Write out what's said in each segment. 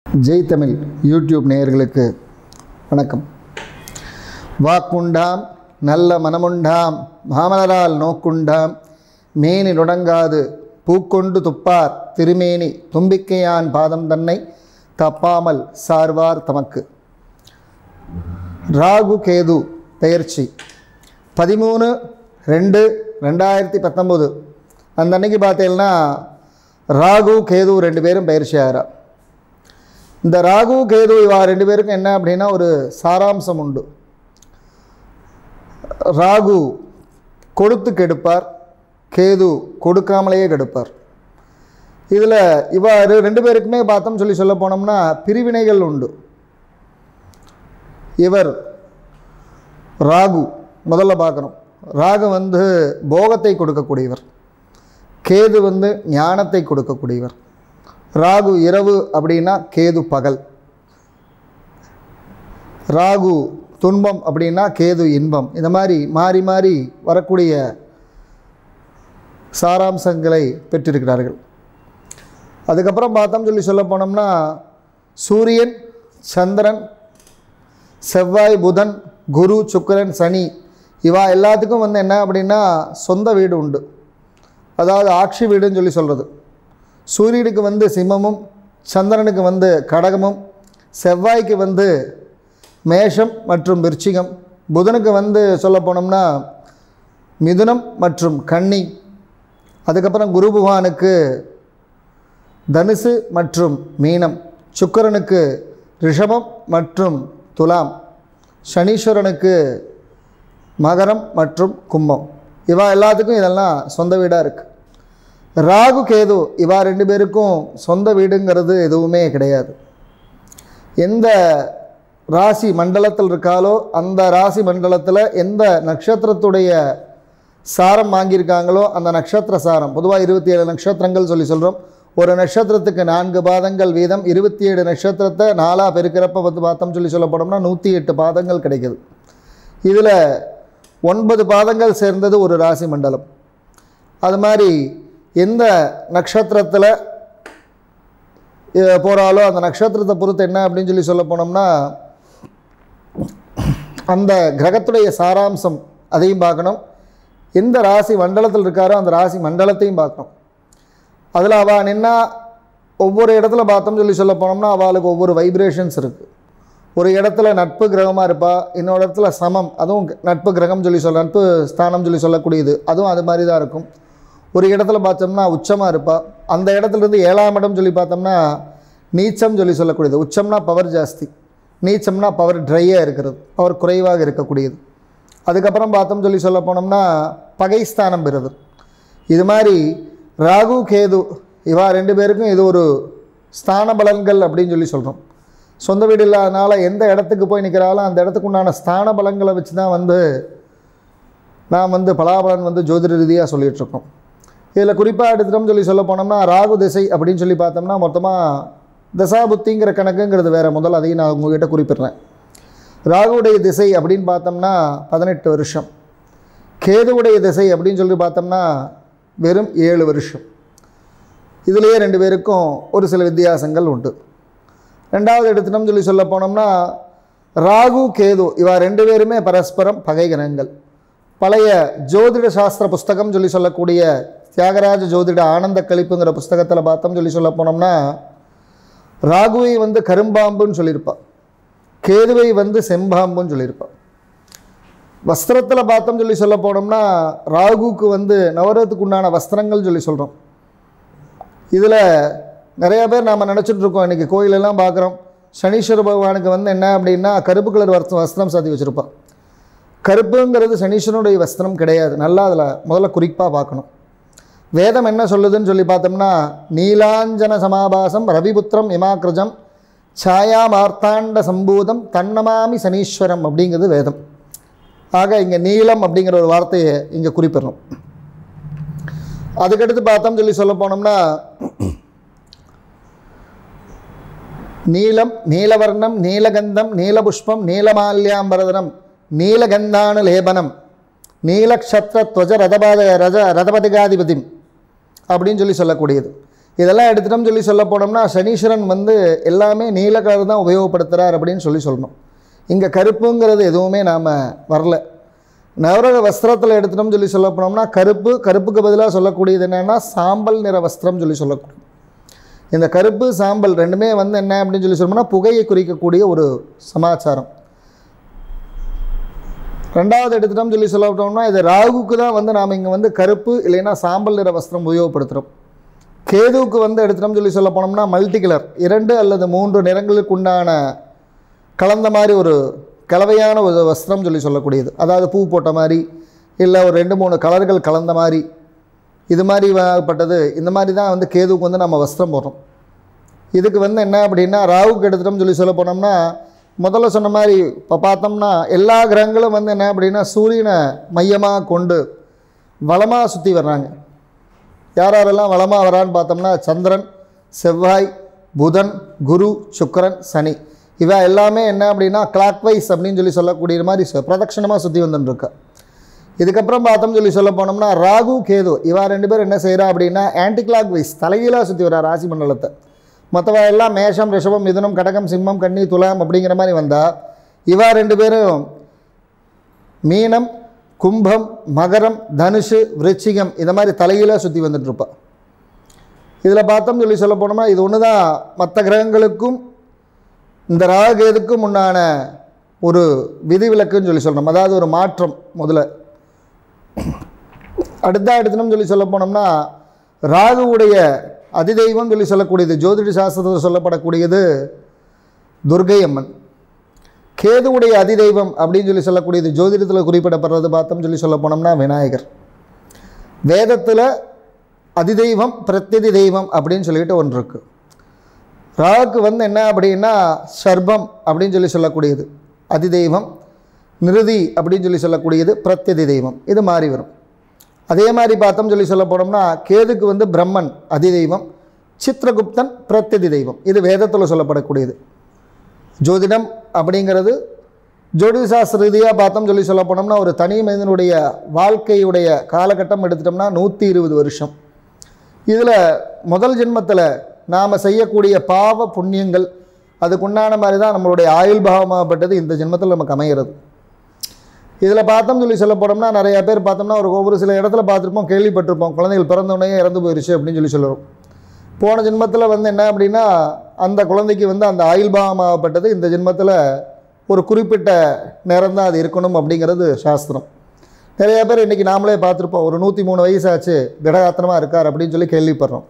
Jai Tamil YouTube நேயர்களுக்கு வணக்கம் வாக்குண்டாம் நல்ல மனமுண்டாம் மாமலரால் நோக்குண்டாம் மேனி நுடங்காது பூக்கொண்டு துப்பார் திருமேனி தும்பிக்கையான் பாதம் தன்னை தப்பாமல் சார்வார் தமக்கு ராகு கேது பெயர்ச்சி பதிமூணு ரெண்டு ரெண்டாயிரத்தி பத்தொம்போது அந்த அன்னைக்கு பார்த்தீங்கன்னா ராகு கேது ரெண்டு பேரும் பயிற்சி ஆகிறா இந்த ராகு கேது இவா ரெண்டு பேருக்கும் என்ன அப்படின்னா ஒரு சாராம்சம் உண்டு ராகு கொடுத்து கெடுப்பார் கேது கொடுக்காமலேயே கெடுப்பார் இதில் இவ்வாறு ரெண்டு பேருக்குமே பார்த்தோம் சொல்லி சொல்ல போனோம்னா பிரிவினைகள் உண்டு இவர் ராகு முதல்ல பார்க்குறோம் ராகு வந்து போகத்தை கொடுக்கக்கூடியவர் கேது வந்து ஞானத்தை கொடுக்கக்கூடியவர் ராகு இரவு அப்படின்னா கேது பகல் ராகு துன்பம் அப்படின்னா கேது இன்பம் இந்த மாதிரி மாறி மாறி வரக்கூடிய சாராம்சங்களை பெற்றிருக்கிறார்கள் அதுக்கப்புறம் பார்த்தோம் சொல்லி சொல்ல போனோம்னா சூரியன் சந்திரன் செவ்வாய் புதன் குரு சுக்கிரன் சனி இவா எல்லாத்துக்கும் வந்து என்ன அப்படின்னா சொந்த வீடு உண்டு அதாவது ஆட்சி வீடுன்னு சொல்லி சொல்கிறது சூரியனுக்கு வந்து சிம்மமும் சந்திரனுக்கு வந்து கடகமும் செவ்வாய்க்கு வந்து மேஷம் மற்றும் விருச்சிகம் புதனுக்கு வந்து சொல்ல போனோம்னா மிதுனம் மற்றும் கன்னி அதுக்கப்புறம் குரு பகவானுக்கு தனுசு மற்றும் மீனம் சுக்கிரனுக்கு ரிஷபம் மற்றும் துலாம் சனீஸ்வரனுக்கு மகரம் மற்றும் கும்பம் இவா எல்லாத்துக்கும் இதெல்லாம் சொந்த வீடாக இருக்குது ராகு கேது இவா ரெண்டு பேருக்கும் சொந்த வீடுங்கிறது எதுவுமே கிடையாது எந்த ராசி மண்டலத்தில் இருக்காலோ அந்த ராசி மண்டலத்தில் எந்த நட்சத்திரத்துடைய சாரம் வாங்கியிருக்காங்களோ அந்த நட்சத்திர சாரம் பொதுவாக இருபத்தி ஏழு நட்சத்திரங்கள் சொல்லி சொல்கிறோம் ஒரு நட்சத்திரத்துக்கு நான்கு பாதங்கள் வீதம் இருபத்தி ஏழு நட்சத்திரத்தை நாலாக பெருக்கிறப்ப வந்து பார்த்தோம் சொல்லி சொல்ல போனோம்னா நூற்றி எட்டு பாதங்கள் கிடைக்குது இதில் ஒன்பது பாதங்கள் சேர்ந்தது ஒரு ராசி மண்டலம் அது மாதிரி எந்த நட்சத்திரத்தில் போகிறாலோ அந்த நட்சத்திரத்தை பொறுத்து என்ன அப்படின்னு சொல்லி சொல்ல போனோம்னா அந்த கிரகத்துடைய சாராம்சம் அதையும் பார்க்கணும் எந்த ராசி மண்டலத்தில் இருக்காரோ அந்த ராசி மண்டலத்தையும் பார்க்கணும் அதில் அவள் நின்னா ஒவ்வொரு இடத்துல பார்த்தோம் சொல்லி சொல்ல போனோம்னா அவளுக்கு ஒவ்வொரு வைப்ரேஷன்ஸ் இருக்குது ஒரு இடத்துல நட்பு கிரகமாக இருப்பா இன்னொரு இடத்துல சமம் அதுவும் நட்பு கிரகம் சொல்லி சொல்ல நட்பு ஸ்தானம் சொல்லி சொல்லக்கூடியது அதுவும் அது மாதிரி தான் இருக்கும் ஒரு இடத்துல பார்த்தோம்னா உச்சமாக இருப்பா அந்த இடத்துலேருந்து ஏழாம் இடம் சொல்லி பார்த்தோம்னா நீச்சம் சொல்லி சொல்லக்கூடியது உச்சம்னா பவர் ஜாஸ்தி நீச்சம்னா பவர் ட்ரையாக இருக்கிறது பவர் குறைவாக இருக்கக்கூடியது அதுக்கப்புறம் பார்த்தோம் சொல்லி சொல்ல போனோம்னா பகைஸ்தானம் பெறுது இது மாதிரி ராகு கேது இவா ரெண்டு பேருக்கும் இது ஒரு ஸ்தான பலன்கள் அப்படின்னு சொல்லி சொல்கிறோம் சொந்த வீடு இல்லாதனால எந்த இடத்துக்கு போய் நிற்கிறாலும் அந்த இடத்துக்கு உண்டான ஸ்தான பலங்களை வச்சு தான் வந்து நான் வந்து பலாபலன் வந்து ஜோதிட ரீதியாக சொல்லிகிட்ருக்கோம் இதில் குறிப்பாக எடுத்துட்டோம் சொல்லி சொல்ல போனோம்னா ராகு திசை அப்படின்னு சொல்லி பார்த்தோம்னா மொத்தமாக தசாபுத்திங்கிற கணக்குங்கிறது வேறு முதல் அதையும் நான் உங்ககிட்ட குறிப்பிட்றேன் ராகுவுடைய திசை அப்படின்னு பார்த்தோம்னா பதினெட்டு வருஷம் கேதுவுடைய திசை அப்படின்னு சொல்லி பார்த்தோம்னா வெறும் ஏழு வருஷம் இதுலேயே ரெண்டு பேருக்கும் ஒரு சில வித்தியாசங்கள் உண்டு ரெண்டாவது எடுத்துட்டோம் சொல்லி சொல்ல போனோம்னா ராகு கேது இவா ரெண்டு பேருமே பரஸ்பரம் பகை கிரகங்கள் பழைய ஜோதிட சாஸ்திர புஸ்தகம் சொல்லி சொல்லக்கூடிய தியாகராஜ ஜோதிட ஆனந்த கழிப்புங்கிற புஸ்தகத்தில் பார்த்தோம் சொல்லி சொல்ல போனோம்னா ராகுவை வந்து கரும்பாம்புன்னு சொல்லியிருப்பாள் கேதுவை வந்து செம்பாம்புன்னு சொல்லியிருப்பாள் வஸ்திரத்தில் பார்த்தோம் சொல்லி சொல்ல போனோம்னா ராகுவுக்கு வந்து நவரத்துக்கு உண்டான வஸ்திரங்கள் சொல்லி சொல்கிறோம் இதில் நிறையா பேர் நாம் நினச்சிட்டு இருக்கோம் இன்றைக்கி கோயிலெல்லாம் பார்க்குறோம் சனீஸ்வர பகவானுக்கு வந்து என்ன அப்படின்னா கருப்பு கலர் வஸ்திரம் வஸ்திரம் சாத்தி வச்சுருப்பான் கருப்புங்கிறது சனீஸ்வரனுடைய வஸ்திரம் கிடையாது நல்லா அதில் முதல்ல குறிப்பாக பார்க்கணும் வேதம் என்ன சொல்லுதுன்னு சொல்லி பார்த்தோம்னா நீலாஞ்சன சமாபாசம் ரவிபுத்திரம் இமாக்கிரஜம் சாயா மார்த்தாண்ட சம்பூதம் தன்னமாமி சனீஸ்வரம் அப்படிங்கிறது வேதம் ஆக இங்கே நீலம் அப்படிங்கிற ஒரு வார்த்தையை இங்கே குறிப்பிடணும் அதுக்கடுத்து பார்த்தோம் சொல்லி சொல்ல போனோம்னா நீலம் நீலவர்ணம் நீலகந்தம் நீலபுஷ்பம் நீலமால்யாம்பரதனம் நீலகந்தானு லேபனம் நீலக்ஷத்ர துவஜ ரதபாத ரத ரதபதிகாதிபதி அப்படின்னு சொல்லி சொல்லக்கூடியது இதெல்லாம் எடுத்துட்டோம்னு சொல்லி சொல்ல போனோம்னா சனீஸ்வரன் வந்து எல்லாமே நீல கலர் தான் உபயோகப்படுத்துகிறார் அப்படின்னு சொல்லி சொல்லணும் இங்கே கருப்புங்கிறது எதுவுமே நாம் வரல நவரக வஸ்திரத்தில் எடுத்துட்டோம்னு சொல்லி சொல்ல போனோம்னா கருப்பு கருப்புக்கு பதிலாக சொல்லக்கூடியது என்னென்னா சாம்பல் நிற வஸ்திரம் சொல்லி சொல்லக்கூடிய இந்த கருப்பு சாம்பல் ரெண்டுமே வந்து என்ன அப்படின்னு சொல்லி சொல்லணும்னா புகையை குறிக்கக்கூடிய ஒரு சமாச்சாரம் ரெண்டாவது எடுத்துட்டோம்னு சொல்லி சொல்லப்பட்டோம்னா இது ராகுக்கு தான் வந்து நாம் இங்கே வந்து கருப்பு இல்லைன்னா சாம்பல் நிற வஸ்திரம் உபயோகப்படுத்துகிறோம் கேதுவுக்கு வந்து எடுத்துட்டோம்னு சொல்லி சொல்ல போனோம்னா மல்டி கலர் இரண்டு அல்லது மூன்று நிறங்களுக்கு உண்டான கலந்த மாதிரி ஒரு கலவையான ஒரு வஸ்திரம் சொல்லி சொல்லக்கூடியது அதாவது பூ போட்ட மாதிரி இல்லை ஒரு ரெண்டு மூணு கலர்கள் கலந்த மாதிரி இது மாதிரி பட்டது இந்த மாதிரி தான் வந்து கேதுவுக்கு வந்து நம்ம வஸ்திரம் போடுறோம் இதுக்கு வந்து என்ன அப்படின்னா ராகுக்கு எடுத்துட்டோம்னு சொல்லி சொல்ல போனோம்னா முதல்ல சொன்ன மாதிரி இப்போ பார்த்தோம்னா எல்லா கிரகங்களும் வந்து என்ன அப்படின்னா சூரியனை மையமாக கொண்டு வளமாக சுற்றி வர்றாங்க யார் யாரெல்லாம் வளமாக வரான்னு பார்த்தோம்னா சந்திரன் செவ்வாய் புதன் குரு சுக்கிரன் சனி இவ எல்லாமே என்ன அப்படின்னா கிளாக் வைஸ் அப்படின்னு சொல்லி சொல்லக்கூடிய மாதிரி சு- பிரதட்சணமாக சுற்றி வந்துட்டுருக்கா இதுக்கப்புறம் பார்த்தோம்னு சொல்லி சொல்ல போனோம்னா ராகு கேது இவா ரெண்டு பேரும் என்ன செய்கிறா அப்படின்னா ஆன்டி கிளாக் வைஸ் தலைகீழாக சுற்றி வரா ராசி மண்டலத்தை மற்றவ எல்லாம் மேஷம் ரிஷபம் மிதுனம் கடகம் சிம்மம் கன்னி துலாம் அப்படிங்கிற மாதிரி வந்தால் இவா ரெண்டு பேரும் மீனம் கும்பம் மகரம் தனுஷு விருச்சிகம் இந்த மாதிரி தலைகீழாக சுற்றி வந்துட்டுருப்பா இதில் பார்த்தோம் சொல்லி சொல்ல போனோம்னா இது ஒன்று தான் மற்ற கிரகங்களுக்கும் இந்த ராகேதுக்கும் உண்டான ஒரு விதிவிலக்குன்னு சொல்லி சொல்லணும் அதாவது ஒரு மாற்றம் முதல்ல அடுத்த எடுத்துனோம்னு சொல்லி சொல்ல போனோம்னா ராகுவுடைய அதிதெய்வம் சொல்லி சொல்லக்கூடியது ஜோதிட சாஸ்திரத்தில் சொல்லப்படக்கூடியது துர்கை அம்மன் கேதுவுடைய அதிதெய்வம் அப்படின்னு சொல்லி சொல்லக்கூடியது ஜோதிடத்தில் குறிப்பிடப்படுறது பார்த்தோம்னு சொல்லி சொல்ல போனோம்னா விநாயகர் வேதத்தில் அதிதெய்வம் பிரத்யதி தெய்வம் அப்படின்னு சொல்லிட்டு ஒன்று இருக்குது ராகுக்கு வந்து என்ன அப்படின்னா சர்பம் அப்படின்னு சொல்லி சொல்லக்கூடியது அதிதெய்வம் நிருதி அப்படின்னு சொல்லி சொல்லக்கூடியது பிரத்யதி தெய்வம் இது மாறி வரும் அதே மாதிரி பார்த்தோம் சொல்லி சொல்ல போனோம்னா கேதுக்கு வந்து பிரம்மன் அதிதெய்வம் சித்திரகுப்தன் பிரத்யதி தெய்வம் இது வேதத்தில் சொல்லப்படக்கூடியது ஜோதிடம் அப்படிங்கிறது ஜோதிட சாஸ்திர ரீதியாக பார்த்தோம் சொல்லி சொல்ல போனோம்னா ஒரு தனி மனிதனுடைய வாழ்க்கையுடைய காலகட்டம் எடுத்துட்டோம்னா நூற்றி இருபது வருஷம் இதில் முதல் ஜென்மத்தில் நாம் செய்யக்கூடிய பாவ புண்ணியங்கள் அதுக்குண்டான மாதிரி தான் நம்மளுடைய ஆயுள் பாவமாகப்பட்டது இந்த ஜென்மத்தில் நமக்கு அமைகிறது இதில் பார்த்தோம் சொல்லி சொல்ல போனோம்னா நிறைய பேர் பார்த்தோம்னா ஒரு ஒவ்வொரு சில இடத்துல பார்த்துருப்போம் கேள்விப்பட்டிருப்போம் குழந்தைகள் பிறந்தோடனே இறந்து போயிருச்சு அப்படின்னு சொல்லி சொல்லுவோம் போன ஜென்மத்தில் வந்து என்ன அப்படின்னா அந்த குழந்தைக்கு வந்து அந்த ஆயுள் பாவமாகப்பட்டது இந்த ஜென்மத்தில் ஒரு குறிப்பிட்ட நேரம் தான் அது இருக்கணும் அப்படிங்கிறது சாஸ்திரம் நிறைய பேர் இன்றைக்கி நாமளே பார்த்துருப்போம் ஒரு நூற்றி மூணு வயசாச்சு திடகாத்திரமாக இருக்கார் அப்படின்னு சொல்லி கேள்விப்படுறோம்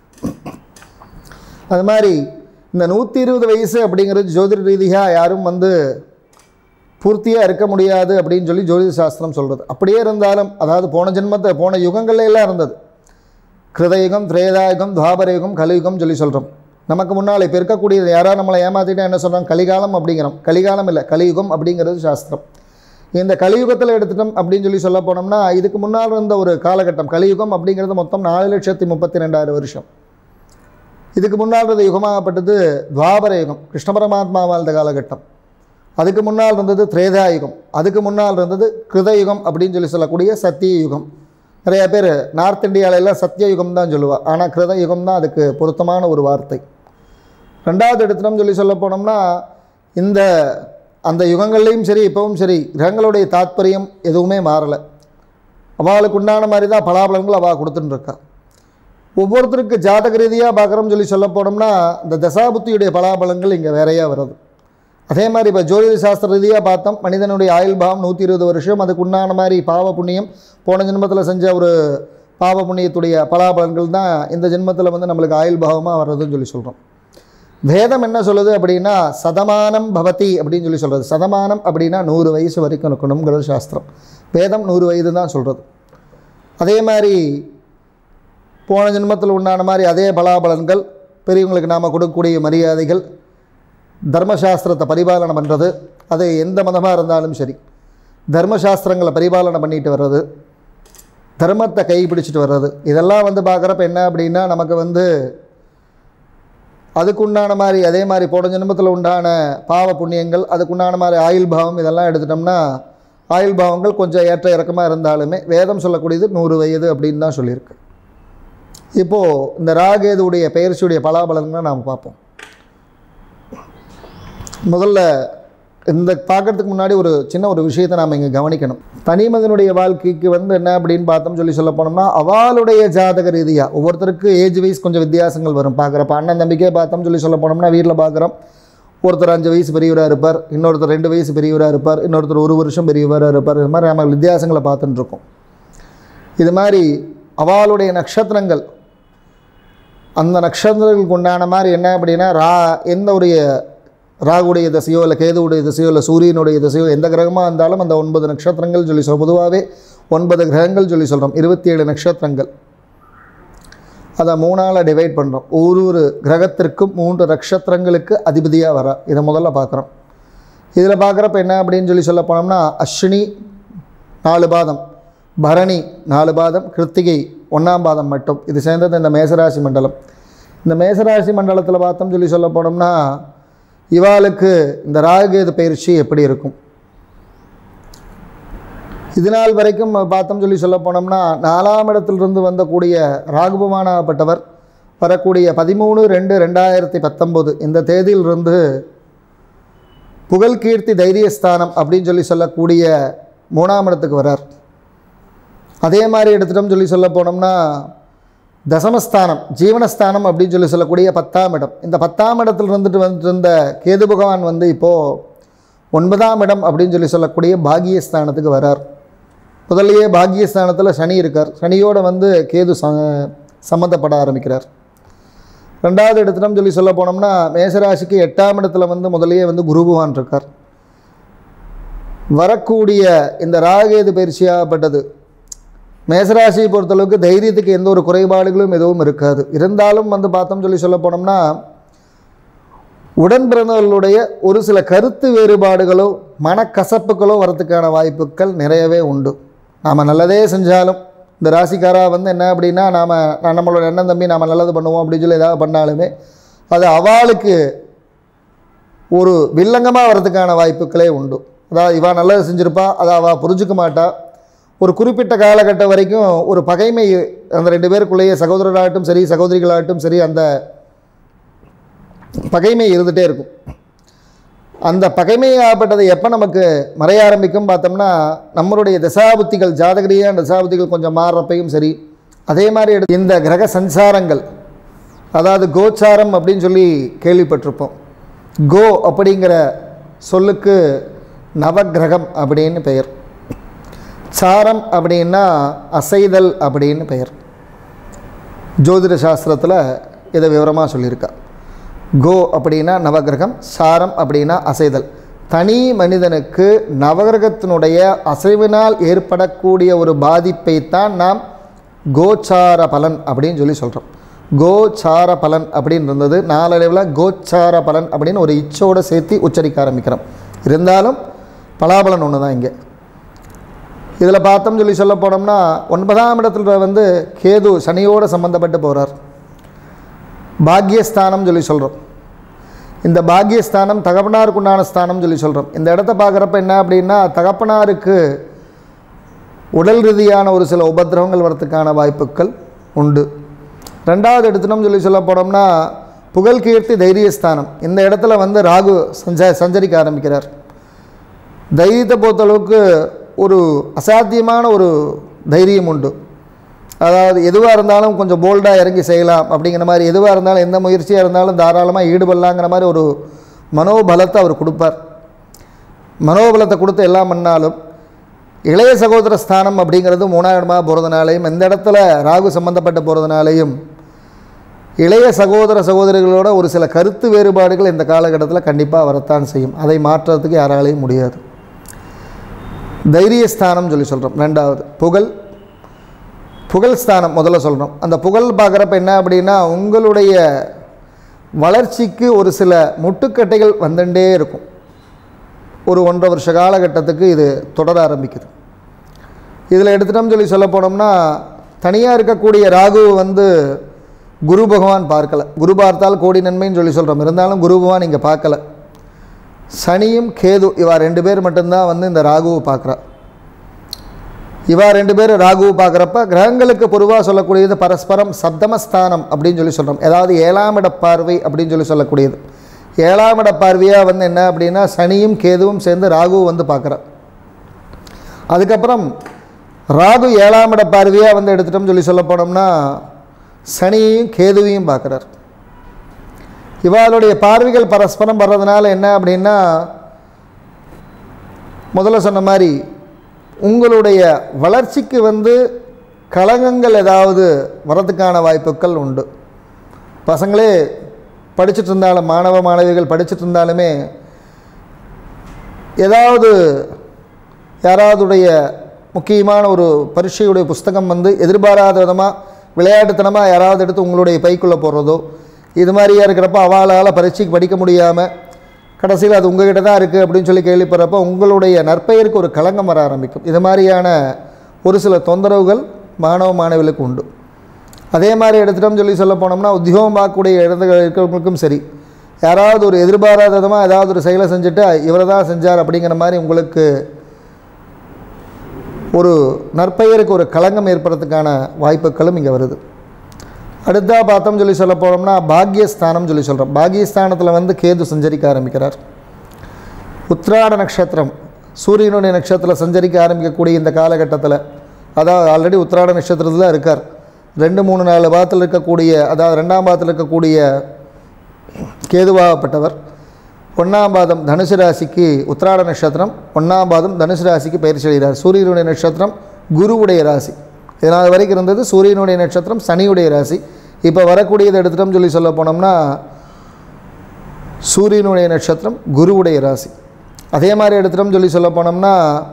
அது மாதிரி இந்த நூற்றி இருபது வயசு அப்படிங்கிறது ஜோதிட ரீதியாக யாரும் வந்து பூர்த்தியாக இருக்க முடியாது அப்படின்னு சொல்லி ஜோதிட சாஸ்திரம் சொல்கிறது அப்படியே இருந்தாலும் அதாவது போன ஜென்மத்தை போன யுகங்கள்ல எல்லாம் இருந்தது கிருதயுகம் திரேதாயுகம் துவாபரயுகம் கலியுகம் சொல்லி சொல்கிறோம் நமக்கு முன்னால் இப்போ இருக்கக்கூடியது யாராவது நம்மளை ஏமாற்றிட்டா என்ன சொல்கிறோம் கலிகாலம் அப்படிங்கிறோம் கலிகாலம் இல்லை கலியுகம் அப்படிங்கிறது சாஸ்திரம் இந்த கலியுகத்தில் எடுத்துட்டோம் அப்படின்னு சொல்லி சொல்ல போனோம்னா இதுக்கு முன்னால் இருந்த ஒரு காலகட்டம் கலியுகம் அப்படிங்கிறது மொத்தம் நாலு லட்சத்தி முப்பத்தி ரெண்டாயிரம் வருஷம் இதுக்கு முன்னால் இருந்த யுகமாகப்பட்டது துவாபர யுகம் கிருஷ்ண பரமாத்மா வாழ்ந்த காலகட்டம் அதுக்கு முன்னால் இருந்தது திரேதா யுகம் அதுக்கு முன்னால் இருந்தது கிருதயுகம் அப்படின்னு சொல்லி சொல்லக்கூடிய சத்திய யுகம் நிறைய பேர் நார்த் இந்தியாவில எல்லாம் சத்திய யுகம் தான் சொல்லுவா ஆனால் கிருத யுகம் தான் அதுக்கு பொருத்தமான ஒரு வார்த்தை ரெண்டாவது எடுத்துட்டோம் சொல்லி சொல்ல போனோம்னா இந்த அந்த யுகங்கள்லேயும் சரி இப்போவும் சரி கிரகங்களுடைய தாத்பரியம் எதுவுமே மாறலை அவளுக்கு உண்டான மாதிரி தான் பலாபலங்கள் அவள் கொடுத்துட்டு இருக்கா ஒவ்வொருத்தருக்கு ஜாதக ரீதியாக பார்க்குறோம்னு சொல்லி சொல்ல போனோம்னா இந்த தசாபுத்தியுடைய பலாபலங்கள் இங்கே வேறையாக வருது அதே மாதிரி இப்போ ஜோதிட சாஸ்திர ரீதியாக பார்த்தோம் மனிதனுடைய ஆயுள் பாவம் நூற்றி இருபது வருஷம் அதுக்கு உண்டான மாதிரி பாவ புண்ணியம் போன ஜென்மத்தில் செஞ்ச ஒரு பாவ புண்ணியத்துடைய பலாபலன்கள் தான் இந்த ஜென்மத்தில் வந்து நம்மளுக்கு ஆயுள் பாவமாக வர்றதுன்னு சொல்லி சொல்கிறோம் வேதம் என்ன சொல்லுது அப்படின்னா சதமானம் பவதி அப்படின்னு சொல்லி சொல்கிறது சதமானம் அப்படின்னா நூறு வயசு வரைக்கும் இருக்கணுங்கிறது சாஸ்திரம் வேதம் நூறு வயது தான் சொல்கிறது அதே மாதிரி போன ஜென்மத்தில் உண்டான மாதிரி அதே பலாபலன்கள் பெரியவங்களுக்கு நாம் கொடுக்கக்கூடிய மரியாதைகள் தர்மசாஸ்திரத்தை பரிபாலனை பண்ணுறது அது எந்த மதமாக இருந்தாலும் சரி தர்மசாஸ்திரங்களை பரிபாலனை பண்ணிட்டு வர்றது தர்மத்தை கைப்பிடிச்சிட்டு வர்றது இதெல்லாம் வந்து பார்க்குறப்ப என்ன அப்படின்னா நமக்கு வந்து அதுக்குண்டான மாதிரி அதே மாதிரி போன ஜென்மத்தில் உண்டான பாவ புண்ணியங்கள் அதுக்குண்டான மாதிரி ஆயுள் பாவம் இதெல்லாம் எடுத்துட்டோம்னா ஆயுள் பாவங்கள் கொஞ்சம் ஏற்ற இறக்கமாக இருந்தாலுமே வேதம் சொல்லக்கூடியது நூறு வயது அப்படின்னு தான் சொல்லியிருக்கு இப்போது இந்த ராகேதுடைய பெயர்ச்சியுடைய பலாபலன்களை நாம் பார்ப்போம் முதல்ல இந்த பார்க்கறதுக்கு முன்னாடி ஒரு சின்ன ஒரு விஷயத்தை நாம் இங்கே கவனிக்கணும் தனி மனிதனுடைய வாழ்க்கைக்கு வந்து என்ன அப்படின்னு பார்த்தோம் சொல்லி சொல்ல போனோம்னா அவளுடைய ஜாதக ரீதியாக ஒவ்வொருத்தருக்கு ஏஜ் வைஸ் கொஞ்சம் வித்தியாசங்கள் வரும் பார்க்குறப்ப அண்ணன் தம்பிக்கே பார்த்தோம் சொல்லி சொல்ல போனோம்னா வீட்டில் பார்க்குறோம் ஒருத்தர் அஞ்சு வயசு பெரியவராக இருப்பார் இன்னொருத்தர் ரெண்டு வயசு பெரியவராக இருப்பார் இன்னொருத்தர் ஒரு வருஷம் பெரியவராக இருப்பார் இது மாதிரி நம்ம வித்தியாசங்களை பார்த்துட்டு இருக்கோம் இது மாதிரி அவளுடைய நட்சத்திரங்கள் அந்த நட்சத்திரங்களுக்கு உண்டான மாதிரி என்ன அப்படின்னா ரா எந்த ஒரு ராகுடைய திசையோ இல்லை கேதுவுடைய திசையோ இல்லை சூரியனுடைய திசையோ எந்த கிரகமாக இருந்தாலும் அந்த ஒன்பது நட்சத்திரங்கள் சொல்லி சொல்ல பொதுவாகவே ஒன்பது கிரகங்கள் சொல்லி சொல்கிறோம் இருபத்தி ஏழு நட்சத்திரங்கள் அதை மூணால் டிவைட் பண்ணுறோம் ஒரு ஒரு கிரகத்திற்கும் மூன்று நட்சத்திரங்களுக்கு அதிபதியாக வர இதை முதல்ல பார்க்குறோம் இதில் பார்க்குறப்ப என்ன அப்படின்னு சொல்லி சொல்ல போனோம்னா அஸ்வினி நாலு பாதம் பரணி நாலு பாதம் கிருத்திகை ஒன்றாம் பாதம் மட்டும் இது சேர்ந்தது இந்த மேசராசி மண்டலம் இந்த மேசராசி மண்டலத்தில் பார்த்தோம் சொல்லி சொல்ல போனோம்னா இவாளுக்கு இந்த ராகுகேது பயிற்சி எப்படி இருக்கும் இது நாள் வரைக்கும் பார்த்தோம் சொல்லி சொல்ல போனோம்னா நாலாம் இடத்திலிருந்து வந்தக்கூடிய ராகுபமானாகப்பட்டவர் வரக்கூடிய பதிமூணு ரெண்டு ரெண்டாயிரத்தி பத்தொம்போது இந்த தேதியிலிருந்து புகழ் கீர்த்தி தைரியஸ்தானம் அப்படின்னு சொல்லி சொல்லக்கூடிய மூணாம் இடத்துக்கு வரார் அதே மாதிரி எடுத்துட்டோம் சொல்லி சொல்ல போனோம்னா தசமஸ்தானம் ஜீவனஸ்தானம் அப்படின்னு சொல்லி சொல்லக்கூடிய பத்தாம் இடம் இந்த பத்தாம் இடத்துல இருந்துட்டு வந்துட்டு இருந்த கேது பகவான் வந்து இப்போது ஒன்பதாம் இடம் அப்படின்னு சொல்லி சொல்லக்கூடிய பாகியஸ்தானத்துக்கு வரார் முதல்லையே பாகியஸ்தானத்தில் சனி இருக்கார் சனியோட வந்து கேது ச சம்மந்தப்பட ஆரம்பிக்கிறார் ரெண்டாவது இடத்துலம் சொல்லி சொல்ல போனோம்னா மேசராசிக்கு எட்டாம் இடத்துல வந்து முதலையே வந்து குரு பகவான் இருக்கார் வரக்கூடிய இந்த ராகேது பயிற்சியாகப்பட்டது மேசராசியை பொறுத்தளவுக்கு தைரியத்துக்கு எந்த ஒரு குறைபாடுகளும் எதுவும் இருக்காது இருந்தாலும் வந்து பார்த்தோம் சொல்லி சொல்ல போனோம்னா உடன் பிறந்தவர்களுடைய ஒரு சில கருத்து வேறுபாடுகளோ மனக்கசப்புகளோ வரத்துக்கான வாய்ப்புகள் நிறையவே உண்டு நாம் நல்லதே செஞ்சாலும் இந்த ராசிக்காரா வந்து என்ன அப்படின்னா நாம் நம்மளோட எண்ணம் தம்பி நாம் நல்லது பண்ணுவோம் அப்படின்னு சொல்லி ஏதாவது பண்ணாலுமே அது அவளுக்கு ஒரு வில்லங்கமாக வரதுக்கான வாய்ப்புகளே உண்டு அதாவது இவா நல்லது செஞ்சுருப்பா அதை அவள் புரிஞ்சுக்க மாட்டா ஒரு குறிப்பிட்ட காலகட்டம் வரைக்கும் ஒரு பகைமை அந்த ரெண்டு பேருக்குள்ளேயே சகோதரராகட்டும் சரி சகோதரிகளாகட்டும் சரி அந்த பகைமை இருந்துகிட்டே இருக்கும் அந்த பகைமையாகப்பட்டதை எப்போ நமக்கு மறைய ஆரம்பிக்கும் பார்த்தோம்னா நம்மளுடைய தசாபுத்திகள் ஜாதகரியான தசாபுத்திகள் கொஞ்சம் மாறுறப்பையும் சரி அதே மாதிரி எடுத்து இந்த கிரக சஞ்சாரங்கள் அதாவது கோச்சாரம் அப்படின்னு சொல்லி கேள்விப்பட்டிருப்போம் கோ அப்படிங்கிற சொல்லுக்கு நவக்கிரகம் அப்படின்னு பெயர் சாரம் அப்படின்னா அசைதல் அப்படின்னு பெயர் ஜோதிட சாஸ்திரத்தில் இதை விவரமாக சொல்லியிருக்கா கோ அப்படின்னா நவகிரகம் சாரம் அப்படின்னா அசைதல் தனி மனிதனுக்கு நவகிரகத்தினுடைய அசைவினால் ஏற்படக்கூடிய ஒரு பாதிப்பைத்தான் நாம் கோச்சார பலன் அப்படின்னு சொல்லி சொல்கிறோம் கோச்சார பலன் அப்படின்னு இருந்தது நாளடைவில் கோச்சார பலன் அப்படின்னு ஒரு இச்சோடு சேர்த்து உச்சரிக்க ஆரம்பிக்கிறோம் இருந்தாலும் பலாபலன் ஒன்று தான் இங்கே இதில் பார்த்தோம் சொல்லி சொல்ல போனோம்னா ஒன்பதாம் இடத்துல வந்து கேது சனியோடு சம்மந்தப்பட்டு போகிறார் பாக்யஸ்தானம் சொல்லி சொல்கிறோம் இந்த பாக்யஸ்தானம் தகப்பனாருக்கு உண்டான ஸ்தானம் சொல்லி சொல்கிறோம் இந்த இடத்த பார்க்குறப்ப என்ன அப்படின்னா தகப்பனாருக்கு உடல் ரீதியான ஒரு சில உபத்திரவங்கள் வரத்துக்கான வாய்ப்புகள் உண்டு ரெண்டாவது எடுத்துனோம் சொல்லி சொல்ல போனோம்னா புகழ் கீர்த்தி தைரியஸ்தானம் இந்த இடத்துல வந்து ராகு சஞ்ச சஞ்சரிக்க ஆரம்பிக்கிறார் தைரியத்தை பொறுத்தளவுக்கு ஒரு அசாத்தியமான ஒரு தைரியம் உண்டு அதாவது எதுவாக இருந்தாலும் கொஞ்சம் போல்டாக இறங்கி செய்யலாம் அப்படிங்கிற மாதிரி எதுவாக இருந்தாலும் எந்த முயற்சியாக இருந்தாலும் தாராளமாக ஈடுபடலாங்கிற மாதிரி ஒரு மனோபலத்தை அவர் கொடுப்பார் மனோபலத்தை கொடுத்து எல்லாம் பண்ணாலும் இளைய சகோதர ஸ்தானம் அப்படிங்கிறது மூணாயிரமாக போகிறதுனாலையும் இந்த இடத்துல ராகு சம்மந்தப்பட்டு போகிறதுனாலையும் இளைய சகோதர சகோதரிகளோட ஒரு சில கருத்து வேறுபாடுகள் இந்த காலகட்டத்தில் கண்டிப்பாக வரத்தான் செய்யும் அதை மாற்றுறதுக்கு யாராலையும் முடியாது தைரியஸ்தானம் சொல்லி சொல்கிறோம் ரெண்டாவது புகழ் புகழ் ஸ்தானம் முதல்ல சொல்கிறோம் அந்த புகழ் பார்க்குறப்ப என்ன அப்படின்னா உங்களுடைய வளர்ச்சிக்கு ஒரு சில முட்டுக்கட்டைகள் வந்துட்டே இருக்கும் ஒரு ஒன்றரை வருஷ காலகட்டத்துக்கு இது தொடர ஆரம்பிக்குது இதில் எடுத்துட்டோம் சொல்லி சொல்ல போனோம்னா தனியாக இருக்கக்கூடிய ராகு வந்து குரு பகவான் பார்க்கல குரு பார்த்தால் கோடி நன்மைன்னு சொல்லி சொல்கிறோம் இருந்தாலும் குரு பகவான் இங்கே பார்க்கல சனியும் கேது இவா ரெண்டு பேர் மட்டும்தான் வந்து இந்த ராகுவை பார்க்குறா இவா ரெண்டு பேரும் ராகுவை பார்க்குறப்ப கிரகங்களுக்கு பொதுவாக சொல்லக்கூடியது பரஸ்பரம் சப்தமஸ்தானம் அப்படின்னு சொல்லி சொல்கிறோம் அதாவது ஏழாம் இட பார்வை அப்படின்னு சொல்லி சொல்லக்கூடியது ஏழாம் இட பார்வையாக வந்து என்ன அப்படின்னா சனியும் கேதுவும் சேர்ந்து ராகுவை வந்து பார்க்குறார் அதுக்கப்புறம் ராகு ஏழாம் இட பார்வையாக வந்து எடுத்துட்டோம்னு சொல்லி சொல்ல போனோம்னா சனியையும் கேதுவையும் பார்க்குறார் இவாளுடைய பார்வைகள் பரஸ்பரம் வர்றதுனால என்ன அப்படின்னா முதல்ல சொன்ன மாதிரி உங்களுடைய வளர்ச்சிக்கு வந்து களங்கங்கள் ஏதாவது வரதுக்கான வாய்ப்புகள் உண்டு பசங்களே படிச்சுட்டு இருந்தாலும் மாணவ மாணவிகள் படிச்சுட்டு இருந்தாலுமே ஏதாவது யாராவதுடைய முக்கியமான ஒரு பரீட்சையுடைய புஸ்தகம் வந்து எதிர்பாராத விதமாக விளையாட்டுத்தனமாக யாராவது எடுத்து உங்களுடைய பைக்குள்ளே போடுறதோ இது மாதிரியா இருக்கிறப்ப அவளால் பரீட்சைக்கு படிக்க முடியாமல் கடைசியில் அது உங்ககிட்ட தான் இருக்குது அப்படின்னு சொல்லி கேள்விப்படுறப்ப உங்களுடைய நற்பெயருக்கு ஒரு களங்கம் வர ஆரம்பிக்கும் இது மாதிரியான ஒரு சில தொந்தரவுகள் மாணவ மாணவிகளுக்கு உண்டு அதே மாதிரி எடுத்துட்டோம்னு சொல்லி சொல்ல போனோம்னா உத்தியோகம் பார்க்கக்கூடிய இடத்துல இருக்கிறவங்களுக்கும் சரி யாராவது ஒரு எதிர்பாராத விதமாக ஏதாவது ஒரு செயலை செஞ்சுட்டு இவர் தான் செஞ்சார் அப்படிங்கிற மாதிரி உங்களுக்கு ஒரு நற்பெயருக்கு ஒரு களங்கம் ஏற்படுறதுக்கான வாய்ப்புகளும் இங்கே வருது அடுத்தா பார்த்தோம் சொல்லி சொல்ல போனோம்னா பாக்யஸ்தானம் சொல்லி சொல்கிறோம் பாக்யஸ்தானத்தில் வந்து கேது சஞ்சரிக்க ஆரம்பிக்கிறார் உத்ராட நட்சத்திரம் சூரியனுடைய நட்சத்திரத்தில் சஞ்சரிக்க ஆரம்பிக்கக்கூடிய இந்த காலகட்டத்தில் அதாவது ஆல்ரெடி உத்ராட நட்சத்திரத்தில் இருக்கார் ரெண்டு மூணு நாலு பாதத்தில் இருக்கக்கூடிய அதாவது ரெண்டாம் பாதத்தில் இருக்கக்கூடிய கேதுவாகப்பட்டவர் ஒன்றாம் பாதம் தனுசு ராசிக்கு உத்ராட நட்சத்திரம் ஒன்றாம் பாதம் தனுசு ராசிக்கு பயிற்சி அடைகிறார் சூரியனுடைய நட்சத்திரம் குருவுடைய ராசி இதனால் வரைக்கும் இருந்தது சூரியனுடைய நட்சத்திரம் சனியுடைய ராசி இப்போ வரக்கூடியதை எடுத்துட்டோம் சொல்லி சொல்ல போனோம்னா சூரியனுடைய நட்சத்திரம் குருவுடைய ராசி அதே மாதிரி எடுத்துட்டோம் சொல்லி சொல்ல போனோம்னா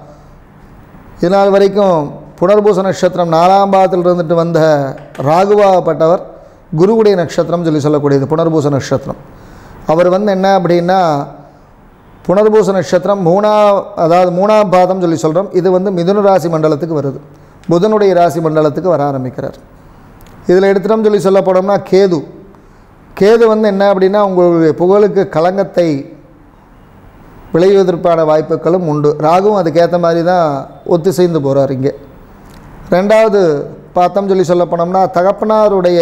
இதனால் வரைக்கும் புனர்பூச நட்சத்திரம் நாலாம் பாதத்தில் இருந்துட்டு வந்த ராகுவாகப்பட்டவர் குருவுடைய நட்சத்திரம் சொல்லி சொல்லக்கூடியது புனர்பூச நட்சத்திரம் அவர் வந்து என்ன அப்படின்னா புனர்பூச நட்சத்திரம் மூணா அதாவது மூணாம் பாதம் சொல்லி சொல்கிறோம் இது வந்து மிதுன ராசி மண்டலத்துக்கு வருது புதனுடைய ராசி மண்டலத்துக்கு வர ஆரம்பிக்கிறார் இதில் எடுத்துட்டோம் சொல்லி சொல்ல போனோம்னா கேது கேது வந்து என்ன அப்படின்னா உங்களுடைய புகழுக்கு களங்கத்தை விளைவதற்கான வாய்ப்புகளும் உண்டு ராகுவும் அதுக்கேற்ற மாதிரி தான் ஒத்திசைந்து போகிறார் இங்கே ரெண்டாவது பார்த்தோம் சொல்லி சொல்ல போனோம்னா தகப்பனாருடைய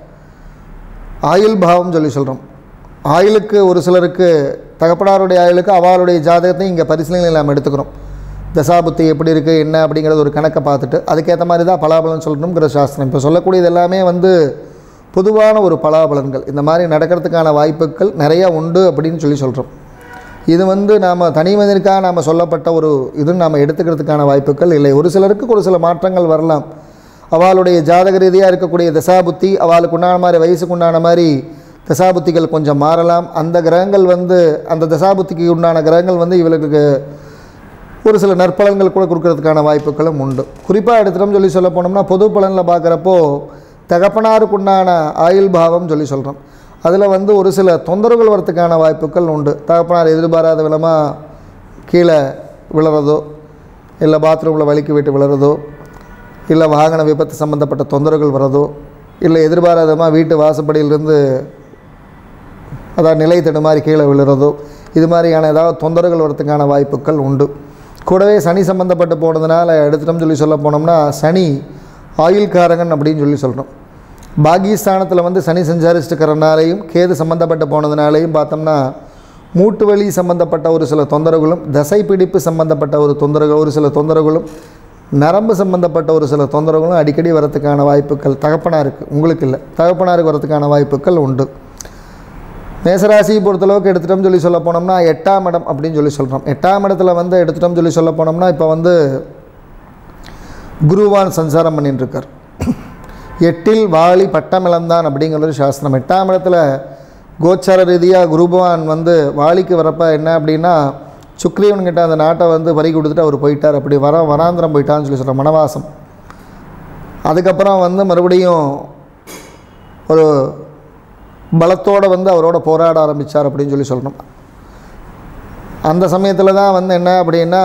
ஆயுள் பாவம் சொல்லி சொல்கிறோம் ஆயுளுக்கு ஒரு சிலருக்கு தகப்பனாருடைய ஆயுளுக்கு அவளுடைய ஜாதகத்தையும் இங்கே பரிசீலனையில் நாம் எடுத்துக்கிறோம் தசாபுத்தி எப்படி இருக்குது என்ன அப்படிங்கிறது ஒரு கணக்கை பார்த்துட்டு அதுக்கேற்ற மாதிரி தான் பலாபலன் சொல்லணுங்கிற சாஸ்திரம் இப்போ சொல்லக்கூடியது எல்லாமே வந்து பொதுவான ஒரு பலாபலன்கள் இந்த மாதிரி நடக்கிறதுக்கான வாய்ப்புகள் நிறையா உண்டு அப்படின்னு சொல்லி சொல்கிறோம் இது வந்து நாம் தனி மனிதனுக்காக நாம் சொல்லப்பட்ட ஒரு இது நாம் எடுத்துக்கிறதுக்கான வாய்ப்புகள் இல்லை ஒரு சிலருக்கு ஒரு சில மாற்றங்கள் வரலாம் அவளுடைய ஜாதக ரீதியாக இருக்கக்கூடிய தசாபுத்தி அவளுக்கு உண்டான மாதிரி வயசுக்கு உண்டான மாதிரி தசாபுத்திகள் கொஞ்சம் மாறலாம் அந்த கிரகங்கள் வந்து அந்த தசாபுத்திக்கு உண்டான கிரகங்கள் வந்து இவளுக்கு ஒரு சில நற்பலன்கள் கூட கொடுக்கறதுக்கான வாய்ப்புகளும் உண்டு குறிப்பாக எடுத்துட்டோம் சொல்லி சொல்ல போனோம்னா பொது பலனில் பார்க்குறப்போ தகப்பனாருக்கு உண்டான ஆயுள் பாவம் சொல்லி சொல்கிறோம் அதில் வந்து ஒரு சில தொந்தரவுகள் வரத்துக்கான வாய்ப்புகள் உண்டு தகப்பனார் எதிர்பாராத விதமாக கீழே விழுறதோ இல்லை பாத்ரூமில் வலிக்கு விட்டு விழுறதோ இல்லை வாகன விபத்து சம்மந்தப்பட்ட தொந்தரவுகள் வரதோ இல்லை எதிர்பாராதமாக வீட்டு வாசப்படியிலிருந்து அதாவது நிலை தடுமாறி கீழே விழுறதோ இது மாதிரியான ஏதாவது தொந்தரவுகள் வரத்துக்கான வாய்ப்புகள் உண்டு கூடவே சனி சம்மந்தப்பட்டு போனதுனால எடுத்துட்டோம் சொல்லி சொல்ல போனோம்னா சனி ஆயுள்காரகன் அப்படின்னு சொல்லி சொல்கிறோம் பாகிஸ்தானத்தில் வந்து சனி சஞ்சாரிச்சுக்கிறனாலையும் கேது சம்மந்தப்பட்டு போனதுனாலையும் பார்த்தோம்னா மூட்டு வலி சம்மந்தப்பட்ட ஒரு சில தொந்தரவுகளும் தசை பிடிப்பு சம்மந்தப்பட்ட ஒரு தொந்தரவுகள் ஒரு சில தொந்தரவுகளும் நரம்பு சம்மந்தப்பட்ட ஒரு சில தொந்தரவுகளும் அடிக்கடி வரத்துக்கான வாய்ப்புகள் தகப்பனாருக்கு உங்களுக்கு இல்லை தகப்பனாருக்கு வரத்துக்கான வாய்ப்புகள் உண்டு மேசராசியை பொறுத்தளவுக்கு எடுத்துட்டோம் சொல்லி சொல்ல போனோம்னா எட்டாம் இடம் அப்படின்னு சொல்லி சொல்கிறோம் எட்டாம் இடத்துல வந்து எடுத்துட்டோம் சொல்லி சொல்ல போனோம்னா இப்போ வந்து குருவான் சஞ்சாரம் பண்ணிட்டு இருக்கார் எட்டில் வாளி பட்டமிழந்தான் அப்படிங்கிறது சாஸ்திரம் எட்டாம் இடத்துல கோச்சார ரீதியாக குருபவான் வந்து வாளிக்கு வரப்ப என்ன அப்படின்னா சுக்ரீவன்கிட்ட அந்த நாட்டை வந்து பறி கொடுத்துட்டு அவர் போயிட்டார் அப்படி வர வனாந்திரம் போயிட்டான்னு சொல்லி சொல்கிறோம் மனவாசம் அதுக்கப்புறம் வந்து மறுபடியும் ஒரு பலத்தோடு வந்து அவரோட போராட ஆரம்பித்தார் அப்படின்னு சொல்லி சொல்லணும் அந்த சமயத்தில் தான் வந்து என்ன அப்படின்னா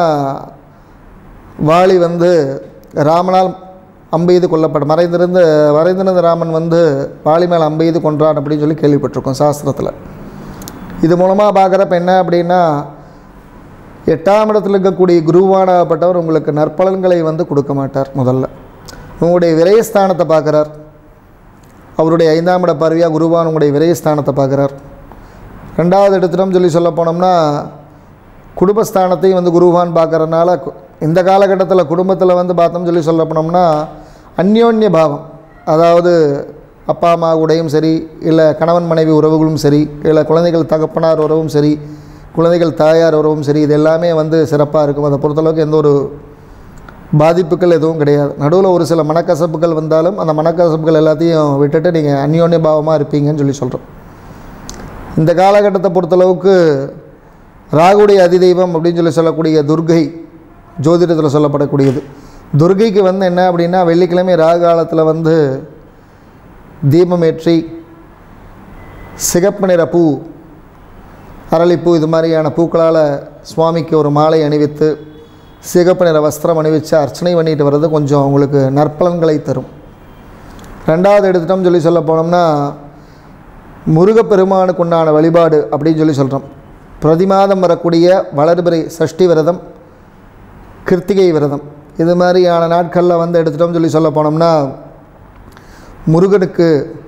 வாலி வந்து ராமனால் அம்பெய்து கொல்லப்பட்ட மறைந்திருந்த மறைந்திருந்த ராமன் வந்து வாலி மேல் அம்பெய்து கொன்றான் அப்படின்னு சொல்லி கேள்விப்பட்டிருக்கோம் சாஸ்திரத்தில் இது மூலமாக பார்க்குறப்ப என்ன அப்படின்னா எட்டாம் இடத்தில் இருக்கக்கூடிய குருவானாகப்பட்டவர் உங்களுக்கு நற்பலன்களை வந்து கொடுக்க மாட்டார் முதல்ல உங்களுடைய விரயஸ்தானத்தை பார்க்குறார் அவருடைய ஐந்தாம் இட பார்வையாக குருவான் உங்களுடைய விரயஸ்தானத்தை பார்க்குறார் ரெண்டாவது இடத்திலும் சொல்லி சொல்ல போனோம்னா குடும்பஸ்தானத்தையும் வந்து குருவான் பார்க்கறதுனால கு- இந்த காலகட்டத்தில் குடும்பத்தில் வந்து பார்த்தோம் சொல்லி சொல்ல போனோம்னா அந்யோன்ய பாவம் அதாவது அப்பா அம்மா கூடயும் சரி இல்லை கணவன் மனைவி உறவுகளும் சரி இல்லை குழந்தைகள் தகப்பனார் உறவும் சரி குழந்தைகள் தாயார் உறவும் சரி இது எல்லாமே வந்து சிறப்பாக இருக்கும் அதை பொறுத்தளவுக்கு எந்த ஒரு பாதிப்புகள் எதுவும் கிடையாது நடுவில் ஒரு சில மனக்கசப்புகள் வந்தாலும் அந்த மனக்கசப்புகள் எல்லாத்தையும் விட்டுட்டு நீங்கள் அந்யோன்ய பாவமாக இருப்பீங்கன்னு சொல்லி சொல்கிறோம் இந்த காலகட்டத்தை பொறுத்தளவுக்கு ராகுடைய அதிதெய்வம் அப்படின்னு சொல்லி சொல்லக்கூடிய துர்கை ஜோதிடத்தில் சொல்லப்படக்கூடியது துர்கைக்கு வந்து என்ன அப்படின்னா வெள்ளிக்கிழமை ராகு காலத்தில் வந்து தீபமேற்றி சிகப்பு நிற பூ அரளிப்பூ இது மாதிரியான பூக்களால் சுவாமிக்கு ஒரு மாலை அணிவித்து சிகப்பு நிற வஸ்திரம் அணிவித்து அர்ச்சனை பண்ணிட்டு வர்றது கொஞ்சம் உங்களுக்கு நற்பலன்களை தரும் ரெண்டாவது எடுத்துட்டோம் சொல்லி சொல்ல போனோம்னா முருகப்பெருமானுக்கு உண்டான வழிபாடு அப்படின்னு சொல்லி சொல்கிறோம் பிரதி மாதம் வரக்கூடிய வளர்பிறை சஷ்டி விரதம் கிருத்திகை விரதம் இது மாதிரியான நாட்களில் வந்து எடுத்துட்டோம் சொல்லி சொல்ல போனோம்னா முருகனுக்கு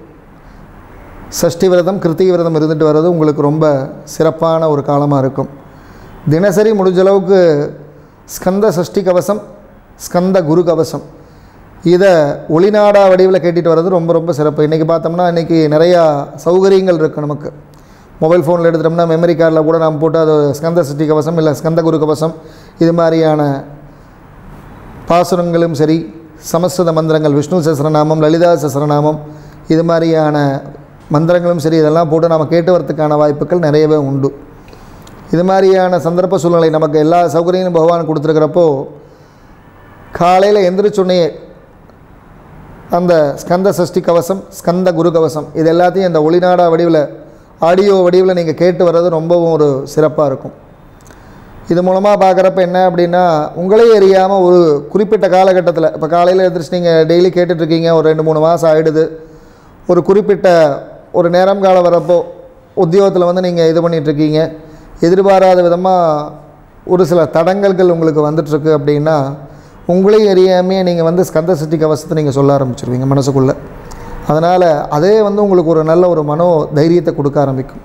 சஷ்டி விரதம் கிருத்திகை விரதம் இருந்துட்டு வர்றது உங்களுக்கு ரொம்ப சிறப்பான ஒரு காலமாக இருக்கும் தினசரி முடிஞ்ச அளவுக்கு ஸ்கந்த சஷ்டி கவசம் ஸ்கந்த குரு கவசம் இதை ஒளிநாடா வடிவில் கேட்டுட்டு வர்றது ரொம்ப ரொம்ப சிறப்பு இன்றைக்கி பார்த்தோம்னா இன்றைக்கி நிறையா சௌகரியங்கள் இருக்குது நமக்கு மொபைல் ஃபோனில் எடுத்துட்டோம்னா மெமரி கார்டில் கூட நம்ம போட்டு அது ஸ்கந்த சஷ்டி கவசம் இல்லை ஸ்கந்த குரு கவசம் இது மாதிரியான பாசுரங்களும் சரி சமஸ்கிருத மந்திரங்கள் விஷ்ணு சஹஸ்ரநாமம் லலிதா சஹஸ்ரநாமம் இது மாதிரியான மந்திரங்களும் சரி இதெல்லாம் போட்டு நம்ம கேட்டு வரதுக்கான வாய்ப்புகள் நிறையவே உண்டு இது மாதிரியான சந்தர்ப்ப சூழ்நிலை நமக்கு எல்லா சௌகரியங்களும் பகவான் கொடுத்துருக்கிறப்போ காலையில் எந்திரிச்சொன்னே அந்த ஸ்கந்த சஷ்டி கவசம் ஸ்கந்த குரு கவசம் இது எல்லாத்தையும் இந்த ஒளிநாடா வடிவில் ஆடியோ வடிவில் நீங்கள் கேட்டு வர்றது ரொம்பவும் ஒரு சிறப்பாக இருக்கும் இது மூலமாக பார்க்குறப்ப என்ன அப்படின்னா உங்களே அறியாமல் ஒரு குறிப்பிட்ட காலகட்டத்தில் இப்போ காலையில் எழுந்திரிச்சு நீங்கள் டெய்லி கேட்டுட்ருக்கீங்க ஒரு ரெண்டு மூணு மாதம் ஆகிடுது ஒரு குறிப்பிட்ட ஒரு நேரம் காலம் வரப்போ உத்தியோகத்தில் வந்து நீங்கள் இது பண்ணிகிட்ருக்கீங்க எதிர்பாராத விதமாக ஒரு சில தடங்கல்கள் உங்களுக்கு வந்துட்டுருக்கு அப்படின்னா உங்களையும் அறியாமையே நீங்கள் வந்து ஸ்கந்த சஷ்டி கவசத்தை நீங்கள் சொல்ல ஆரம்பிச்சிருவீங்க மனசுக்குள்ளே அதனால் அதே வந்து உங்களுக்கு ஒரு நல்ல ஒரு மனோ தைரியத்தை கொடுக்க ஆரம்பிக்கும்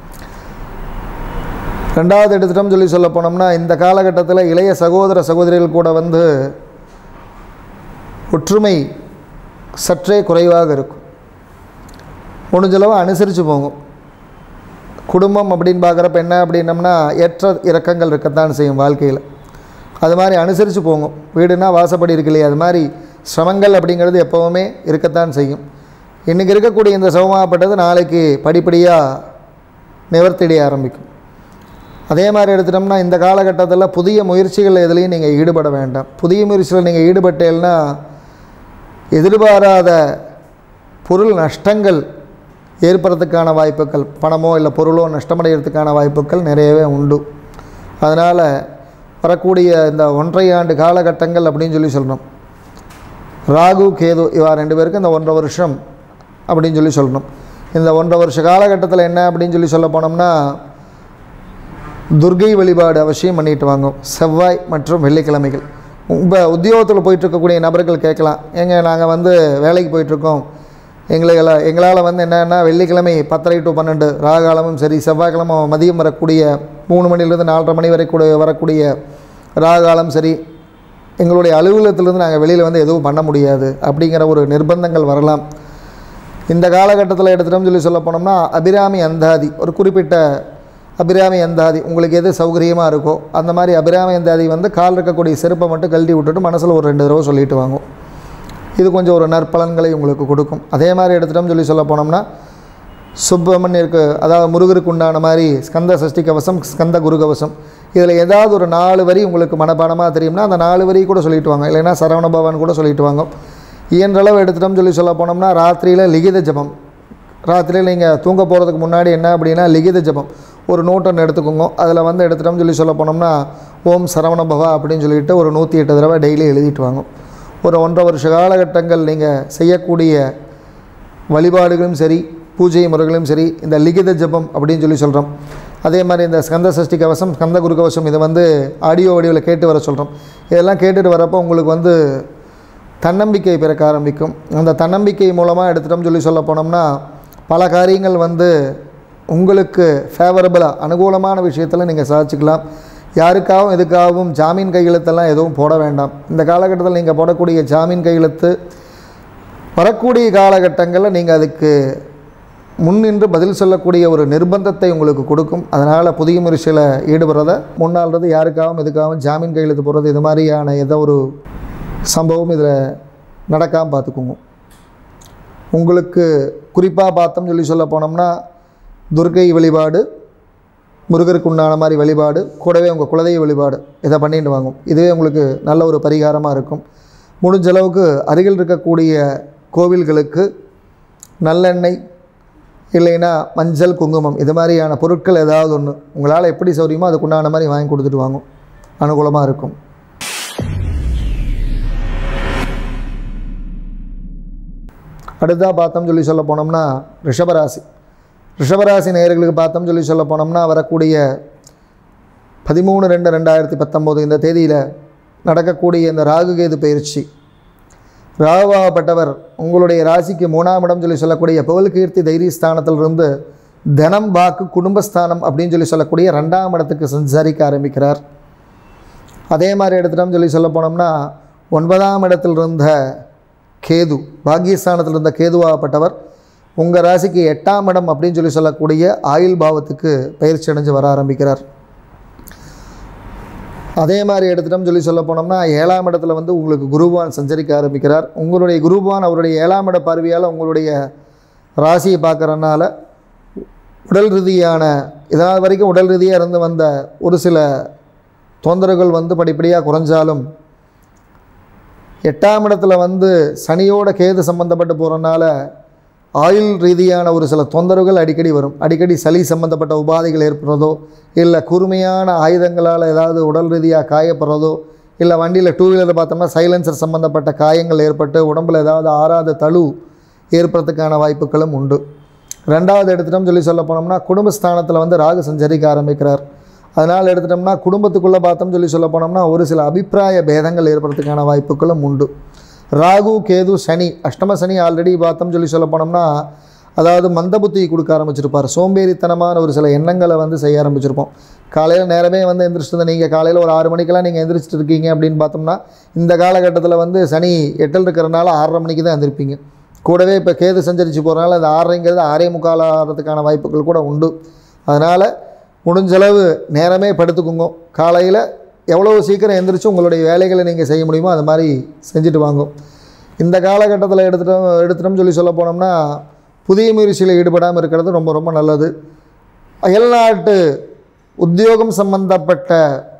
ரெண்டாவது எடுத்துட்டோம் சொல்லி சொல்ல போனோம்னா இந்த காலகட்டத்தில் இளைய சகோதர சகோதரிகள் கூட வந்து ஒற்றுமை சற்றே குறைவாக இருக்கும் முடிஞ்சளவு அனுசரித்து போகும் குடும்பம் அப்படின்னு பார்க்குறப்ப என்ன அப்படின்னம்னா ஏற்ற இறக்கங்கள் இருக்கத்தான் செய்யும் வாழ்க்கையில் அது மாதிரி அனுசரித்து போகும் வீடுனா வாசப்படி இருக்கு இல்லையா அது மாதிரி சிரமங்கள் அப்படிங்கிறது எப்போவுமே இருக்கத்தான் செய்யும் இன்றைக்கி இருக்கக்கூடிய இந்த சமமாகப்பட்டது நாளைக்கு படிப்படியாக நிவர்த்திடைய ஆரம்பிக்கும் அதே மாதிரி எடுத்துட்டோம்னா இந்த காலகட்டத்தில் புதிய முயற்சிகள் எதுலேயும் நீங்கள் ஈடுபட வேண்டாம் புதிய முயற்சியில் நீங்கள் ஈடுபட்டேன்னா எதிர்பாராத பொருள் நஷ்டங்கள் ஏற்படுறதுக்கான வாய்ப்புகள் பணமோ இல்லை பொருளோ நஷ்டமடைகிறதுக்கான வாய்ப்புகள் நிறையவே உண்டு அதனால் வரக்கூடிய இந்த ஒன்றை ஆண்டு காலகட்டங்கள் அப்படின்னு சொல்லி சொல்கிறோம் ராகு கேது இவா ரெண்டு பேருக்கு இந்த ஒன்றரை வருஷம் அப்படின்னு சொல்லி சொல்லணும் இந்த ஒன்றரை வருஷ காலகட்டத்தில் என்ன அப்படின்னு சொல்லி சொல்ல போனோம்னா துர்கை வழிபாடு அவசியம் பண்ணிட்டு வாங்க செவ்வாய் மற்றும் வெள்ளிக்கிழமைகள் உங்கள் உத்தியோகத்தில் போயிட்டு இருக்கக்கூடிய நபர்கள் கேட்கலாம் ஏங்க நாங்கள் வந்து வேலைக்கு போயிட்டுருக்கோம் எங்களை எல்லாம் எங்களால் வந்து என்னென்னா வெள்ளிக்கிழமை பத்தரை டு பன்னெண்டு ராகாலமும் சரி செவ்வாய்க்கிழமை மதியம் வரக்கூடிய மூணு மணிலேருந்து நாலரை மணி வரை கூட வரக்கூடிய ராகாலம் சரி எங்களுடைய அலுவலகத்திலேருந்து நாங்கள் வெளியில் வந்து எதுவும் பண்ண முடியாது அப்படிங்கிற ஒரு நிர்பந்தங்கள் வரலாம் இந்த காலகட்டத்தில் எடுத்துட்டோம் சொல்லி சொல்ல போனோம்னா அபிராமி அந்தாதி ஒரு குறிப்பிட்ட அபிராமி அந்தாதி உங்களுக்கு எது சௌகரியமாக இருக்கோ அந்த மாதிரி அபிராமி அந்தாதி வந்து கால் இருக்கக்கூடிய செருப்பை மட்டும் கழட்டி விட்டுட்டு மனசில் ஒரு ரெண்டு தடவை சொல்லிட்டு வாங்கும் இது கொஞ்சம் ஒரு நற்பலன்களை உங்களுக்கு கொடுக்கும் அதே மாதிரி எடுத்துட்டோம் சொல்லி சொல்ல போனோம்னா சுப்பிரமணியருக்கு அதாவது முருகருக்கு உண்டான மாதிரி ஸ்கந்த சஷ்டி கவசம் ஸ்கந்த குரு கவசம் இதில் ஏதாவது ஒரு நாலு வரி உங்களுக்கு மனப்பாடமாக தெரியும்னா அந்த நாலு வரி கூட சொல்லிட்டு வாங்க இல்லைன்னா சரவண பவன் கூட சொல்லிட்டு வாங்க இயன்றளவு எடுத்துட்டோம் சொல்லி சொல்ல போனோம்னா ராத்திரியில் லிகித ஜபம் ராத்திரியில் நீங்கள் தூங்க போகிறதுக்கு முன்னாடி என்ன அப்படின்னா லிகித ஜபம் ஒரு நோட் ஒன்று எடுத்துக்கோங்க அதில் வந்து எடுத்துட்டோம் சொல்லி சொல்ல போனோம்னா ஓம் சரவண பவா அப்படின்னு சொல்லிட்டு ஒரு நூற்றி எட்டு தடவை டெய்லி எழுதிட்டு வாங்க ஒரு ஒன்றரை வருஷ காலகட்டங்கள் நீங்கள் செய்யக்கூடிய வழிபாடுகளும் சரி பூஜை முறைகளும் சரி இந்த லிகித ஜபம் அப்படின்னு சொல்லி சொல்கிறோம் அதே மாதிரி இந்த ஸ்கந்த சஷ்டி கவசம் ஸ்கந்த குரு கவசம் இதை வந்து ஆடியோ வடிவில் கேட்டு வர சொல்கிறோம் இதெல்லாம் கேட்டுட்டு வரப்போ உங்களுக்கு வந்து தன்னம்பிக்கை பிறக்க ஆரம்பிக்கும் அந்த தன்னம்பிக்கை மூலமாக எடுத்துட்டோம் சொல்லி சொல்ல போனோம்னா பல காரியங்கள் வந்து உங்களுக்கு ஃபேவரபுளாக அனுகூலமான விஷயத்தில் நீங்கள் சாதிச்சுக்கலாம் யாருக்காகவும் எதுக்காகவும் ஜாமீன் கையெழுத்தெல்லாம் எதுவும் போட வேண்டாம் இந்த காலகட்டத்தில் நீங்கள் போடக்கூடிய ஜாமீன் கையெழுத்து வரக்கூடிய காலகட்டங்களில் நீங்கள் அதுக்கு முன்னின்று பதில் சொல்லக்கூடிய ஒரு நிர்பந்தத்தை உங்களுக்கு கொடுக்கும் அதனால் புதிய முயற்சியில் ஈடுபடுறத முன்னாள்றது யாருக்காகவும் எதுக்காகவும் ஜாமீன் கையெழுத்து போடுறது இது மாதிரியான ஏதோ ஒரு சம்பவம் இதில் நடக்காமல் பார்த்துக்குங்க உங்களுக்கு குறிப்பாக பார்த்தோம் சொல்லி சொல்ல போனோம்னா துர்க்கை வழிபாடு முருகருக்கு உண்டான மாதிரி வழிபாடு கூடவே உங்கள் குலதெய்வ வழிபாடு இதை பண்ணிட்டு வாங்கும் இதுவே உங்களுக்கு நல்ல ஒரு பரிகாரமாக இருக்கும் முடிஞ்ச அளவுக்கு அருகில் இருக்கக்கூடிய கோவில்களுக்கு நல்லெண்ணெய் இல்லைன்னா மஞ்சள் குங்குமம் இது மாதிரியான பொருட்கள் ஏதாவது ஒன்று உங்களால் எப்படி சௌரியமோ அதுக்குண்டான மாதிரி வாங்கி கொடுத்துட்டு வாங்கும் அனுகூலமாக இருக்கும் அடுத்ததாக பார்த்தோம் சொல்லி சொல்ல போனோம்னா ரிஷபராசி ரிஷபராசி நேயர்களுக்கு பார்த்தோம் சொல்லி சொல்ல போனோம்னா வரக்கூடிய பதிமூணு ரெண்டு ரெண்டாயிரத்தி பத்தொம்போது இந்த தேதியில் நடக்கக்கூடிய இந்த ராகுகேது பயிற்சி ராகுவாகப்பட்டவர் உங்களுடைய ராசிக்கு மூணாம் இடம் சொல்லி சொல்லக்கூடிய புகழ் கீர்த்தி தைரிய ஸ்தானத்திலிருந்து தனம் வாக்கு குடும்பஸ்தானம் அப்படின்னு சொல்லி சொல்லக்கூடிய ரெண்டாம் இடத்துக்கு சஞ்சரிக்க ஆரம்பிக்கிறார் அதே மாதிரி எடுத்துட்டோம் சொல்லி சொல்ல போனோம்னா ஒன்பதாம் இடத்தில் இருந்த கேது பாக்கியஸ்தானத்தில் இருந்த கேதுவாகப்பட்டவர் உங்கள் ராசிக்கு எட்டாம் இடம் அப்படின்னு சொல்லி சொல்லக்கூடிய ஆயுள் பாவத்துக்கு பயிற்சி அடைஞ்சு வர ஆரம்பிக்கிறார் அதே மாதிரி எடுத்துட்டோம் சொல்லி சொல்ல போனோம்னா ஏழாம் இடத்துல வந்து உங்களுக்கு குருவான் சஞ்சரிக்க ஆரம்பிக்கிறார் உங்களுடைய குருவான் அவருடைய ஏழாம் இட பார்வையால் உங்களுடைய ராசியை பார்க்குறனால உடல் ரீதியான இதனால் வரைக்கும் உடல் ரீதியாக இருந்து வந்த ஒரு சில தொந்தரவுகள் வந்து படிப்படியாக குறைஞ்சாலும் எட்டாம் இடத்துல வந்து சனியோட கேது சம்மந்தப்பட்டு போகிறனால ஆயுள் ரீதியான ஒரு சில தொந்தரவுகள் அடிக்கடி வரும் அடிக்கடி சளி சம்மந்தப்பட்ட உபாதைகள் ஏற்படுறதோ இல்லை கூர்மையான ஆயுதங்களால் ஏதாவது உடல் ரீதியாக காயப்படுறதோ இல்லை வண்டியில் டூ வீலர் பார்த்தோம்னா சைலன்சர் சம்மந்தப்பட்ட காயங்கள் ஏற்பட்டு உடம்பில் ஏதாவது ஆறாத தழு ஏற்படுறதுக்கான வாய்ப்புகளும் உண்டு ரெண்டாவது எடுத்துட்டோம் சொல்லி சொல்ல போனோம்னா குடும்பஸ்தானத்தில் வந்து ராகு சஞ்சரிக்க ஆரம்பிக்கிறார் அதனால் எடுத்துட்டோம்னா குடும்பத்துக்குள்ளே பார்த்தோம் சொல்லி சொல்ல போனோம்னா ஒரு சில அபிப்பிராய பேதங்கள் ஏற்படுறதுக்கான வாய்ப்புகளும் உண்டு ராகு கேது சனி அஷ்டம சனி ஆல்ரெடி பார்த்தோம் சொல்லி சொல்ல போனோம்னா அதாவது மந்த புத்தி கொடுக்க ஆரம்பிச்சிருப்பார் சோம்பேறித்தனமான ஒரு சில எண்ணங்களை வந்து செய்ய ஆரம்பிச்சிருப்போம் காலையில் நேரமே வந்து எந்திரிச்சிட்டு நீங்கள் காலையில் ஒரு ஆறு மணிக்கெல்லாம் நீங்கள் எந்திரிச்சிட்டு இருக்கீங்க அப்படின்னு பார்த்தோம்னா இந்த காலகட்டத்தில் வந்து சனி எட்டில் இருக்கிறனால ஆறரை மணிக்கு தான் எந்திரிப்பீங்க கூடவே இப்போ கேது சஞ்சரித்து போகிறனால அந்த ஆறரைங்கிறது ஆறே முக்கால் ஆகிறதுக்கான வாய்ப்புகள் கூட உண்டு அதனால் முடிஞ்சளவு நேரமே படுத்துக்குங்க காலையில் எவ்வளோ சீக்கிரம் எந்திரிச்சு உங்களுடைய வேலைகளை நீங்கள் செய்ய முடியுமோ அது மாதிரி செஞ்சுட்டு வாங்கும் இந்த காலகட்டத்தில் எடுத்துட்டோம் எடுத்துட்டோம்னு சொல்லி சொல்ல போனோம்னா புதிய முயற்சியில் ஈடுபடாமல் இருக்கிறது ரொம்ப ரொம்ப நல்லது அயல்நாட்டு உத்தியோகம் சம்பந்தப்பட்ட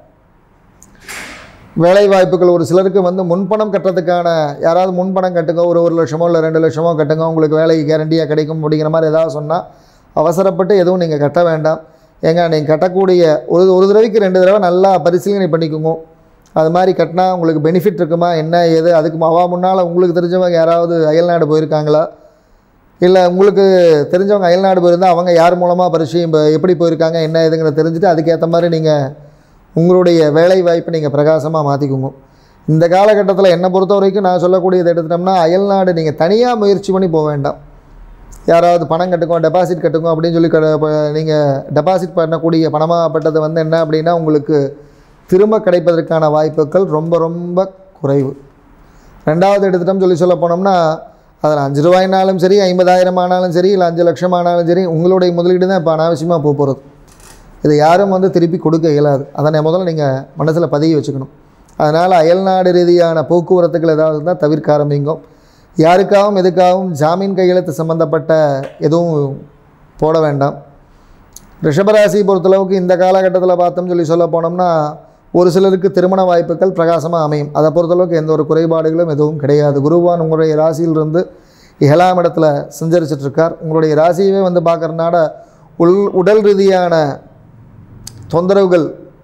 வேலை வாய்ப்புகள் ஒரு சிலருக்கு வந்து முன்பணம் கட்டுறதுக்கான யாராவது முன்பணம் கட்டுங்க ஒரு ஒரு லட்சமோ இல்லை ரெண்டு லட்சமோ கட்டுங்க உங்களுக்கு வேலை கேரண்டியாக கிடைக்கும் அப்படிங்கிற மாதிரி ஏதாவது சொன்னால் அவசரப்பட்டு எதுவும் நீங்கள் கட்ட வேண்டாம் ஏங்க நீங்கள் கட்டக்கூடிய ஒரு ஒரு தடவைக்கு ரெண்டு தடவை நல்லா பரிசீலனை பண்ணிக்கோங்க அது மாதிரி கட்டினா உங்களுக்கு பெனிஃபிட் இருக்குமா என்ன ஏது அதுக்கு அவா முன்னால் உங்களுக்கு தெரிஞ்சவங்க யாராவது அயல்நாடு போயிருக்காங்களா இல்லை உங்களுக்கு தெரிஞ்சவங்க அயல்நாடு போயிருந்தால் அவங்க யார் மூலமாக பரிசீலம் எப்படி போயிருக்காங்க என்ன ஏதுங்கிறத தெரிஞ்சுட்டு அதுக்கேற்ற மாதிரி நீங்கள் உங்களுடைய வேலை வாய்ப்பை நீங்கள் பிரகாசமாக மாற்றிக்குங்க இந்த காலகட்டத்தில் என்னை பொறுத்த வரைக்கும் நான் சொல்லக்கூடியதை எடுத்துட்டோம்னா அயல்நாடு நீங்கள் தனியாக முயற்சி பண்ணி போக வேண்டாம் யாராவது பணம் கட்டுக்கோ டெபாசிட் கட்டுக்கோ அப்படின்னு சொல்லி நீங்கள் டெபாசிட் பண்ணக்கூடிய பணமாகப்பட்டது வந்து என்ன அப்படின்னா உங்களுக்கு திரும்ப கிடைப்பதற்கான வாய்ப்புகள் ரொம்ப ரொம்ப குறைவு ரெண்டாவது எடுத்துட்டோம் சொல்லி சொல்ல போனோம்னா அதில் அஞ்சு ரூபாய்னாலும் சரி ஐம்பதாயிரம் ஆனாலும் சரி இல்லை அஞ்சு லட்சம் ஆனாலும் சரி உங்களுடைய முதலீடு தான் இப்போ அனாவசியமாக போக போகிறது இதை யாரும் வந்து திருப்பி கொடுக்க இயலாது அதனை முதல்ல நீங்கள் மனசில் பதிய வச்சுக்கணும் அதனால் அயல்நாடு ரீதியான போக்குவரத்துகள் ஏதாவது இருந்தால் தவிர்க்க ஆரம்பிங்க யாருக்காகவும் எதுக்காகவும் ஜாமீன் கையெழுத்து சம்மந்தப்பட்ட எதுவும் போட வேண்டாம் ரிஷபராசி பொறுத்தளவுக்கு இந்த காலகட்டத்தில் பார்த்தோம் சொல்லி சொல்ல போனோம்னா ஒரு சிலருக்கு திருமண வாய்ப்புகள் பிரகாசமாக அமையும் அதை பொறுத்தளவுக்கு எந்த ஒரு குறைபாடுகளும் எதுவும் கிடையாது குருவான் உங்களுடைய ராசியிலிருந்து ஏழாம் இடத்துல சஞ்சரிச்சிட்டு இருக்கார் உங்களுடைய ராசியவே வந்து பார்க்குறனால உள் உடல் ரீதியான தொந்தரவுகள்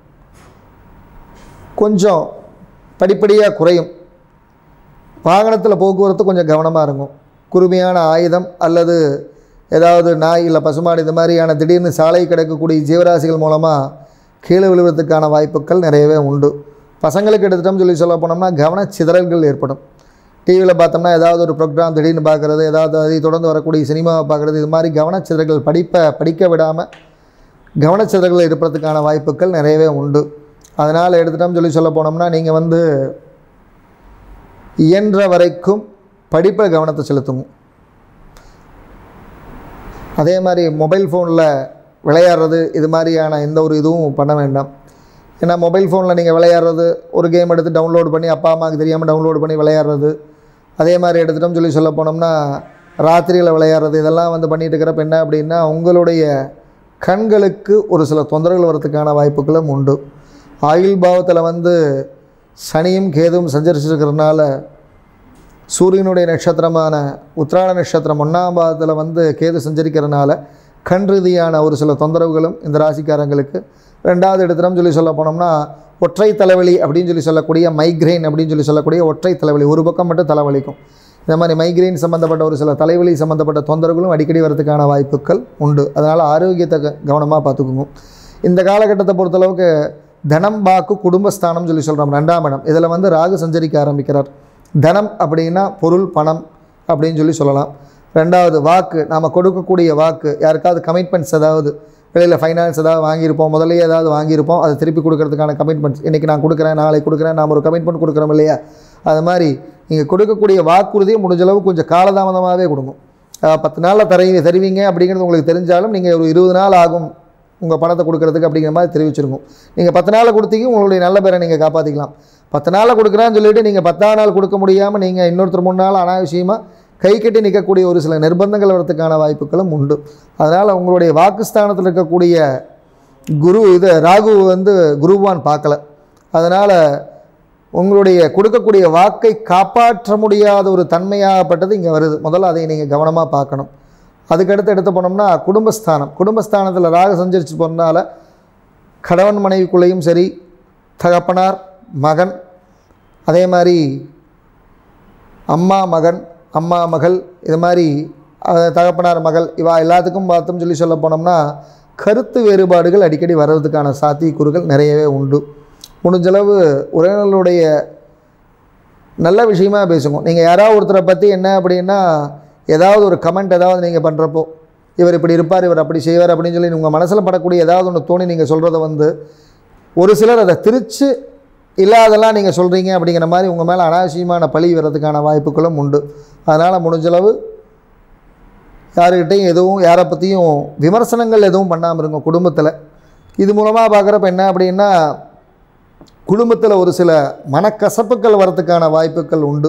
கொஞ்சம் படிப்படியாக குறையும் வாகனத்தில் போக்குவரத்து கொஞ்சம் கவனமாக இருக்கும் குறுமையான ஆயுதம் அல்லது ஏதாவது நாய் இல்லை பசுமாடு இது மாதிரியான திடீர்னு சாலை கிடக்கக்கூடிய ஜீவராசிகள் மூலமாக கீழே விழுவதற்கான வாய்ப்புகள் நிறையவே உண்டு பசங்களுக்கு எடுத்துட்டோம்னு சொல்லி சொல்ல போனோம்னா கவனச்சிதறல்கள் ஏற்படும் டிவியில் பார்த்தோம்னா ஏதாவது ஒரு ப்ரோக்ராம் திடீர்னு பார்க்குறது ஏதாவது அதை தொடர்ந்து வரக்கூடிய சினிமாவை பார்க்குறது இது மாதிரி கவனச்சிதறல்கள் படிப்பை படிக்க விடாமல் கவனச்சிதறல்கள் இருப்பதற்கான வாய்ப்புகள் நிறையவே உண்டு அதனால் எடுத்துட்டோம்னு சொல்லி சொல்ல போனோம்னா நீங்கள் வந்து இயன்ற வரைக்கும் படிப்பில் கவனத்தை செலுத்துங்க அதே மாதிரி மொபைல் ஃபோனில் விளையாடுறது இது மாதிரியான எந்த ஒரு இதுவும் பண்ண வேண்டாம் ஏன்னா மொபைல் ஃபோனில் நீங்கள் விளையாடுறது ஒரு கேம் எடுத்து டவுன்லோட் பண்ணி அப்பா அம்மாவுக்கு தெரியாமல் டவுன்லோட் பண்ணி விளையாடுறது அதே மாதிரி எடுத்துட்டோம்னு சொல்லி சொல்ல போனோம்னா ராத்திரியில் விளையாடுறது இதெல்லாம் வந்து பண்ணிட்டு இருக்கிறப்ப என்ன அப்படின்னா உங்களுடைய கண்களுக்கு ஒரு சில தொந்தரவுகள் வரதுக்கான வாய்ப்புகளும் உண்டு ஆயுள் பாவத்தில் வந்து சனியும் கேதுவும் சஞ்சரிச்சிருக்கிறதுனால சூரியனுடைய நட்சத்திரமான உத்திராட நட்சத்திரம் ஒன்றாம் பாதத்தில் வந்து கேது சஞ்சரிக்கிறதுனால கண் ரீதியான ஒரு சில தொந்தரவுகளும் இந்த ராசிக்காரங்களுக்கு ரெண்டாவது எடுத்துட்டோம்னு சொல்லி சொல்ல போனோம்னா ஒற்றை தலைவலி அப்படின்னு சொல்லி சொல்லக்கூடிய மைக்ரைன் அப்படின்னு சொல்லி சொல்லக்கூடிய ஒற்றை தலைவலி ஒரு பக்கம் மட்டும் தலைவலிக்கும் இந்த மாதிரி மைக்ரைன் சம்மந்தப்பட்ட ஒரு சில தலைவலி சம்மந்தப்பட்ட தொந்தரவுகளும் அடிக்கடி வரதுக்கான வாய்ப்புகள் உண்டு அதனால் ஆரோக்கியத்தை க- கவனமாக பார்த்துக்குங்க இந்த காலகட்டத்தை பொறுத்தளவுக்கு தனம் வாக்கு குடும்பஸ்தானம் சொல்லி சொல்கிறோம் ரெண்டாம் இடம் இதில் வந்து ராகு சஞ்சரிக்க ஆரம்பிக்கிறார் தனம் அப்படின்னா பொருள் பணம் அப்படின்னு சொல்லி சொல்லலாம் ரெண்டாவது வாக்கு நாம் கொடுக்கக்கூடிய வாக்கு யாருக்காவது கமிட்மெண்ட்ஸ் ஏதாவது வெளியில் ஃபைனான்ஸ் ஏதாவது வாங்கியிருப்போம் முதல்லயே ஏதாவது வாங்கியிருப்போம் அதை திருப்பி கொடுக்கறதுக்கான கமிட்மெண்ட்ஸ் இன்றைக்கி நான் கொடுக்குறேன் நாளைக்கு கொடுக்குறேன் நாம் ஒரு கமிட்மெண்ட் கொடுக்குறோம் இல்லையா அது மாதிரி நீங்கள் கொடுக்கக்கூடிய வாக்குறுதியை முடிஞ்ச அளவு கொஞ்சம் காலதாமதமாகவே கொடுங்க அஹ் பத்து நாளில் தரை தருவீங்க அப்படிங்கிறது உங்களுக்கு தெரிஞ்சாலும் நீங்கள் ஒரு இருபது நாள் ஆகும் உங்கள் பணத்தை கொடுக்கறதுக்கு அப்படிங்கிற மாதிரி தெரிவிச்சிருங்க நீங்கள் பத்து நாளில் கொடுத்தீங்க உங்களுடைய நல்ல பேரை நீங்கள் காப்பாற்றிக்கலாம் பத்து நாளில் கொடுக்குறேன்னு சொல்லிட்டு நீங்கள் பத்தாம் நாள் கொடுக்க முடியாமல் நீங்கள் இன்னொருத்தர் மூணு நாள் அனாவசியமாக கை கட்டி நிற்கக்கூடிய ஒரு சில நிர்பந்தங்கள் வரதுக்கான வாய்ப்புகளும் உண்டு அதனால் உங்களுடைய வாக்குஸ்தானத்தில் இருக்கக்கூடிய குரு இது ராகு வந்து குருவான் பார்க்கல அதனால் உங்களுடைய கொடுக்கக்கூடிய வாக்கை காப்பாற்ற முடியாத ஒரு தன்மையாகப்பட்டது இங்கே வருது முதல்ல அதை நீங்கள் கவனமாக பார்க்கணும் அதுக்கடுத்து எடுத்து போனோம்னா குடும்பஸ்தானம் குடும்பஸ்தானத்தில் ராகு சஞ்சரிச்சு போகிறதுனால கணவன் மனைவிக்குள்ளேயும் சரி தகப்பனார் மகன் அதே மாதிரி அம்மா மகன் அம்மா மகள் இது மாதிரி அஹ், தகப்பனார் மகள் இவா எல்லாத்துக்கும் பார்த்தோம் சொல்லி சொல்ல போனோம்னா கருத்து வேறுபாடுகள் அடிக்கடி வர்றதுக்கான சாத்தியக்கூறுகள் நிறையவே உண்டு முடிஞ்சளவு உறவினர்களுடைய நல்ல விஷயமா பேசுங்க நீங்கள் யாராவது ஒருத்தரை பற்றி என்ன அப்படின்னா ஏதாவது ஒரு கமெண்ட் ஏதாவது நீங்கள் பண்ணுறப்போ இவர் இப்படி இருப்பார் இவர் அப்படி செய்வார் அப்படின்னு சொல்லி உங்கள் மனசில் படக்கூடிய ஏதாவது ஒன்று தோணி நீங்கள் சொல்கிறத வந்து ஒரு சிலர் அதை திரிச்சு இல்லாதெல்லாம் நீங்கள் சொல்கிறீங்க அப்படிங்கிற மாதிரி உங்கள் மேலே அனாவசியமான பழி வர்றதுக்கான வாய்ப்புகளும் உண்டு அதனால் முடிஞ்சளவு யாருக்கிட்டையும் எதுவும் யாரை பற்றியும் விமர்சனங்கள் எதுவும் பண்ணாமல் இருங்க குடும்பத்தில் இது மூலமாக பார்க்குறப்ப என்ன அப்படின்னா குடும்பத்தில் ஒரு சில மனக்கசப்புகள் வரத்துக்கான வாய்ப்புகள் உண்டு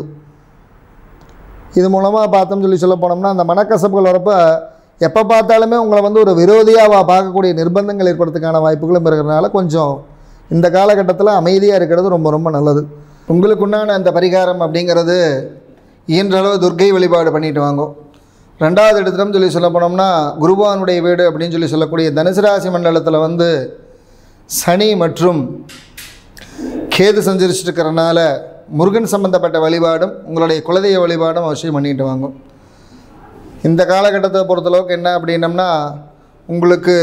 இது மூலமாக பார்த்தோம்னு சொல்லி சொல்ல போனோம்னா அந்த மனக்கசப்புகள் வரப்ப எப்போ பார்த்தாலுமே உங்களை வந்து ஒரு விரோதியாக பார்க்கக்கூடிய நிர்பந்தங்கள் ஏற்படுறதுக்கான வாய்ப்புகளும் இருக்கிறதுனால கொஞ்சம் இந்த காலகட்டத்தில் அமைதியாக இருக்கிறது ரொம்ப ரொம்ப நல்லது உங்களுக்கு உண்டான அந்த பரிகாரம் அப்படிங்கிறது இயன்றளவு துர்க்கை வழிபாடு பண்ணிட்டு வாங்கோ ரெண்டாவது இடத்துலம் சொல்லி சொல்ல போனோம்னா குருபானுடைய வீடு அப்படின்னு சொல்லி சொல்லக்கூடிய தனுசு ராசி மண்டலத்தில் வந்து சனி மற்றும் கேது சஞ்சரிச்சுட்டு இருக்கிறனால முருகன் சம்பந்தப்பட்ட வழிபாடும் உங்களுடைய குலதெய்வ வழிபாடும் அவசியம் பண்ணிட்டு வாங்க இந்த காலகட்டத்தை பொறுத்தளவுக்கு என்ன அப்படின்னம்னா உங்களுக்கு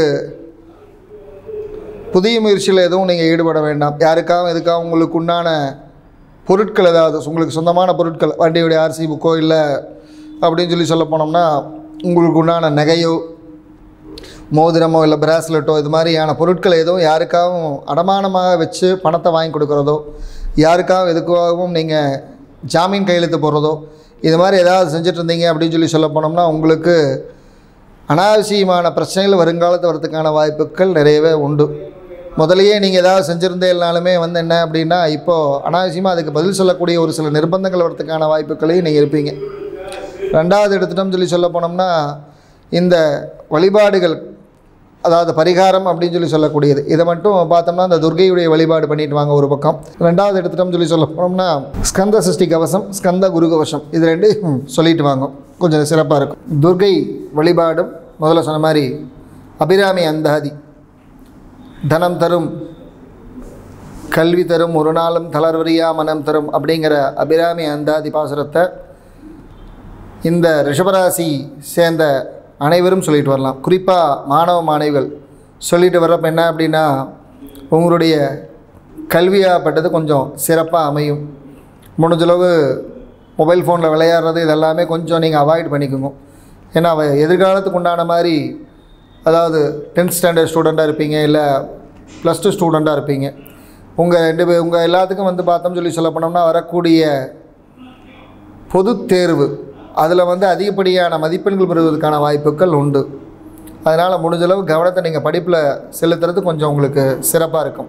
புதிய முயற்சியில் எதுவும் நீங்கள் ஈடுபட வேண்டாம் யாருக்காகவும் எதுக்காகவும் உங்களுக்கு உண்டான பொருட்கள் ஏதாவது உங்களுக்கு சொந்தமான பொருட்கள் வண்டியுடைய ஆர்சி புக்கோ இல்லை அப்படின்னு சொல்லி சொல்ல போனோம்னா உங்களுக்கு உண்டான நகையோ மோதிரமோ இல்லை பிராஸ்லெட்டோ இது மாதிரியான பொருட்கள் எதுவும் யாருக்காகவும் அடமானமாக வச்சு பணத்தை வாங்கி கொடுக்குறதோ யாருக்காகவும் எதுக்காகவும் நீங்கள் ஜாமீன் கையெழுத்து போடுறதோ இது மாதிரி ஏதாவது செஞ்சுட்டு இருந்தீங்க அப்படின்னு சொல்லி சொல்ல போனோம்னா உங்களுக்கு அனாவசியமான பிரச்சனைகள் வருங்காலத்தில் வரதுக்கான வாய்ப்புகள் நிறையவே உண்டு முதலையே நீங்கள் ஏதாவது செஞ்சுருந்தேனாலுமே வந்து என்ன அப்படின்னா இப்போது அனாவசியமாக அதுக்கு பதில் சொல்லக்கூடிய ஒரு சில நிர்பந்தங்கள் வரதுக்கான வாய்ப்புகளையும் நீங்கள் இருப்பீங்க ரெண்டாவது எடுத்துட்டோம் சொல்லி சொல்ல போனோம்னா இந்த வழிபாடுகள் அதாவது பரிகாரம் அப்படின்னு சொல்லி சொல்லக்கூடியது இதை மட்டும் பார்த்தோம்னா இந்த துர்கையுடைய வழிபாடு பண்ணிட்டு வாங்க ஒரு பக்கம் ரெண்டாவது எடுத்துட்டோம் சொல்லி சொல்ல போனோம்னா ஸ்கந்த சஷ்டி கவசம் ஸ்கந்த குரு கவசம் இது ரெண்டையும் சொல்லிட்டு வாங்க கொஞ்சம் சிறப்பாக இருக்கும் துர்கை வழிபாடும் முதல்ல சொன்ன மாதிரி அபிராமி அந்தாதி தனம் தரும் கல்வி தரும் ஒரு நாளும் தளர்வரியா மனம் தரும் அப்படிங்கிற அபிராமி அந்தாதி பாசுரத்தை இந்த ரிஷபராசி சேர்ந்த அனைவரும் சொல்லிட்டு வரலாம் குறிப்பாக மாணவ மாணவிகள் சொல்லிட்டு வர்றப்ப என்ன அப்படின்னா உங்களுடைய கல்வியாகப்பட்டது கொஞ்சம் சிறப்பாக அமையும் முடிஞ்சளவு மொபைல் ஃபோனில் விளையாடுறது இதெல்லாமே கொஞ்சம் நீங்கள் அவாய்ட் பண்ணிக்கோங்க ஏன்னா அவ எதிர்காலத்துக்கு உண்டான மாதிரி அதாவது டென்த் ஸ்டாண்டர்ட் ஸ்டூடெண்ட்டாக இருப்பீங்க இல்லை ப்ளஸ் டூ ஸ்டூடெண்ட்டாக இருப்பீங்க உங்கள் ரெண்டு பேர் உங்கள் எல்லாத்துக்கும் வந்து பார்த்தோம் சொல்லி சொல்ல போனோம்னா வரக்கூடிய பொதுத் தேர்வு அதில் வந்து அதிகப்படியான மதிப்பெண்கள் பெறுவதற்கான வாய்ப்புகள் உண்டு அதனால் முடிஞ்சளவு கவனத்தை நீங்கள் படிப்பில் செலுத்துறது கொஞ்சம் உங்களுக்கு சிறப்பாக இருக்கும்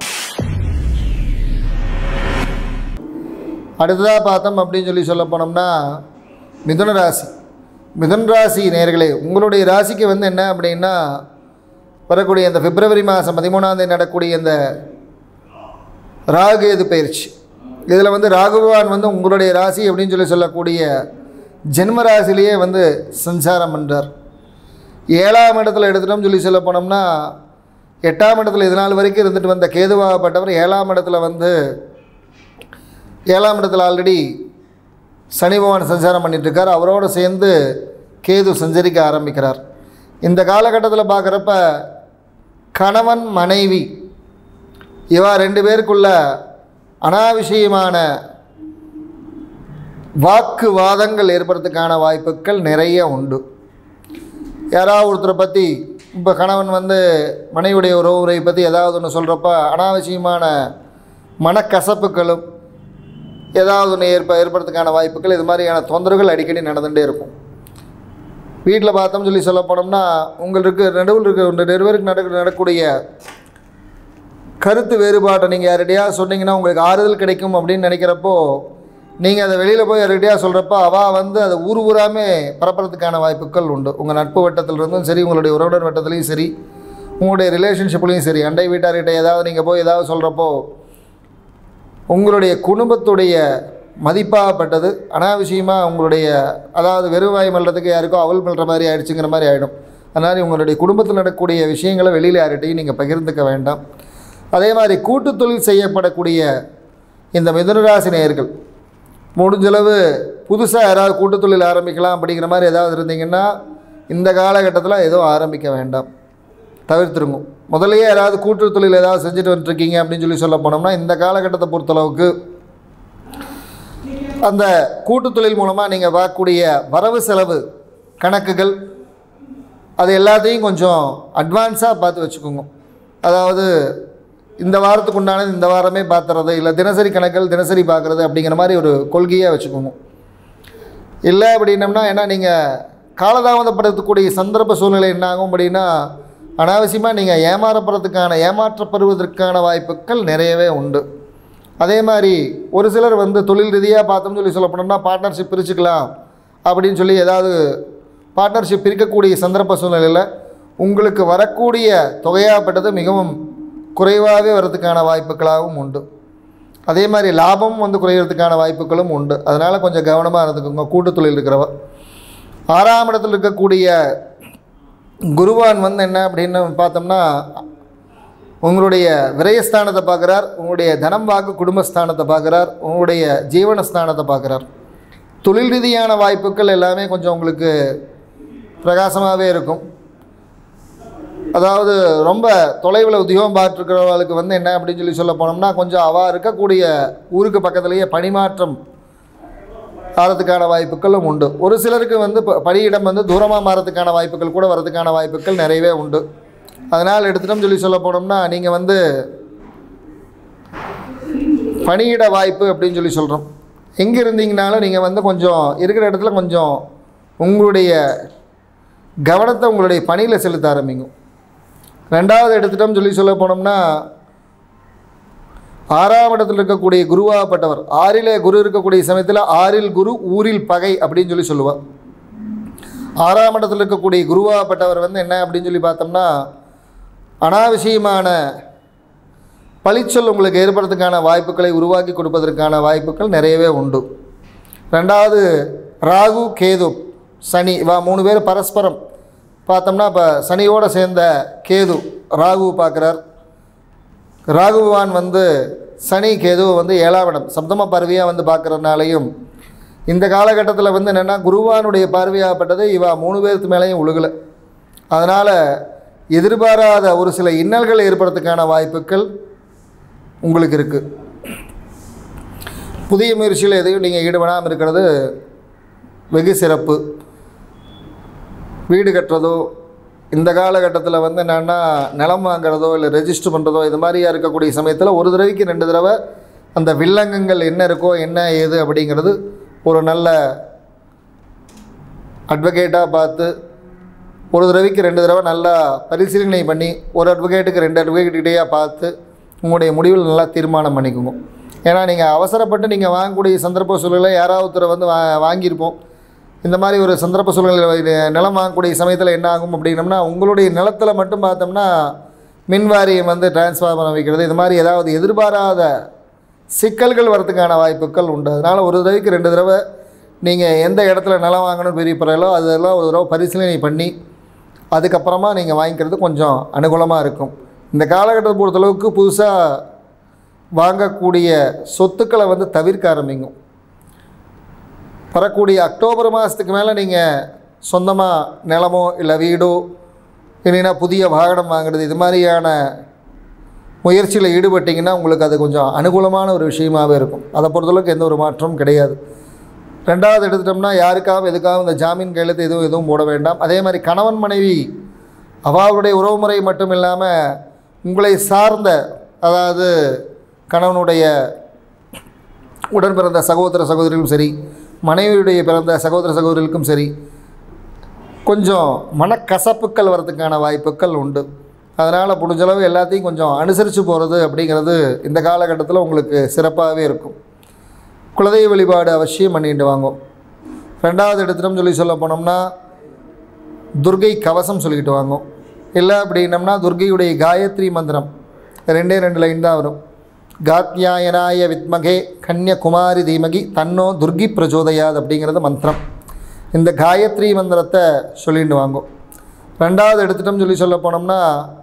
அடுத்ததாக பார்த்தோம் அப்படின்னு சொல்லி சொல்ல போனோம்னா மிதுன ராசி மிதுன ராசி நேர்களே உங்களுடைய ராசிக்கு வந்து என்ன அப்படின்னா வரக்கூடிய இந்த பிப்ரவரி மாதம் பதிமூணாம் தேதி நடக்கக்கூடிய இந்த ராகு எது பயிற்சி இதில் வந்து ராகுபவான் வந்து உங்களுடைய ராசி அப்படின்னு சொல்லி சொல்லக்கூடிய ஜென்ம ராசிலேயே வந்து சஞ்சாரம் பண்ணுறார் ஏழாம் இடத்துல எடுத்துட்டோம் சொல்லி சொல்ல போனோம்னா எட்டாம் இடத்துல இது நாள் வரைக்கும் இருந்துட்டு வந்த கேதுவாகப்பட்டவர் ஏழாம் இடத்துல வந்து ஏழாம் இடத்துல ஆல்ரெடி சனி பகவான் சஞ்சாரம் பண்ணிட்டு இருக்கார் அவரோடு சேர்ந்து கேது சஞ்சரிக்க ஆரம்பிக்கிறார் இந்த காலகட்டத்தில் பார்க்குறப்ப கணவன் மனைவி இவா ரெண்டு பேருக்குள்ள அனாவசியமான வாக்குவாதங்கள் ஏற்படுறதுக்கான வாய்ப்புகள் நிறைய உண்டு யாராவது ஒருத்தரை பற்றி இப்போ கணவன் வந்து மனைவியுடைய உறவுரை பற்றி ஏதாவது ஒன்று சொல்கிறப்ப அனாவசியமான மனக்கசப்புகளும் ஏதாவது ஒன்று ஏற்ப ஏற்படுறதுக்கான வாய்ப்புகள் இது மாதிரியான தொந்தரவுகள் அடிக்கடி நடந்துகிட்டே இருக்கும் வீட்டில் பார்த்தோம்னு சொல்லி சொல்ல போனோம்னா உங்களுக்கு நடுவில் இருக்க ரெண்டு பேருக்கு நடக்க நடக்கக்கூடிய கருத்து வேறுபாட்டை நீங்கள் யார்கிட்டயாவது சொன்னீங்கன்னா உங்களுக்கு ஆறுதல் கிடைக்கும் அப்படின்னு நினைக்கிறப்போ நீங்கள் அதை வெளியில் போய் யார்கிட்டயா சொல்கிறப்ப அவள் வந்து அதை ஊர் ஊராமே பரப்புறதுக்கான வாய்ப்புகள் உண்டு உங்கள் நட்பு வட்டத்தில் இருந்தும் சரி உங்களுடைய உறவினர் வட்டத்துலேயும் சரி உங்களுடைய ரிலேஷன்ஷிப்லேயும் சரி அண்டை வீட்டார்கிட்ட ஏதாவது நீங்கள் போய் ஏதாவது சொல்கிறப்போ உங்களுடைய குடும்பத்துடைய மதிப்பாகப்பட்டது அனாவசியமாக உங்களுடைய அதாவது வெறுவாய் மல்றதுக்கு யாருக்கோ அவல் பண்ணுற மாதிரி ஆயிடுச்சுங்கிற மாதிரி ஆகிடும் அதனால் உங்களுடைய குடும்பத்தில் நடக்கக்கூடிய விஷயங்களை வெளியில் யார்கிட்டையும் நீங்கள் பகிர்ந்துக்க வேண்டாம் அதே மாதிரி கூட்டு தொழில் செய்யப்படக்கூடிய இந்த மிதுனராசி நேயர்கள் முடிஞ்சளவு புதுசாக யாராவது கூட்டு தொழில் ஆரம்பிக்கலாம் அப்படிங்கிற மாதிரி ஏதாவது இருந்தீங்கன்னா இந்த காலகட்டத்தில் எதுவும் ஆரம்பிக்க வேண்டாம் தவிர்த்துருங்க முதலையே யாராவது கூட்டு தொழில் ஏதாவது செஞ்சுட்டு வந்துட்டுருக்கீங்க அப்படின்னு சொல்லி சொல்ல போனோம்னா இந்த காலகட்டத்தை பொறுத்தளவுக்கு அந்த கூட்டு தொழில் மூலமாக நீங்கள் பார்க்கக்கூடிய வரவு செலவு கணக்குகள் அது எல்லாத்தையும் கொஞ்சம் அட்வான்ஸாக பார்த்து வச்சுக்கோங்க அதாவது இந்த வாரத்துக்கு உண்டானது இந்த வாரமே பார்த்துறது இல்லை தினசரி கணக்குகள் தினசரி பார்க்குறது அப்படிங்கிற மாதிரி ஒரு கொள்கையாக வச்சுக்கோங்க இல்லை அப்படின்னம்னா ஏன்னா நீங்கள் காலதாமதப்படுத்தக்கூடிய சந்தர்ப்ப சூழ்நிலை என்ன ஆகும் அப்படின்னா அனாவசியமாக நீங்கள் ஏமாறப்படுறதுக்கான ஏமாற்றப்படுவதற்கான வாய்ப்புகள் நிறையவே உண்டு அதே மாதிரி ஒரு சிலர் வந்து தொழில் ரீதியாக பார்த்தோம்னு சொல்லி சொல்ல போனோம்னா பார்ட்னர்ஷிப் பிரிச்சுக்கலாம் அப்படின்னு சொல்லி ஏதாவது பார்ட்னர்ஷிப் பிரிக்கக்கூடிய சந்தர்ப்ப சூழ்நிலையில் உங்களுக்கு வரக்கூடிய தொகையாகப்பட்டது மிகவும் குறைவாகவே வரதுக்கான வாய்ப்புகளாகவும் உண்டு அதே மாதிரி லாபமும் வந்து குறையிறதுக்கான வாய்ப்புகளும் உண்டு அதனால் கொஞ்சம் கவனமாக இருந்துக்கோங்க கூட்டு தொழில் இருக்கிறவ ஆறாம் இடத்தில் இருக்கக்கூடிய குருவான் வந்து என்ன அப்படின்னு பார்த்தோம்னா உங்களுடைய விரயஸ்தானத்தை பார்க்குறார் உங்களுடைய தனம் வாக்கு குடும்பஸ்தானத்தை பார்க்குறார் உங்களுடைய ஜீவனஸ்தானத்தை பார்க்குறார் தொழில் ரீதியான வாய்ப்புகள் எல்லாமே கொஞ்சம் உங்களுக்கு பிரகாசமாகவே இருக்கும் அதாவது ரொம்ப தொலைவில் உத்தியோகம் பார்த்துருக்கிறவங்களுக்கு வந்து என்ன அப்படின்னு சொல்லி சொல்ல போனோம்னா கொஞ்சம் அவள் இருக்கக்கூடிய ஊருக்கு பக்கத்துலேயே பணிமாற்றம் ஆகிறதுக்கான வாய்ப்புகளும் உண்டு ஒரு சிலருக்கு வந்து ப- பணியிடம் வந்து தூரமாக மாறதுக்கான வாய்ப்புகள் கூட வரதுக்கான வாய்ப்புகள் நிறையவே உண்டு அதனால் எடுத்துட்டோம் சொல்லி சொல்ல போனோம்னா நீங்கள் வந்து பணியிட வாய்ப்பு அப்படின்னு சொல்லி சொல்கிறோம் எங்கே இருந்தீங்கனாலும் நீங்கள் வந்து கொஞ்சம் இருக்கிற இடத்துல கொஞ்சம் உங்களுடைய கவனத்தை உங்களுடைய பணியில் செலுத்த ஆரம்பிங்க ரெண்டாவது எடுத்துட்டோம் சொல்லி சொல்ல போனோம்னா ஆறாம் இடத்தில் இருக்கக்கூடிய குருவாகப்பட்டவர் ஆறிலே குரு இருக்கக்கூடிய சமயத்தில் ஆறில் குரு ஊரில் பகை அப்படின்னு சொல்லி சொல்லுவார் ஆறாம் இடத்தில் இருக்கக்கூடிய குருவாகப்பட்டவர் வந்து என்ன அப்படின்னு சொல்லி பார்த்தோம்னா அனாவசியமான பழிச்சொல் உங்களுக்கு ஏற்படுறதுக்கான வாய்ப்புகளை உருவாக்கி கொடுப்பதற்கான வாய்ப்புகள் நிறையவே உண்டு ரெண்டாவது ராகு கேது சனி இவா மூணு பேர் பரஸ்பரம் பார்த்தோம்னா இப்போ சனியோடு சேர்ந்த கேது ராகு பார்க்குறார் ராகுவான் வந்து சனி கேதுவை வந்து ஏழாம் இடம் சப்தம பார்வையாக வந்து பார்க்குறதுனாலையும் இந்த காலகட்டத்தில் வந்து என்னென்னா குருவானுடைய பார்வையாகப்பட்டது இவா மூணு பேருக்கு மேலேயும் உழுகலை அதனால் எதிர்பாராத ஒரு சில இன்னல்கள் ஏற்படுறதுக்கான வாய்ப்புகள் உங்களுக்கு இருக்குது புதிய முயற்சியில் எதையும் நீங்கள் ஈடுபடாமல் இருக்கிறது வெகு சிறப்பு வீடு கட்டுறதோ இந்த காலகட்டத்தில் வந்து என்னென்னா நிலம் வாங்குறதோ இல்லை ரெஜிஸ்டர் பண்ணுறதோ இது மாதிரியா இருக்கக்கூடிய சமயத்தில் ஒரு தடவைக்கு ரெண்டு தடவை அந்த வில்லங்கங்கள் என்ன இருக்கோ என்ன ஏது அப்படிங்கிறது ஒரு நல்ல அட்வொகேட்டாக பார்த்து ஒரு தடவைக்கு ரெண்டு தடவை நல்லா பரிசீலனை பண்ணி ஒரு அட்வொகேட்டுக்கு ரெண்டு அட்வொகேட்டுக்கிட்டேயா பார்த்து உங்களுடைய முடிவில் நல்லா தீர்மானம் பண்ணிக்கோங்க ஏன்னா நீங்கள் அவசரப்பட்டு நீங்கள் வாங்கக்கூடிய சந்தர்ப்ப சூழலில் யாராவது ஒருத்தர் வந்து வா வாங்கியிருப்போம் இந்த மாதிரி ஒரு சந்தர்ப்ப சூழலில் நிலம் வாங்கக்கூடிய சமயத்தில் என்ன ஆகும் அப்படின்னம்னா உங்களுடைய நிலத்தில் மட்டும் பார்த்தோம்னா மின் வாரியம் வந்து டிரான்ஸ்ஃபார்மர் வைக்கிறது இது மாதிரி ஏதாவது எதிர்பாராத சிக்கல்கள் வரதுக்கான வாய்ப்புகள் உண்டு அதனால் ஒரு தடவைக்கு ரெண்டு தடவை நீங்கள் எந்த இடத்துல நிலம் வாங்கணும்னு விருப்பறீங்களோ அதெல்லாம் ஒரு தடவை பரிசீலனை பண்ணி அதுக்கப்புறமா நீங்கள் வாங்கிக்கிறது கொஞ்சம் அனுகூலமாக இருக்கும் இந்த காலகட்டத்தை பொறுத்தளவுக்கு புதுசாக வாங்கக்கூடிய சொத்துக்களை வந்து தவிர்க்க ஆரம்பிங்க வரக்கூடிய அக்டோபர் மாதத்துக்கு மேலே நீங்கள் சொந்தமாக நிலமோ இல்லை வீடோ இல்லைன்னா புதிய வாகனம் வாங்குறது இது மாதிரியான முயற்சியில் ஈடுபட்டிங்கன்னா உங்களுக்கு அது கொஞ்சம் அனுகூலமான ஒரு விஷயமாகவே இருக்கும் அதை பொறுத்தளவுக்கு எந்த ஒரு மாற்றமும் கிடையாது ரெண்டாவது எடுத்துட்டோம்னா யாருக்காகவும் எதுக்காகவும் இந்த ஜாமீன் கையெழுத்து எதுவும் எதுவும் போட வேண்டாம் அதே மாதிரி கணவன் மனைவி அவர்களுடைய உறவுமுறை மட்டும் இல்லாமல் உங்களை சார்ந்த அதாவது கணவனுடைய உடன் பிறந்த சகோதர சகோதரிகளும் சரி மனைவியுடைய பிறந்த சகோதர சகோதரிகளுக்கும் சரி கொஞ்சம் மனக்கசப்புக்கள் வரதுக்கான வாய்ப்புகள் உண்டு அதனால் முடிஞ்சளவு எல்லாத்தையும் கொஞ்சம் அனுசரித்து போகிறது அப்படிங்கிறது இந்த காலகட்டத்தில் உங்களுக்கு சிறப்பாகவே இருக்கும் குலதெய்வ வழிபாடு அவசியம் பண்ணிட்டு வாங்கும் ரெண்டாவது எடுத்துட்டோம் சொல்லி சொல்ல போனோம்னா துர்கை கவசம் சொல்லிக்கிட்டு வாங்கும் இல்லை அப்படின்னம்னா துர்கையுடைய காயத்ரி மந்திரம் ரெண்டே ரெண்டு லைன் தான் வரும் காத்யாயனாய வித்மகே கன்யகுமாரி தீமகி தன்னோ துர்கி பிரச்சோதயாத் அப்படிங்கிறது மந்திரம் இந்த காயத்ரி மந்திரத்தை சொல்லிட்டு வாங்கும் ரெண்டாவது எடுத்துட்டோம் சொல்லி சொல்ல போனோம்னா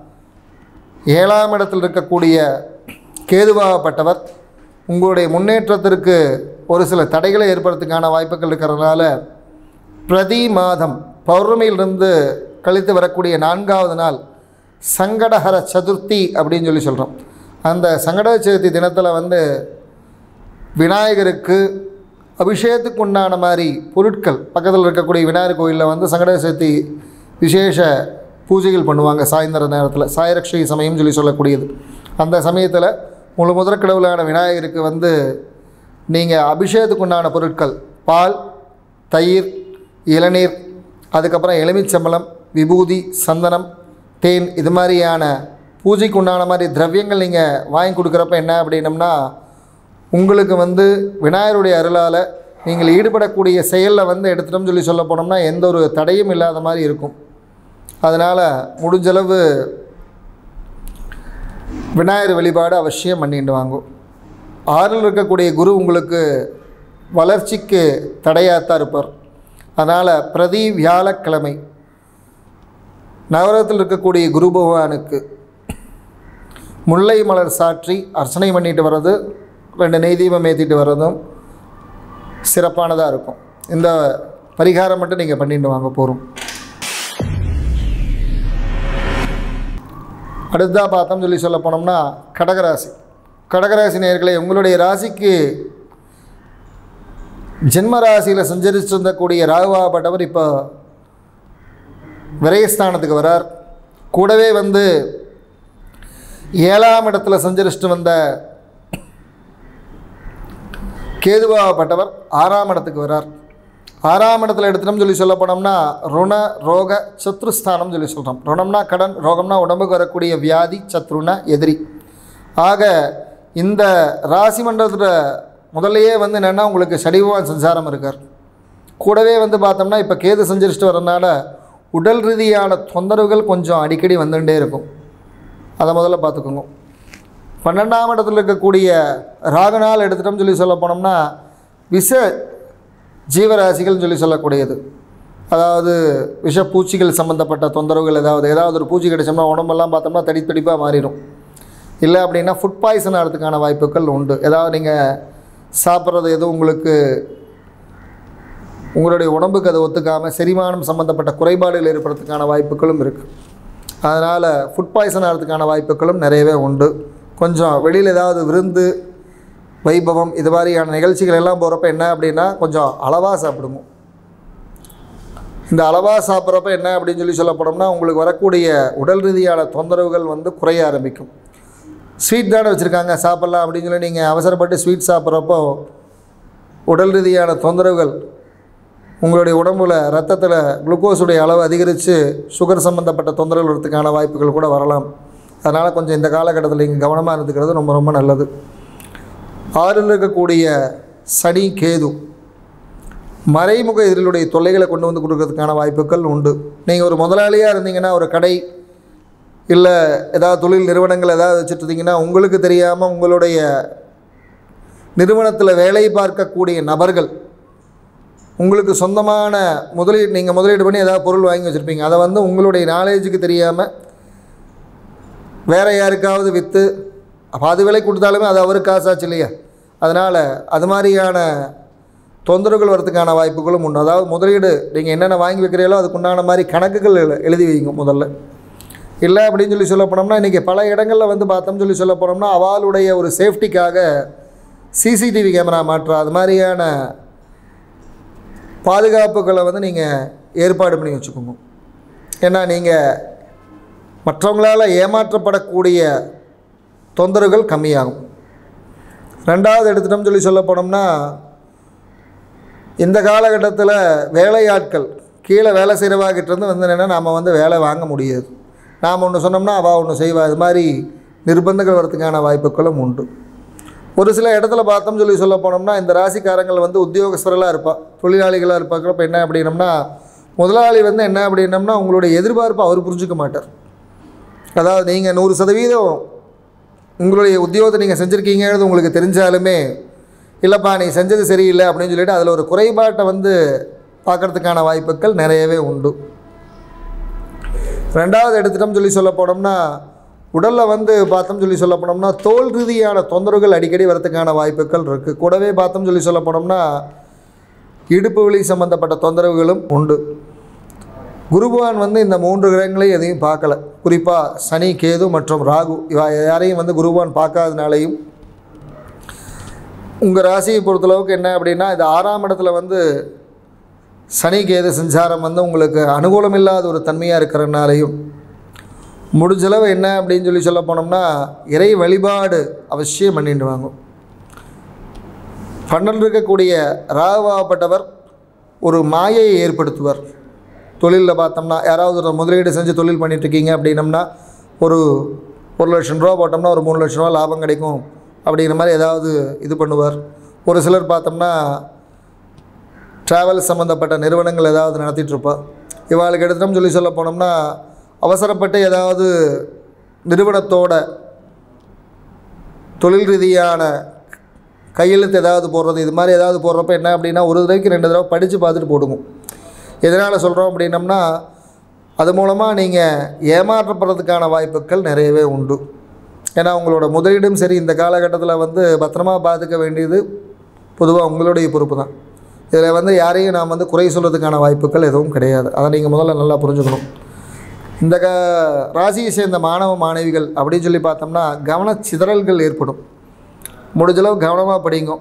ஏழாம் இடத்தில் இருக்கக்கூடிய கேதுவாகப்பட்டவர் உங்களுடைய முன்னேற்றத்திற்கு ஒரு சில தடைகளை ஏற்படுறதுக்கான வாய்ப்புகள் இருக்கிறதுனால பிரதி மாதம் பௌர்ணமியிலிருந்து கழித்து வரக்கூடிய நான்காவது நாள் சங்கடஹர சதுர்த்தி அப்படின்னு சொல்லி சொல்கிறோம் அந்த சங்கட சதுர்த்தி தினத்தில் வந்து விநாயகருக்கு அபிஷேகத்துக்கு உண்டான மாதிரி பொருட்கள் பக்கத்தில் இருக்கக்கூடிய விநாயகர் கோயிலில் வந்து சங்கட சதுர்த்தி விசேஷ பூஜைகள் பண்ணுவாங்க சாயந்தர நேரத்தில் சாயரக்ஷை சமயம் சொல்லி சொல்லக்கூடியது அந்த சமயத்தில் முழு முதற் கடவுளான விநாயகருக்கு வந்து நீங்கள் அபிஷேகத்துக்கு உண்டான பொருட்கள் பால் தயிர் இளநீர் அதுக்கப்புறம் எலுமிச்சம்பழம் விபூதி சந்தனம் தேன் இது மாதிரியான பூஜைக்கு உண்டான மாதிரி திரவியங்கள் நீங்கள் வாங்கி கொடுக்குறப்ப என்ன அப்படின்னம்னா உங்களுக்கு வந்து விநாயகருடைய அருளால் நீங்கள் ஈடுபடக்கூடிய செயலில் வந்து எடுத்துட்டோம்னு சொல்லி சொல்ல போனோம்னா எந்த ஒரு தடையும் இல்லாத மாதிரி இருக்கும் அதனால் முடிஞ்சளவு விநாயகர் வழிபாடு அவசியம் பண்ணிட்டு வாங்கும் ஆறில் இருக்கக்கூடிய குரு உங்களுக்கு வளர்ச்சிக்கு தடையாத்தான் இருப்பார் அதனால் பிரதி வியாழக்கிழமை நகரத்தில் இருக்கக்கூடிய குரு பகவானுக்கு முல்லை மலர் சாற்றி அர்ச்சனை பண்ணிட்டு வர்றது ரெண்டு நெய் தீபம் ஏற்றிட்டு வர்றதும் சிறப்பானதாக இருக்கும் இந்த பரிகாரம் மட்டும் நீங்கள் பண்ணிட்டு வாங்க போகிறோம் அடுத்ததாக பார்த்தோம் சொல்லி சொல்ல போனோம்னா கடகராசி கடகராசி நேயர்களே உங்களுடைய ராசிக்கு ஜென்ம ராசியில் சஞ்சரித்து இருந்தக்கூடிய ராகுவாகப்பட்டவர் இப்போ விரயஸ்தானத்துக்கு வரார் கூடவே வந்து ஏழாம் இடத்துல சஞ்சரிச்சுட்டு வந்த கேதுவாகப்பட்டவர் ஆறாம் இடத்துக்கு வரார் ஆறாம் இடத்துல எடுத்துட்டோம் சொல்லி சொல்ல போனோம்னா ருண ரோக சத்ருஸ்தானம் சொல்லி சொல்கிறோம் ருணம்னா கடன் ரோகம்னா உடம்புக்கு வரக்கூடிய வியாதி சத்ருனா எதிரி ஆக இந்த ராசி மண்டலத்தில் முதல்லையே வந்து என்னென்னா உங்களுக்கு சடிவான் சஞ்சாரம் இருக்கார் கூடவே வந்து பார்த்தோம்னா இப்போ கேது சஞ்சரிச்சுட்டு வரனால உடல் ரீதியான தொந்தரவுகள் கொஞ்சம் அடிக்கடி வந்துகிட்டே இருக்கும் அதை முதல்ல பார்த்துக்கோங்க பன்னெண்டாம் இடத்துல இருக்கக்கூடிய ராகுநாள் எடுத்துட்டோம் சொல்லி சொல்ல போனோம்னா விஷ ஜீவராசிகள்னு சொல்லி சொல்லக்கூடியது அதாவது விஷப்பூச்சிகள் சம்மந்தப்பட்ட தொந்தரவுகள் ஏதாவது ஏதாவது ஒரு பூச்சி கிடைச்சோம்னா உடம்பெல்லாம் பார்த்தோம்னா தடி தடிப்பாக மாறிடும் இல்லை அப்படின்னா ஃபுட் பாய்சன் ஆகிறதுக்கான வாய்ப்புகள் உண்டு ஏதாவது நீங்கள் சாப்பிட்றது எதுவும் உங்களுக்கு உங்களுடைய உடம்புக்கு அது ஒத்துக்காமல் செரிமானம் சம்மந்தப்பட்ட குறைபாடுகள் ஏற்படுறதுக்கான வாய்ப்புகளும் இருக்குது அதனால் ஃபுட் பாய்சன் ஆகிறதுக்கான வாய்ப்புகளும் நிறையவே உண்டு கொஞ்சம் வெளியில் ஏதாவது விருந்து வைபவம் இது மாதிரியான நிகழ்ச்சிகள் எல்லாம் போகிறப்ப என்ன அப்படின்னா கொஞ்சம் அளவாக சாப்பிடுங்க இந்த அளவாக சாப்பிட்றப்ப என்ன அப்படின்னு சொல்லி சொல்ல போனோம்னா உங்களுக்கு வரக்கூடிய உடல் ரீதியான தொந்தரவுகள் வந்து குறைய ஆரம்பிக்கும் ஸ்வீட் தானே வச்சுருக்காங்க சாப்பிட்லாம் அப்படின்னு சொல்லி நீங்கள் அவசரப்பட்டு ஸ்வீட் சாப்பிட்றப்போ உடல் ரீதியான தொந்தரவுகள் உங்களுடைய உடம்புல ரத்தத்தில் குளுக்கோஸுடைய அளவு அதிகரித்து சுகர் சம்மந்தப்பட்ட தொந்தரவுகள் வரதுக்கான வாய்ப்புகள் கூட வரலாம் அதனால் கொஞ்சம் இந்த காலகட்டத்தில் நீங்கள் கவனமாக இருந்துக்கிறது ரொம்ப ரொம்ப நல்லது ஆறில் இருக்கக்கூடிய சனி கேது மறைமுக எதிரிலுடைய தொல்லைகளை கொண்டு வந்து கொடுக்கறதுக்கான வாய்ப்புகள் உண்டு நீங்கள் ஒரு முதலாளியாக இருந்தீங்கன்னா ஒரு கடை இல்லை ஏதாவது தொழில் நிறுவனங்கள் ஏதாவது வச்சுட்டு இருந்தீங்கன்னா உங்களுக்கு தெரியாமல் உங்களுடைய நிறுவனத்தில் வேலை பார்க்கக்கூடிய நபர்கள் உங்களுக்கு சொந்தமான முதலீடு நீங்கள் முதலீடு பண்ணி ஏதாவது பொருள் வாங்கி வச்சுருப்பீங்க அதை வந்து உங்களுடைய நாலேஜுக்கு தெரியாமல் வேறு யாருக்காவது விற்று அப்போ அது விலை கொடுத்தாலுமே அது அவருக்கு காசாச்சு இல்லையா அதனால் அது மாதிரியான தொந்தரவுகள் வரதுக்கான வாய்ப்புகளும் உண்டு அதாவது முதலீடு நீங்கள் என்னென்ன வாங்கி வைக்கிறீங்களோ அதுக்குண்டான மாதிரி கணக்குகள் எழு- எழுதி வைங்க முதல்ல இல்லை அப்படின்னு சொல்லி சொல்ல போனோம்னா இன்றைக்கி பல இடங்களில் வந்து பார்த்தோம்னு சொல்லி சொல்ல போனோம்னா அவளுடைய ஒரு சேஃப்டிக்காக சிசிடிவி கேமரா மாற்றம் அது மாதிரியான பாதுகாப்புகளை வந்து நீங்கள் ஏற்பாடு பண்ணி வச்சுக்கோங்க ஏன்னா நீங்கள் மற்றவங்களால் ஏமாற்றப்படக்கூடிய தொந்தரவுகள் கம்மியாகும் ரெண்டாவது எடுத்துட்டோம்னு சொல்லி சொல்ல போனோம்னா இந்த காலகட்டத்தில் வேலையாட்கள் கீழே வேலை செய்கிறவாகிட்ட இருந்து வந்து என்னென்னா நாம் வந்து வேலை வாங்க முடியாது நாம் ஒன்று சொன்னோம்னா அவள் ஒன்று செய்வா இது மாதிரி நிர்பந்தங்கள் வரதுக்கான வாய்ப்புகளும் உண்டு ஒரு சில இடத்துல பார்த்தோம் சொல்லி சொல்ல போனோம்னா இந்த ராசிக்காரங்கள் வந்து உத்தியோகஸ்தர்களாக இருப்பா தொழிலாளிகளாக இருப்பாக்கிறப்ப என்ன அப்படின்னம்னா முதலாளி வந்து என்ன அப்படின்னம்னா உங்களுடைய எதிர்பார்ப்பை அவர் புரிஞ்சுக்க மாட்டார் அதாவது நீங்கள் நூறு சதவீதம் உங்களுடைய உத்தியோகத்தை நீங்கள் செஞ்சுருக்கீங்கிறது உங்களுக்கு தெரிஞ்சாலுமே இல்லைப்பா நீ செஞ்சது சரியில்லை அப்படின்னு சொல்லிட்டு அதில் ஒரு குறைபாட்டை வந்து பார்க்கறதுக்கான வாய்ப்புகள் நிறையவே உண்டு ரெண்டாவது எடுத்துட்டோம் சொல்லி சொல்ல போனோம்னா உடலில் வந்து பார்த்தோம் சொல்லி சொல்ல போனோம்னா தோல் ரீதியான தொந்தரவுகள் அடிக்கடி வரதுக்கான வாய்ப்புகள் இருக்குது கூடவே பார்த்தோம் சொல்லி சொல்ல போனோம்னா இடுப்பு வலி சம்மந்தப்பட்ட தொந்தரவுகளும் உண்டு குருபவான் வந்து இந்த மூன்று கிரகங்களையும் எதையும் பார்க்கல குறிப்பாக சனி கேது மற்றும் ராகு இவ யாரையும் வந்து குருபவான் பார்க்காதனாலையும் உங்கள் ராசியை பொறுத்தளவுக்கு என்ன அப்படின்னா இது ஆறாம் இடத்துல வந்து சனி கேது சஞ்சாரம் வந்து உங்களுக்கு அனுகூலம் இல்லாத ஒரு தன்மையாக இருக்கிறனாலையும் முடிஞ்சளவு என்ன அப்படின்னு சொல்லி சொல்ல போனோம்னா இறை வழிபாடு அவசியம் பண்ணிட்டு வாங்க பன்னெண்டு இருக்கக்கூடிய ராகுவாகப்பட்டவர் ஒரு மாயையை ஏற்படுத்துவார் தொழிலில் பார்த்தோம்னா யாராவது ஒரு முதலீடு செஞ்சு தொழில் பண்ணிட்டு இருக்கீங்க அப்படின்னம்னா ஒரு ஒரு லட்சம் ரூபா போட்டோம்னா ஒரு மூணு லட்ச ரூபா லாபம் கிடைக்கும் அப்படிங்கிற மாதிரி ஏதாவது இது பண்ணுவார் ஒரு சிலர் பார்த்தோம்னா ட்ராவல் சம்மந்தப்பட்ட நிறுவனங்கள் ஏதாவது நடத்திட்டு இருப்பா இவாளுக்கு எடுத்துட்டோம் சொல்லி சொல்ல போனோம்னா அவசரப்பட்டு ஏதாவது நிறுவனத்தோட தொழில் ரீதியான கையெழுத்து ஏதாவது போடுறது இது மாதிரி ஏதாவது போடுறப்ப என்ன அப்படின்னா ஒரு தடவைக்கு ரெண்டு தடவை படித்து பார்த்துட்டு போடுங்க எதனால் சொல்கிறோம் அப்படின்னம்னா அது மூலமாக நீங்கள் ஏமாற்றப்படுறதுக்கான வாய்ப்புகள் நிறையவே உண்டு ஏன்னா உங்களோட முதலீடும் சரி இந்த காலகட்டத்தில் வந்து பத்திரமா பார்த்துக்க வேண்டியது பொதுவாக உங்களுடைய பொறுப்பு தான் இதில் வந்து யாரையும் நாம் வந்து குறை சொல்கிறதுக்கான வாய்ப்புகள் எதுவும் கிடையாது அதை நீங்கள் முதல்ல நல்லா புரிஞ்சுக்கணும் இந்த க ராசியை சேர்ந்த மாணவ மாணவிகள் அப்படின்னு சொல்லி பார்த்தோம்னா கவனச்சிதறல்கள் ஏற்படும் முடிஞ்சளவு கவனமாக படிங்க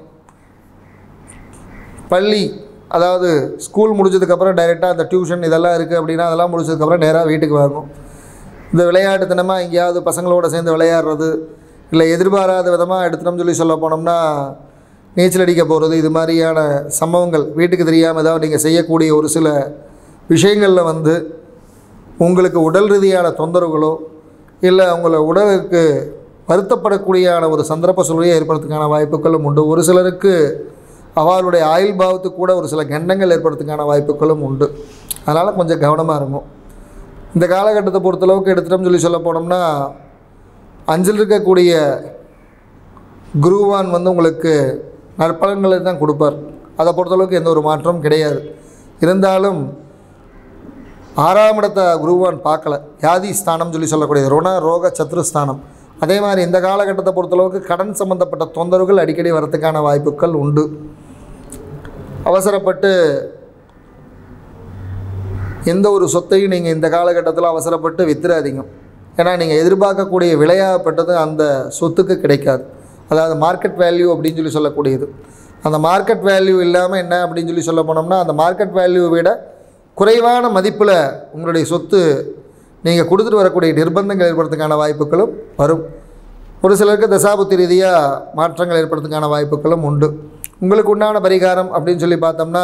பள்ளி அதாவது ஸ்கூல் முடிஞ்சதுக்கப்புறம் டைரெக்டாக அந்த டியூஷன் இதெல்லாம் இருக்குது அப்படின்னா அதெல்லாம் முடிச்சதுக்கப்புறம் நேராக வீட்டுக்கு வாங்கும் இந்த விளையாட்டுத்தனமாக எங்கேயாவது பசங்களோட சேர்ந்து விளையாடுறது இல்லை எதிர்பாராத விதமாக எடுத்துட்டோம்னு சொல்லி சொல்ல போனோம்னா நீச்சல் அடிக்க போகிறது இது மாதிரியான சம்பவங்கள் வீட்டுக்கு தெரியாமல் ஏதாவது நீங்கள் செய்யக்கூடிய ஒரு சில விஷயங்களில் வந்து உங்களுக்கு உடல் ரீதியான தொந்தரவுகளோ இல்லை உங்களை உடலுக்கு வருத்தப்படக்கூடியான ஒரு சந்தர்ப்ப சூழ்நிலையை ஏற்படுறதுக்கான வாய்ப்புகளும் உண்டு ஒரு சிலருக்கு அவளுடைய ஆயுள் பாவத்துக்கு கூட ஒரு சில கண்டங்கள் ஏற்படுறதுக்கான வாய்ப்புகளும் உண்டு அதனால் கொஞ்சம் கவனமாக இருக்கும் இந்த காலகட்டத்தை பொறுத்தளவுக்கு எடுத்துட்டோம்னு சொல்லி சொல்ல போனோம்னா அஞ்சில் இருக்கக்கூடிய குருவான் வந்து உங்களுக்கு நற்பலன்களை தான் கொடுப்பார் அதை பொறுத்தளவுக்கு எந்த ஒரு மாற்றமும் கிடையாது இருந்தாலும் ஆறாம் இடத்தை குருவான் பார்க்கல யாதி ஸ்தானம் சொல்லி சொல்லக்கூடியது ருண ரோக சத்ருஸ்தானம் அதே மாதிரி இந்த காலகட்டத்தை பொறுத்தளவுக்கு கடன் சம்பந்தப்பட்ட தொந்தரவுகள் அடிக்கடி வரத்துக்கான வாய்ப்புகள் உண்டு அவசரப்பட்டு எந்த ஒரு சொத்தையும் நீங்கள் இந்த காலகட்டத்தில் அவசரப்பட்டு வித்துறாதீங்க ஏன்னா நீங்கள் எதிர்பார்க்கக்கூடிய விலையாகப்பட்டது அந்த சொத்துக்கு கிடைக்காது அதாவது மார்க்கெட் வேல்யூ அப்படின்னு சொல்லி சொல்லக்கூடியது அந்த மார்க்கெட் வேல்யூ இல்லாமல் என்ன அப்படின்னு சொல்லி சொல்ல போனோம்னா அந்த மார்க்கெட் வேல்யூவை விட குறைவான மதிப்பில் உங்களுடைய சொத்து நீங்கள் கொடுத்துட்டு வரக்கூடிய நிர்பந்தங்கள் ஏற்படுறதுக்கான வாய்ப்புகளும் வரும் ஒரு சிலருக்கு தசாபுத்தி ரீதியாக மாற்றங்கள் ஏற்படுறதுக்கான வாய்ப்புகளும் உண்டு உங்களுக்கு உண்டான பரிகாரம் அப்படின்னு சொல்லி பார்த்தோம்னா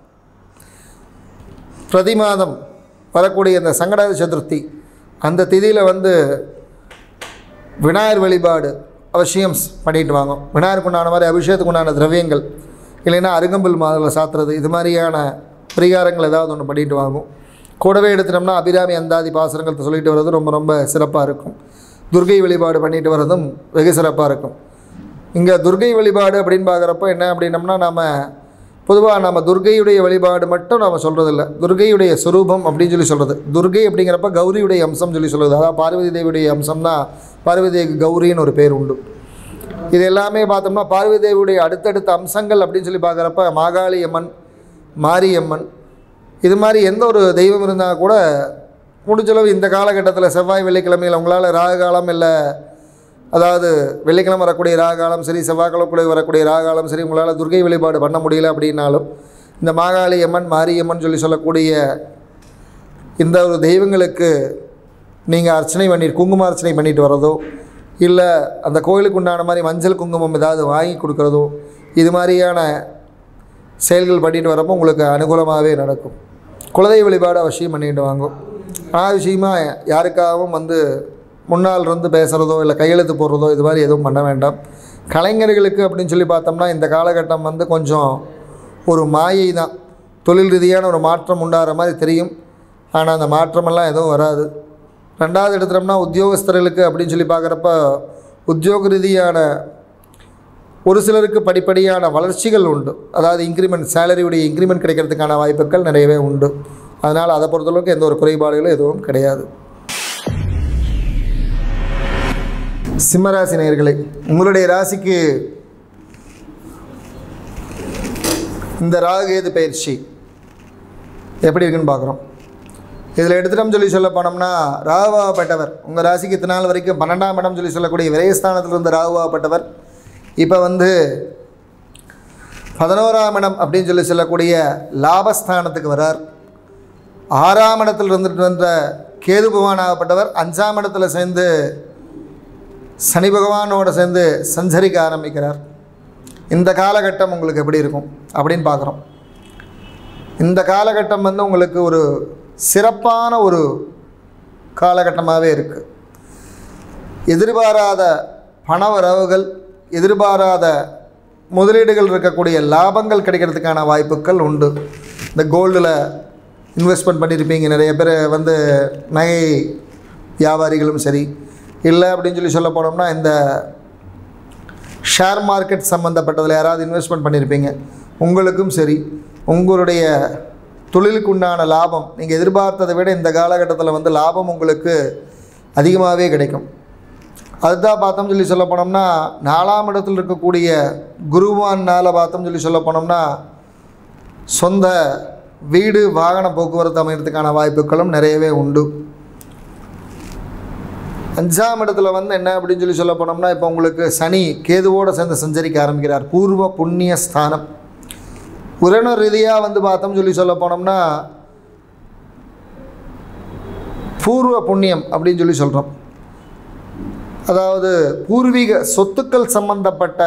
பிரதி மாதம் வரக்கூடிய இந்த சங்கட சதுர்த்தி அந்த திதியில் வந்து விநாயகர் வழிபாடு அவசியம் பண்ணிட்டு வாங்க விநாயகருக்கு உண்டான மாதிரி அபிஷேகத்துக்கு உண்டான திரவியங்கள் இல்லைன்னா அருகம்புல் மாதத்தில் சாத்துறது இது மாதிரியான பரிகாரங்கள் ஏதாவது ஒன்று பண்ணிட்டு வாங்கும் கூடவே எடுத்துட்டோம்னா அபிராமி அந்தாதி பாசனங்கள் சொல்லிட்டு வர்றது ரொம்ப ரொம்ப சிறப்பாக இருக்கும் துர்கை வழிபாடு பண்ணிட்டு வர்றதும் வெகு சிறப்பாக இருக்கும் இங்கே துர்கை வழிபாடு அப்படின்னு பார்க்குறப்ப என்ன அப்படின்னம்னா நாம் பொதுவாக நம்ம துர்கையுடைய வழிபாடு மட்டும் நாம் சொல்கிறதில்ல துர்கையுடைய சுரூபம் அப்படின்னு சொல்லி சொல்கிறது துர்கை அப்படிங்கிறப்ப கௌரியுடைய அம்சம் சொல்லி சொல்கிறது அதாவது பார்வதி தேவியுடைய அம்சம் தான் பார்வதி தேவி கௌரின்னு ஒரு பேர் உண்டு இது எல்லாமே பார்த்தோம்னா பார்வதி தேவியுடைய அடுத்தடுத்த அம்சங்கள் அப்படின்னு சொல்லி பார்க்குறப்ப மாகாளி அம்மன் மாரியம்மன் இது மாதிரி எந்த ஒரு தெய்வம் இருந்தால் கூட முடிஞ்சளவு இந்த காலகட்டத்தில் செவ்வாய் வெள்ளிக்கிழமையில் உங்களால் ராகு காலம் இல்லை அதாவது வெள்ளிக்கிழமை வரக்கூடிய ராகாலம் சரி செவ்வாய்க்கிழமை வரக்கூடிய ராகாலம் சரி உங்களால் துர்கை வழிபாடு பண்ண முடியல அப்படின்னாலும் இந்த மாகாளி அம்மன் மாரியம்மன் சொல்லி சொல்லக்கூடிய இந்த ஒரு தெய்வங்களுக்கு நீங்கள் அர்ச்சனை பண்ணி குங்கும அர்ச்சனை பண்ணிட்டு வர்றதோ இல்லை அந்த கோயிலுக்கு உண்டான மாதிரி மஞ்சள் குங்குமம் ஏதாவது வாங்கி கொடுக்குறதோ இது மாதிரியான செயல்கள் பண்ணிட்டு வரப்போ உங்களுக்கு அனுகூலமாகவே நடக்கும் குலதெய்வ வழிபாடு அவசியம் பண்ணிட்டு வாங்கும் ஆனால் விஷயமாக யாருக்காகவும் வந்து முன்னால் இருந்து பேசுகிறதோ இல்லை கையெழுத்து போடுறதோ இது மாதிரி எதுவும் பண்ண வேண்டாம் கலைஞர்களுக்கு அப்படின்னு சொல்லி பார்த்தோம்னா இந்த காலகட்டம் வந்து கொஞ்சம் ஒரு மாயை தான் தொழில் ரீதியான ஒரு மாற்றம் உண்டாகிற மாதிரி தெரியும் ஆனால் அந்த மாற்றமெல்லாம் எதுவும் வராது ரெண்டாவது எடுத்துட்டோம்னா உத்தியோகஸ்தர்களுக்கு அப்படின்னு சொல்லி பார்க்குறப்ப உத்தியோக ரீதியான ஒரு சிலருக்கு படிப்படியான வளர்ச்சிகள் உண்டு அதாவது இன்க்ரிமெண்ட் சேலரியுடைய இன்க்ரிமெண்ட் கிடைக்கிறதுக்கான வாய்ப்புகள் நிறையவே உண்டு அதனால் அதை பொறுத்தளவுக்கு எந்த ஒரு குறைபாடுகளும் எதுவும் கிடையாது சிம்மராசி நேயர்களே உங்களுடைய ராசிக்கு இந்த ராகுகேது பயிற்சி எப்படி இருக்குன்னு பார்க்குறோம் இதில் எடுத்துட்டோம் சொல்லி சொல்ல போனோம்னா ராகுவாகப்பட்டவர் உங்கள் ராசிக்கு இத்தனை நாள் வரைக்கும் பன்னெண்டாம் இடம் சொல்லி சொல்லக்கூடிய விரயஸ்தானத்தில் இருந்த ராகுவாகப்பட்டவர் இப்போ வந்து பதினோராம் இடம் அப்படின்னு சொல்லி சொல்லக்கூடிய லாபஸ்தானத்துக்கு வரார் ஆறாம் இடத்தில் இருந்துட்டு வந்த கேது பகவான் ஆகப்பட்டவர் அஞ்சாம் இடத்துல சேர்ந்து சனி பகவானோட சேர்ந்து சஞ்சரிக்க ஆரம்பிக்கிறார் இந்த காலகட்டம் உங்களுக்கு எப்படி இருக்கும் அப்படின்னு பார்க்குறோம் இந்த காலகட்டம் வந்து உங்களுக்கு ஒரு சிறப்பான ஒரு காலகட்டமாகவே இருக்குது எதிர்பாராத பண வரவுகள் எதிர்பாராத முதலீடுகள் இருக்கக்கூடிய லாபங்கள் கிடைக்கிறதுக்கான வாய்ப்புகள் உண்டு இந்த கோல்டில் இன்வெஸ்ட்மெண்ட் பண்ணியிருப்பீங்க நிறைய பேர் வந்து நகை வியாபாரிகளும் சரி இல்லை அப்படின்னு சொல்லி சொல்ல போனோம்னா இந்த ஷேர் மார்க்கெட் சம்மந்தப்பட்டதில் யாராவது இன்வெஸ்ட்மெண்ட் பண்ணியிருப்பீங்க உங்களுக்கும் சரி உங்களுடைய தொழிலுக்கு உண்டான லாபம் நீங்கள் எதிர்பார்த்ததை விட இந்த காலகட்டத்தில் வந்து லாபம் உங்களுக்கு அதிகமாகவே கிடைக்கும் அதுதான் பார்த்தோம் சொல்லி சொல்ல போனோம்னா நாலாம் இடத்தில் இருக்கக்கூடிய குருவானால் பார்த்தோம் சொல்லி சொல்ல போனோம்னா சொந்த வீடு வாகன போக்குவரத்து அமைகிறதுக்கான வாய்ப்புகளும் நிறையவே உண்டு அஞ்சாம் இடத்துல வந்து என்ன அப்படின்னு சொல்லி சொல்ல போனோம்னா இப்போ உங்களுக்கு சனி கேதுவோடு சேர்ந்து சஞ்சரிக்க ஆரம்பிக்கிறார் பூர்வ புண்ணிய ஸ்தானம் உரண ரீதியாக வந்து பார்த்தோம் சொல்லி சொல்ல போனோம்னா பூர்வ புண்ணியம் அப்படின்னு சொல்லி சொல்கிறோம் அதாவது பூர்வீக சொத்துக்கள் சம்பந்தப்பட்ட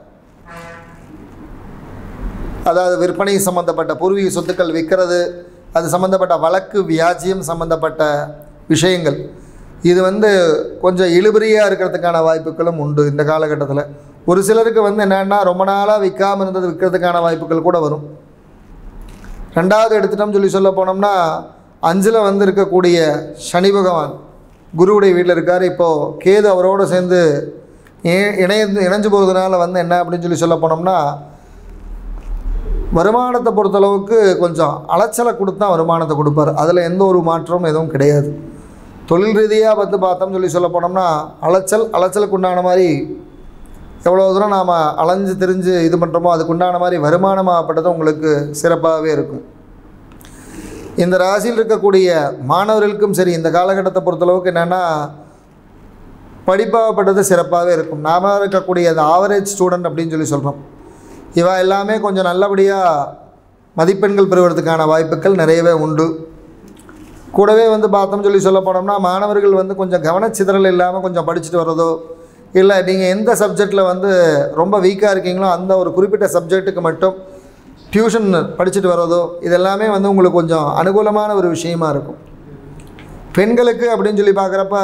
அதாவது விற்பனை சம்மந்தப்பட்ட பூர்வீக சொத்துக்கள் விற்கிறது அது சம்மந்தப்பட்ட வழக்கு வியாஜியம் சம்மந்தப்பட்ட விஷயங்கள் இது வந்து கொஞ்சம் இழுபறியாக இருக்கிறதுக்கான வாய்ப்புகளும் உண்டு இந்த காலகட்டத்தில் ஒரு சிலருக்கு வந்து என்னென்னா ரொம்ப நாளாக விற்காமல் இருந்தது விற்கிறதுக்கான வாய்ப்புகள் கூட வரும் ரெண்டாவது எடுத்துட்டோம் சொல்லி சொல்ல போனோம்னா அஞ்சில் வந்து இருக்கக்கூடிய சனி பகவான் குருவுடைய வீட்டில் இருக்கார் இப்போது கேது அவரோடு சேர்ந்து இ- இணைந்து இணைஞ்சு போகிறதுனால வந்து என்ன அப்படின்னு சொல்லி சொல்ல போனோம்னா வருமானத்தை பொறுத்தளவுக்கு கொஞ்சம் அலைச்சலை கொடுத்தா வருமானத்தை கொடுப்பார் அதில் எந்த ஒரு மாற்றமும் எதுவும் கிடையாது தொழில் ரீதியாக வந்து பார்த்தோம் சொல்லி சொல்ல போனோம்னா அலைச்சல் அலைச்சலுக்கு உண்டான மாதிரி எவ்வளோ தூரம் நாம் அலைஞ்சு திரிஞ்சு இது பண்ணுறோமோ அதுக்கு உண்டான மாதிரி வருமானமாகப்பட்டது உங்களுக்கு சிறப்பாகவே இருக்கும் இந்த ராசியில் இருக்கக்கூடிய மாணவர்களுக்கும் சரி இந்த காலகட்டத்தை பொறுத்தளவுக்கு என்னென்னா படிப்பாகப்பட்டது சிறப்பாகவே இருக்கும் நாம இருக்கக்கூடிய அந்த ஆவரேஜ் ஸ்டூடெண்ட் அப்படின்னு சொல்லி சொல்கிறோம் இவா எல்லாமே கொஞ்சம் நல்லபடியாக மதிப்பெண்கள் பெறுவதற்கான வாய்ப்புகள் நிறையவே உண்டு கூடவே வந்து பார்த்தோம் சொல்லி சொல்ல போனோம்னா மாணவர்கள் வந்து கொஞ்சம் கவனச்சிதறல் இல்லாமல் கொஞ்சம் படிச்சுட்டு வர்றதோ இல்லை நீங்கள் எந்த சப்ஜெக்டில் வந்து ரொம்ப வீக்காக இருக்கீங்களோ அந்த ஒரு குறிப்பிட்ட சப்ஜெக்ட்டுக்கு மட்டும் டியூஷன் படிச்சுட்டு வர்றதோ இதெல்லாமே வந்து உங்களுக்கு கொஞ்சம் அனுகூலமான ஒரு விஷயமா இருக்கும் பெண்களுக்கு அப்படின்னு சொல்லி பார்க்குறப்ப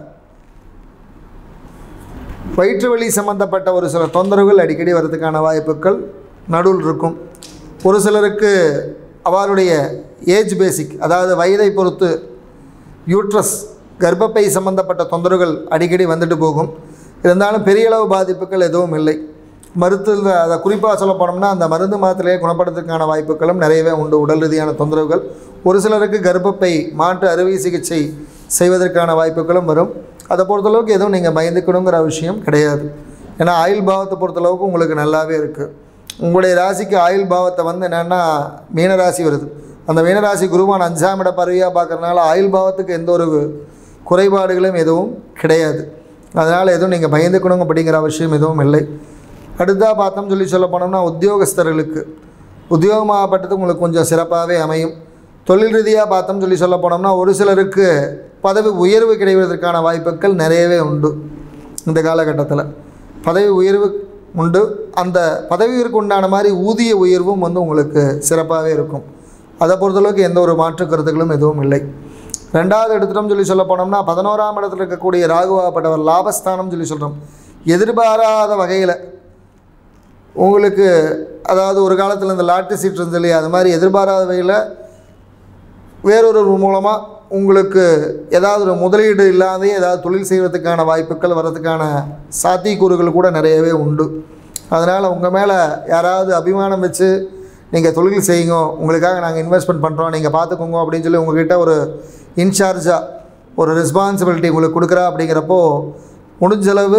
வயிற்று வலி சம்மந்தப்பட்ட ஒரு சில தொந்தரவுகள் அடிக்கடி வர்றதுக்கான வாய்ப்புகள் நடுவில் இருக்கும் ஒரு சிலருக்கு அவருடைய ஏஜ் பேசிக் அதாவது வயதை பொறுத்து யூட்ரஸ் கர்ப்பப்பை சம்பந்தப்பட்ட தொந்தரவுகள் அடிக்கடி வந்துட்டு போகும் இருந்தாலும் பெரிய அளவு பாதிப்புகள் எதுவும் இல்லை மருத்துவ அதை குறிப்பாக சொல்ல போனோம்னா அந்த மருந்து மாத்திரையை குணப்படுத்துறதுக்கான வாய்ப்புகளும் நிறையவே உண்டு உடல் ரீதியான தொந்தரவுகள் ஒரு சிலருக்கு கர்ப்பப்பை மாற்று அறுவை சிகிச்சை செய்வதற்கான வாய்ப்புகளும் வரும் அதை பொறுத்தளவுக்கு எதுவும் நீங்கள் பயந்துக்கணுங்கிற விஷயம் கிடையாது ஏன்னா ஆயுள் பாவத்தை பொறுத்தளவுக்கு உங்களுக்கு நல்லாவே இருக்குது உங்களுடைய ராசிக்கு ஆயுள் பாவத்தை வந்து என்னென்னா மீனராசி வருது அந்த மீனராசி குருவான் அஞ்சாம் இட பறவையாக பார்க்குறதுனால ஆயுள் பாவத்துக்கு எந்த ஒரு குறைபாடுகளும் எதுவும் கிடையாது அதனால் எதுவும் நீங்கள் பயந்துக்கணுங்க அப்படிங்கிற அவசியம் எதுவும் இல்லை அடுத்ததாக பார்த்தோம் சொல்லி சொல்ல போனோம்னா உத்தியோகஸ்தர்களுக்கு உத்தியோகமாகப்பட்டது உங்களுக்கு கொஞ்சம் சிறப்பாகவே அமையும் தொழில் ரீதியாக பார்த்தோம் சொல்லி சொல்ல போனோம்னா ஒரு சிலருக்கு பதவி உயர்வு கிடைவதற்கான வாய்ப்புகள் நிறையவே உண்டு இந்த காலகட்டத்தில் பதவி உயர்வு உண்டு அந்த பதவிக்கு உண்டான மாதிரி ஊதிய உயர்வும் வந்து உங்களுக்கு சிறப்பாகவே இருக்கும் அதை பொறுத்தளவுக்கு எந்த ஒரு மாற்று கருத்துக்களும் எதுவும் இல்லை ரெண்டாவது எடுத்துட்டோம் சொல்லி சொல்ல போனோம்னா பதினோராம் இடத்துல இருக்கக்கூடிய ராகுவாகப்பட்டவர் லாபஸ்தானம் சொல்லி சொல்கிறோம் எதிர்பாராத வகையில் உங்களுக்கு அதாவது ஒரு காலத்தில் இந்த லாட்டரி சீட் இருந்தது இல்லையா அது மாதிரி எதிர்பாராத வகையில் வேறொரு மூலமாக உங்களுக்கு ஏதாவது ஒரு முதலீடு இல்லாத ஏதாவது தொழில் செய்வதற்கான வாய்ப்புகள் வர்றதுக்கான சாத்தியக்கூறுகள் கூட நிறையவே உண்டு அதனால் உங்கள் மேலே யாராவது அபிமானம் வச்சு நீங்கள் தொழில் செய்யுங்க உங்களுக்காக நாங்கள் இன்வெஸ்ட்மெண்ட் பண்ணுறோம் நீங்கள் பார்த்துக்கோங்க அப்படின்னு சொல்லி உங்ககிட்ட ஒரு இன்சார்ஜாக ஒரு ரெஸ்பான்சிபிலிட்டி உங்களுக்கு கொடுக்குறா அப்படிங்கிறப்போ முடிஞ்சளவு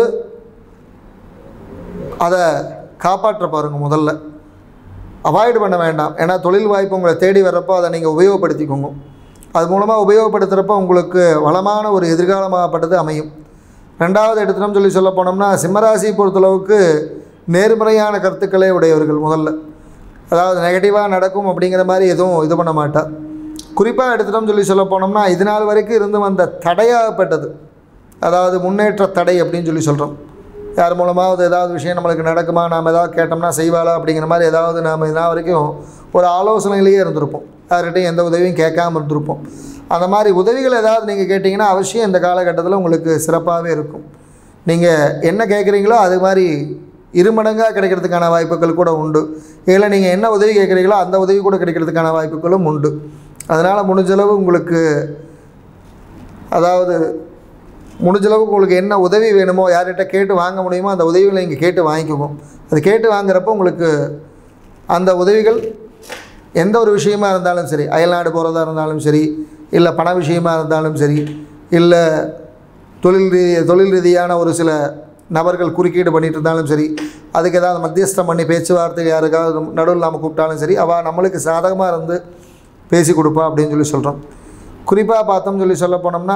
அதை காப்பாற்ற பாருங்க முதல்ல அவாய்டு பண்ண வேண்டாம் ஏன்னா தொழில் வாய்ப்பு உங்களை தேடி வர்றப்போ அதை நீங்கள் உபயோகப்படுத்திக்கோங்க அது மூலமாக உபயோகப்படுத்துகிறப்ப உங்களுக்கு வளமான ஒரு எதிர்காலமாகப்பட்டது அமையும் ரெண்டாவது எடுத்துட்டோம் சொல்லி சொல்ல போனோம்னா சிம்மராசியை பொறுத்தளவுக்கு நேர்மறையான கருத்துக்களே உடையவர்கள் முதல்ல அதாவது நெகட்டிவாக நடக்கும் அப்படிங்கிற மாதிரி எதுவும் இது பண்ண மாட்டார் குறிப்பாக எடுத்துட்டோம் சொல்லி சொல்ல போனோம்னா இது நாள் வரைக்கும் இருந்து வந்த தடையாகப்பட்டது அதாவது முன்னேற்ற தடை அப்படின்னு சொல்லி சொல்கிறோம் யார் மூலமாவது ஏதாவது விஷயம் நம்மளுக்கு நடக்குமா நாம் ஏதாவது கேட்டோம்னா செய்வாளா அப்படிங்கிற மாதிரி ஏதாவது நாம் இதனால் வரைக்கும் ஒரு ஆலோசனையிலேயே இருந்திருப்போம் யார்கிட்டையும் எந்த உதவியும் கேட்காம இருந்திருப்போம் அந்த மாதிரி உதவிகள் ஏதாவது நீங்கள் கேட்டிங்கன்னா அவசியம் இந்த காலகட்டத்தில் உங்களுக்கு சிறப்பாகவே இருக்கும் நீங்கள் என்ன கேட்குறீங்களோ அது மாதிரி இருமடங்காக கிடைக்கிறதுக்கான வாய்ப்புகள் கூட உண்டு இல்லை நீங்கள் என்ன உதவி கேட்குறீங்களோ அந்த உதவி கூட கிடைக்கிறதுக்கான வாய்ப்புகளும் உண்டு அதனால் முடிஞ்சளவு உங்களுக்கு அதாவது முடிஞ்சளவுக்கு உங்களுக்கு என்ன உதவி வேணுமோ யார்கிட்ட கேட்டு வாங்க முடியுமோ அந்த உதவிகளை இங்கே கேட்டு வாங்கிக்குவோம் அது கேட்டு வாங்குறப்போ உங்களுக்கு அந்த உதவிகள் எந்த ஒரு விஷயமா இருந்தாலும் சரி அயல்நாடு போகிறதா இருந்தாலும் சரி இல்லை பண விஷயமா இருந்தாலும் சரி இல்லை தொழில் ரீதி தொழில் ரீதியான ஒரு சில நபர்கள் குறுக்கீடு பண்ணிட்டு இருந்தாலும் சரி அதுக்கு ஏதாவது மத்தியஸ்தம் பண்ணி பேச்சுவார்த்தை யாருக்காவது நடுவில் நாம் கூப்பிட்டாலும் சரி அவள் நம்மளுக்கு சாதகமாக இருந்து பேசி கொடுப்பா அப்படின்னு சொல்லி சொல்கிறோம் குறிப்பாக பார்த்தோம் சொல்லி சொல்ல போனோம்னா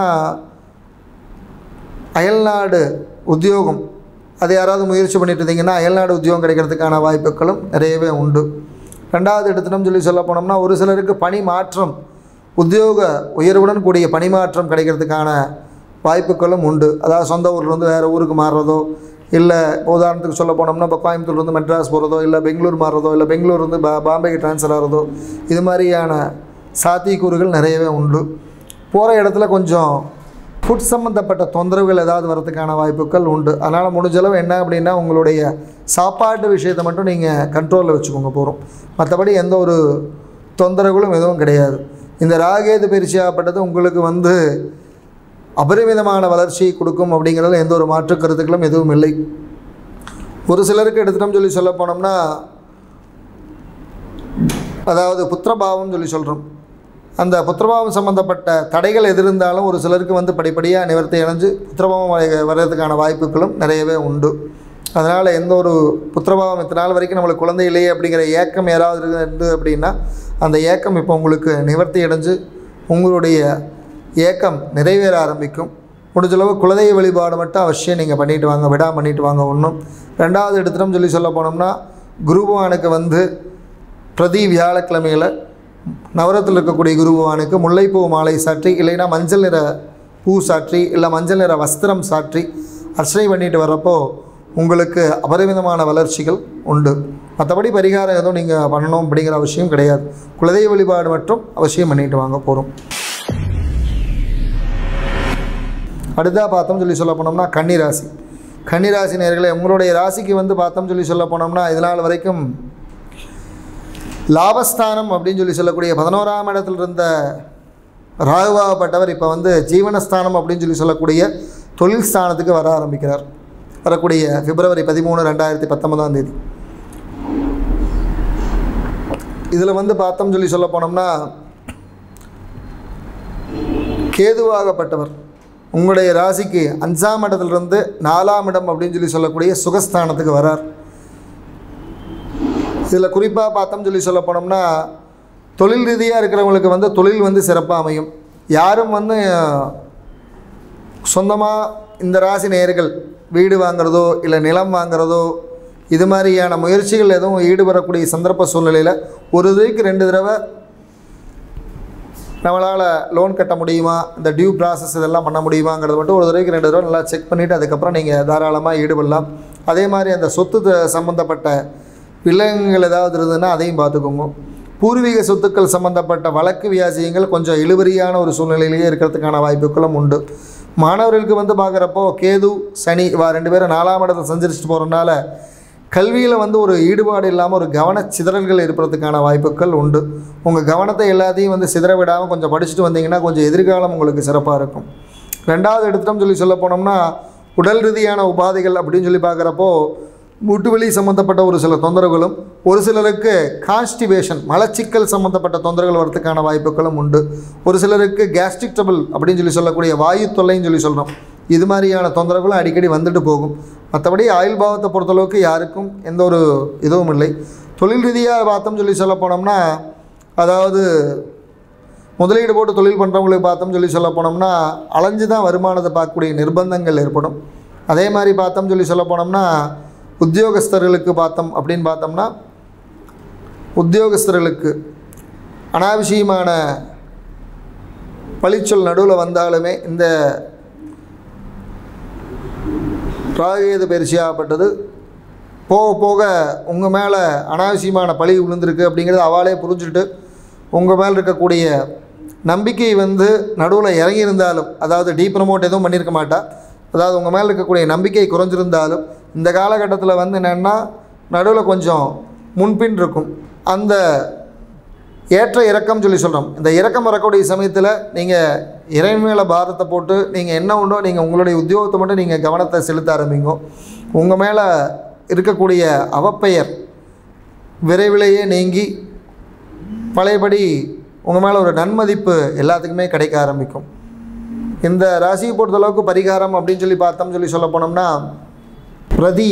அயல்நாடு உத்தியோகம் அது யாராவது முயற்சி பண்ணிட்டு இருந்தீங்கன்னா அயல்நாடு உத்தியோகம் கிடைக்கிறதுக்கான வாய்ப்புகளும் நிறையவே உண்டு ரெண்டாவது எடுத்துட்டோம் சொல்லி சொல்ல போனோம்னா ஒரு சிலருக்கு பணி மாற்றம் உத்தியோக உயர்வுடன் கூடிய பணி மாற்றம் கிடைக்கிறதுக்கான வாய்ப்புகளும் உண்டு அதாவது சொந்த ஊர்லேருந்து வேறு ஊருக்கு மாறுறதோ இல்லை உதாரணத்துக்கு சொல்ல போனோம்னா இப்போ கோயம்புத்தூர்லேருந்து மெட்ராஸ் போகிறதோ இல்லை பெங்களூர் மாறுறதோ இல்லை பெங்களூர்லேருந்து பா பாம்பேக்கு ட்ரான்ஸ்ஃபர் ஆகிறதோ இது மாதிரியான சாத்தியக்கூறுகள் நிறையவே உண்டு போகிற இடத்துல கொஞ்சம் ஃபுட் சம்மந்தப்பட்ட தொந்தரவுகள் ஏதாவது வரதுக்கான வாய்ப்புகள் உண்டு அதனால் முடிஞ்சளவு என்ன அப்படின்னா உங்களுடைய சாப்பாட்டு விஷயத்தை மட்டும் நீங்கள் கண்ட்ரோலில் வச்சுக்கோங்க போகிறோம் மற்றபடி எந்த ஒரு தொந்தரவுகளும் எதுவும் கிடையாது இந்த ராகேது பயிற்சியாகப்பட்டது உங்களுக்கு வந்து அபரிமிதமான வளர்ச்சி கொடுக்கும் அப்படிங்கிறதுல எந்த ஒரு மாற்று கருத்துக்களும் எதுவும் இல்லை ஒரு சிலருக்கு எடுத்துட்டோம் சொல்லி சொல்ல போனோம்னா அதாவது புத்திரபாவம் சொல்லி சொல்கிறோம் அந்த புத்திரபாவம் சம்மந்தப்பட்ட தடைகள் எது இருந்தாலும் ஒரு சிலருக்கு வந்து படிப்படியாக நிவர்த்தி அடைஞ்சு புத்திரபாவம் வர- வர்றதுக்கான வாய்ப்புகளும் நிறையவே உண்டு அதனால் எந்த ஒரு புத்திரபாவம் இத்தனை நாள் வரைக்கும் நம்மளுக்கு குழந்தை இல்லையே அப்படிங்கிற ஏக்கம் யாராவது இருந்து அப்படின்னா அந்த ஏக்கம் இப்போ உங்களுக்கு நிவர்த்தி அடைஞ்சு உங்களுடைய ஏக்கம் நிறைவேற ஆரம்பிக்கும் முடிஞ்சளவு குலதெய்வ வழிபாடு மட்டும் அவசியம் நீங்கள் பண்ணிட்டு வாங்க விடா பண்ணிட்டு வாங்க ஒன்றும் ரெண்டாவது எடுத்துட்டோம் சொல்லி சொல்ல போனோம்னா குரு பகவானுக்கு வந்து பிரதி வியாழக்கிழமையில் நவரத்தில் இருக்கக்கூடிய குரு பகவானுக்கு முல்லைப்பூ மாலை சாற்றி இல்லைன்னா மஞ்சள் நிற பூ சாற்றி இல்லை மஞ்சள் நிற வஸ்திரம் சாற்றி அர்ச்சனை பண்ணிட்டு வர்றப்போ உங்களுக்கு அபரிமிதமான வளர்ச்சிகள் உண்டு மற்றபடி பரிகாரம் எதுவும் நீங்கள் பண்ணணும் அப்படிங்கிற அவசியம் கிடையாது குலதெய்வ வழிபாடு மட்டும் அவசியம் பண்ணிட்டு வாங்க போகிறோம் அடுத்ததாக பார்த்தோம் சொல்லி சொல்ல போனோம்னா கன்னிராசி கன்னிராசி நேர்களே உங்களுடைய ராசிக்கு வந்து பார்த்தோம் சொல்லி சொல்ல போனோம்னா இது நாள் வரைக்கும் லாபஸ்தானம் அப்படின்னு சொல்லி சொல்லக்கூடிய பதினோராம் இடத்துல இருந்த ராகுவாகப்பட்டவர் இப்போ வந்து ஜீவனஸ்தானம் அப்படின்னு சொல்லி சொல்லக்கூடிய தொழில் ஸ்தானத்துக்கு வர ஆரம்பிக்கிறார் வரக்கூடிய பிப்ரவரி பதிமூணு ரெண்டாயிரத்தி பத்தொன்பதாம் தேதி இதில் வந்து பார்த்தோம் சொல்லி சொல்ல போனோம்னா கேதுவாகப்பட்டவர் உங்களுடைய ராசிக்கு அஞ்சாம் இடத்துலேருந்து நாலாம் இடம் அப்படின்னு சொல்லி சொல்லக்கூடிய சுகஸ்தானத்துக்கு வரார் இதில் குறிப்பாக பார்த்தோம் சொல்லி சொல்ல போனோம்னா தொழில் ரீதியாக இருக்கிறவங்களுக்கு வந்து தொழில் வந்து சிறப்பாக அமையும் யாரும் வந்து சொந்தமாக இந்த ராசி நேயர்கள் வீடு வாங்குறதோ இல்லை நிலம் வாங்குறதோ இது மாதிரியான முயற்சிகள் எதுவும் ஈடுபடக்கூடிய சந்தர்ப்ப சூழ்நிலையில் ஒரு இதுக்கு ரெண்டு தடவை நம்மளால் லோன் கட்ட முடியுமா இந்த டியூ ப்ராசஸ் இதெல்லாம் பண்ண முடியுமாங்கிறது மட்டும் ஒரு தடவைக்கு ரெண்டு தடவை நல்லா செக் பண்ணிவிட்டு அதுக்கப்புறம் நீங்கள் தாராளமாக ஈடுபடலாம் அதே மாதிரி அந்த சொத்து த- சம்மந்தப்பட்ட வில்லங்கங்கள் ஏதாவது இருந்ததுன்னா அதையும் பார்த்துக்கோங்க பூர்வீக சொத்துக்கள் சம்மந்தப்பட்ட வழக்கு வியாசியங்கள் கொஞ்சம் இழுபறியான ஒரு சூழ்நிலையிலேயே இருக்கிறதுக்கான வாய்ப்புகளும் உண்டு மாணவர்களுக்கு வந்து பார்க்குறப்போ கேது சனி இவா ரெண்டு பேரும் நாலாம் இடத்தை சஞ்சரிச்சுட்டு போகிறனால கல்வியில் வந்து ஒரு ஈடுபாடு இல்லாமல் ஒரு கவன சிதறல்கள் ஏற்படுறதுக்கான வாய்ப்புகள் உண்டு உங்கள் கவனத்தை எல்லாத்தையும் வந்து சிதற விடாமல் கொஞ்சம் படிச்சுட்டு வந்தீங்கன்னா கொஞ்சம் எதிர்காலம் உங்களுக்கு சிறப்பாக இருக்கும் ரெண்டாவது எடுத்துட்டோம் சொல்லி சொல்ல போனோம்னா உடல் ரீதியான உபாதைகள் அப்படின்னு சொல்லி பார்க்குறப்போ முட்டுவலி சம்மந்தப்பட்ட ஒரு சில தொந்தரவுகளும் ஒரு சிலருக்கு கான்ஸ்டிபேஷன் மலச்சிக்கல் சம்மந்தப்பட்ட தொந்தரவுகள் வரதுக்கான வாய்ப்புகளும் உண்டு ஒரு சிலருக்கு கேஸ்ட்ரிக் ட்ரபிள் அப்படின்னு சொல்லி சொல்லக்கூடிய வாயு தொல்லைன்னு சொல்லி சொல்கிறோம் இது மாதிரியான தொந்தரவுகளும் அடிக்கடி வந்துட்டு போகும் மற்றபடி ஆயுள் பாவத்தை பொறுத்தளவுக்கு யாருக்கும் எந்த ஒரு இதுவும் இல்லை தொழில் ரீதியாக பார்த்தோம் சொல்லி சொல்ல போனோம்னா அதாவது முதலீடு போட்டு தொழில் பண்ணுறவங்களுக்கு பார்த்தோம் சொல்லி சொல்ல போனோம்னா அலைஞ்சு தான் வருமானத்தை பார்க்கக்கூடிய நிர்பந்தங்கள் ஏற்படும் அதே மாதிரி பார்த்தோம் சொல்லி சொல்ல போனோம்னா உத்தியோகஸ்தர்களுக்கு பார்த்தோம் அப்படின்னு பார்த்தோம்னா உத்தியோகஸ்தர்களுக்கு அனாவசியமான பழிச்சொல் நடுவில் வந்தாலுமே இந்த ராகேது பயிற்சியாகப்பட்டது போக போக உங்கள் மேலே அனாவசியமான பழி விழுந்திருக்கு அப்படிங்கிறத அவளே புரிஞ்சுட்டு உங்கள் மேலே இருக்கக்கூடிய நம்பிக்கை வந்து நடுவில் இறங்கியிருந்தாலும் அதாவது டீ ப்ரமோட் எதுவும் பண்ணியிருக்க மாட்டா அதாவது உங்கள் மேலே இருக்கக்கூடிய நம்பிக்கை குறைஞ்சிருந்தாலும் இந்த காலகட்டத்தில் வந்து என்னென்னா நடுவில் கொஞ்சம் முன்பின் இருக்கும் அந்த ஏற்ற இறக்கம் சொல்லி சொல்கிறோம் இந்த இறக்கம் வரக்கூடிய சமயத்தில் நீங்கள் இறைவன் மேலே பாரத்தை போட்டு நீங்கள் என்ன உண்டோ நீங்கள் உங்களுடைய உத்தியோகத்தை மட்டும் நீங்கள் கவனத்தை செலுத்த ஆரம்பிங்க உங்கள் மேலே இருக்கக்கூடிய அவப்பெயர் விரைவிலேயே நீங்கி பழையபடி உங்கள் மேலே ஒரு நன்மதிப்பு எல்லாத்துக்குமே கிடைக்க ஆரம்பிக்கும் இந்த ராசியை பொறுத்தளவுக்கு பரிகாரம் அப்படின்னு சொல்லி பார்த்தோம் சொல்லி சொல்ல போனோம்னா பிரதி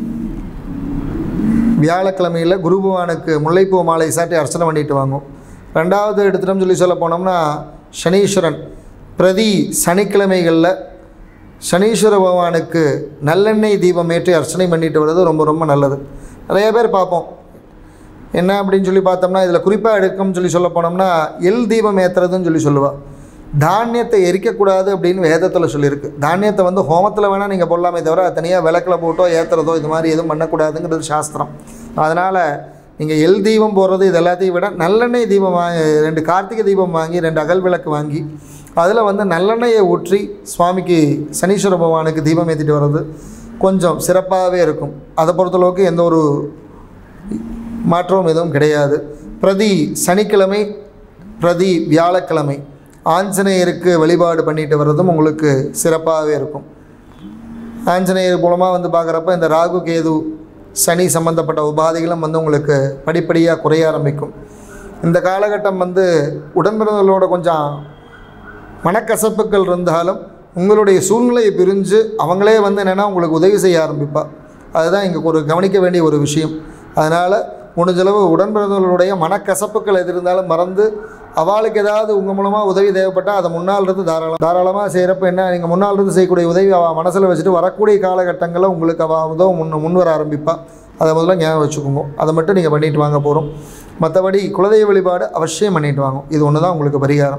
வியாழக்கிழமையில் குரு பகவானுக்கு முல்லைப்பூ மாலை சாட்டி அர்ச்சனை பண்ணிட்டு வாங்கும் ரெண்டாவது எடுத்துட்டோம் சொல்லி சொல்ல போனோம்னா சனீஸ்வரன் பிரதி சனிக்கிழமைகளில் சனீஸ்வர பகவானுக்கு நல்லெண்ணெய் தீபம் ஏற்றி அர்ச்சனை பண்ணிட்டு வர்றது ரொம்ப ரொம்ப நல்லது நிறைய பேர் பார்ப்போம் என்ன அப்படின்னு சொல்லி பார்த்தோம்னா இதில் குறிப்பாக எடுக்கணும்னு சொல்லி சொல்ல போனோம்னா எல் தீபம் ஏற்றுறதுன்னு சொல்லி சொல்லுவாள் தானியத்தை எரிக்கக்கூடாது அப்படின்னு வேதத்தில் சொல்லியிருக்கு தானியத்தை வந்து ஹோமத்தில் வேணால் நீங்கள் போடலாமே தவிர தனியாக விளக்கில் போட்டோ ஏற்றுறதோ இது மாதிரி எதுவும் பண்ணக்கூடாதுங்கிறது சாஸ்திரம் அதனால் நீங்கள் எல் தீபம் போடுறது இது எல்லாத்தையும் விட நல்லெண்ணெய் தீபம் வாங்கி ரெண்டு கார்த்திகை தீபம் வாங்கி ரெண்டு அகல் விளக்கு வாங்கி அதில் வந்து நல்லெண்ணெயை ஊற்றி சுவாமிக்கு சனீஸ்வர பகவானுக்கு தீபம் ஏற்றிட்டு வர்றது கொஞ்சம் சிறப்பாகவே இருக்கும் அதை பொறுத்தளவுக்கு எந்த ஒரு மாற்றமும் எதுவும் கிடையாது பிரதி சனிக்கிழமை பிரதி வியாழக்கிழமை ஆஞ்சநேயருக்கு வழிபாடு பண்ணிட்டு வர்றதும் உங்களுக்கு சிறப்பாகவே இருக்கும் ஆஞ்சநேயர் மூலமாக வந்து பார்க்குறப்ப இந்த ராகு கேது சனி சம்பந்தப்பட்ட உபாதைகளும் வந்து உங்களுக்கு படிப்படியாக குறைய ஆரம்பிக்கும் இந்த காலகட்டம் வந்து உடன்பிறந்தவர்களோட கொஞ்சம் மனக்கசப்புகள் இருந்தாலும் உங்களுடைய சூழ்நிலையை பிரிஞ்சு அவங்களே வந்து என்னென்னா உங்களுக்கு உதவி செய்ய ஆரம்பிப்பா அதுதான் இங்கே ஒரு கவனிக்க வேண்டிய ஒரு விஷயம் அதனால் முடிஞ்சளவு உடன்பிறந்தவர்களுடைய மனக்கசப்புகள் எது இருந்தாலும் மறந்து அவளுக்கு ஏதாவது உங்கள் மூலமாக உதவி தேவைப்பட்டால் அதை முன்னால் இருந்து தாராளம் தாராளமாக செய்கிறப்ப என்ன நீங்கள் முன்னால் இருந்து செய்யக்கூடிய உதவி அவள் மனசில் வச்சுட்டு வரக்கூடிய காலகட்டங்களில் உங்களுக்கு அவள் உதவ முன் முன் வர ஆரம்பிப்பா அதை முதல்ல ஞாபகம் வச்சுக்கோங்க அதை மட்டும் நீங்கள் பண்ணிட்டு வாங்க போகிறோம் மற்றபடி குலதெய்வ வழிபாடு அவசியம் பண்ணிட்டு வாங்க இது ஒன்று தான் உங்களுக்கு பரிகாரம்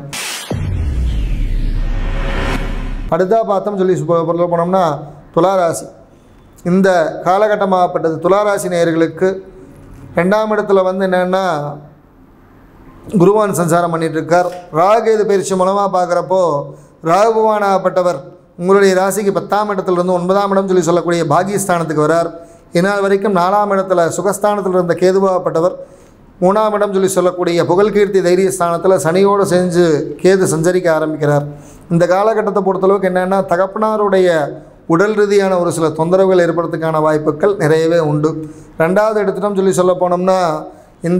அடுத்தா பார்த்தோம் சொல்லி சொல்ல போனோம்னா துளாராசி இந்த காலகட்டமாகப்பட்டது துளாராசி நேயர்களுக்கு ரெண்டாம் இடத்துல வந்து என்னென்னா குருவான் சஞ்சாரம் பண்ணிட்டு இருக்கார் ராகுகேது பயிற்சி மூலமாக பார்க்குறப்போ ராகு பகவானாகப்பட்டவர் உங்களுடைய ராசிக்கு பத்தாம் இடத்துலேருந்து ஒன்பதாம் இடம் சொல்லி சொல்லக்கூடிய பாகியஸ்தானத்துக்கு வரார் இந்நாள் வரைக்கும் நாலாம் இடத்துல சுகஸ்தானத்தில் இருந்த கேதுவாகப்பட்டவர் மூணாம் இடம் சொல்லி சொல்லக்கூடிய புகழ்கீர்த்தி தைரிய ஸ்தானத்தில் சனியோடு செஞ்சு கேது சஞ்சரிக்க ஆரம்பிக்கிறார் இந்த காலகட்டத்தை பொறுத்தளவுக்கு என்னென்னா தகப்பனாருடைய உடல் ரீதியான ஒரு சில தொந்தரவுகள் ஏற்படுறதுக்கான வாய்ப்புகள் நிறையவே உண்டு ரெண்டாவது எடுத்துட்டோம் சொல்லி சொல்ல போனோம்னா இந்த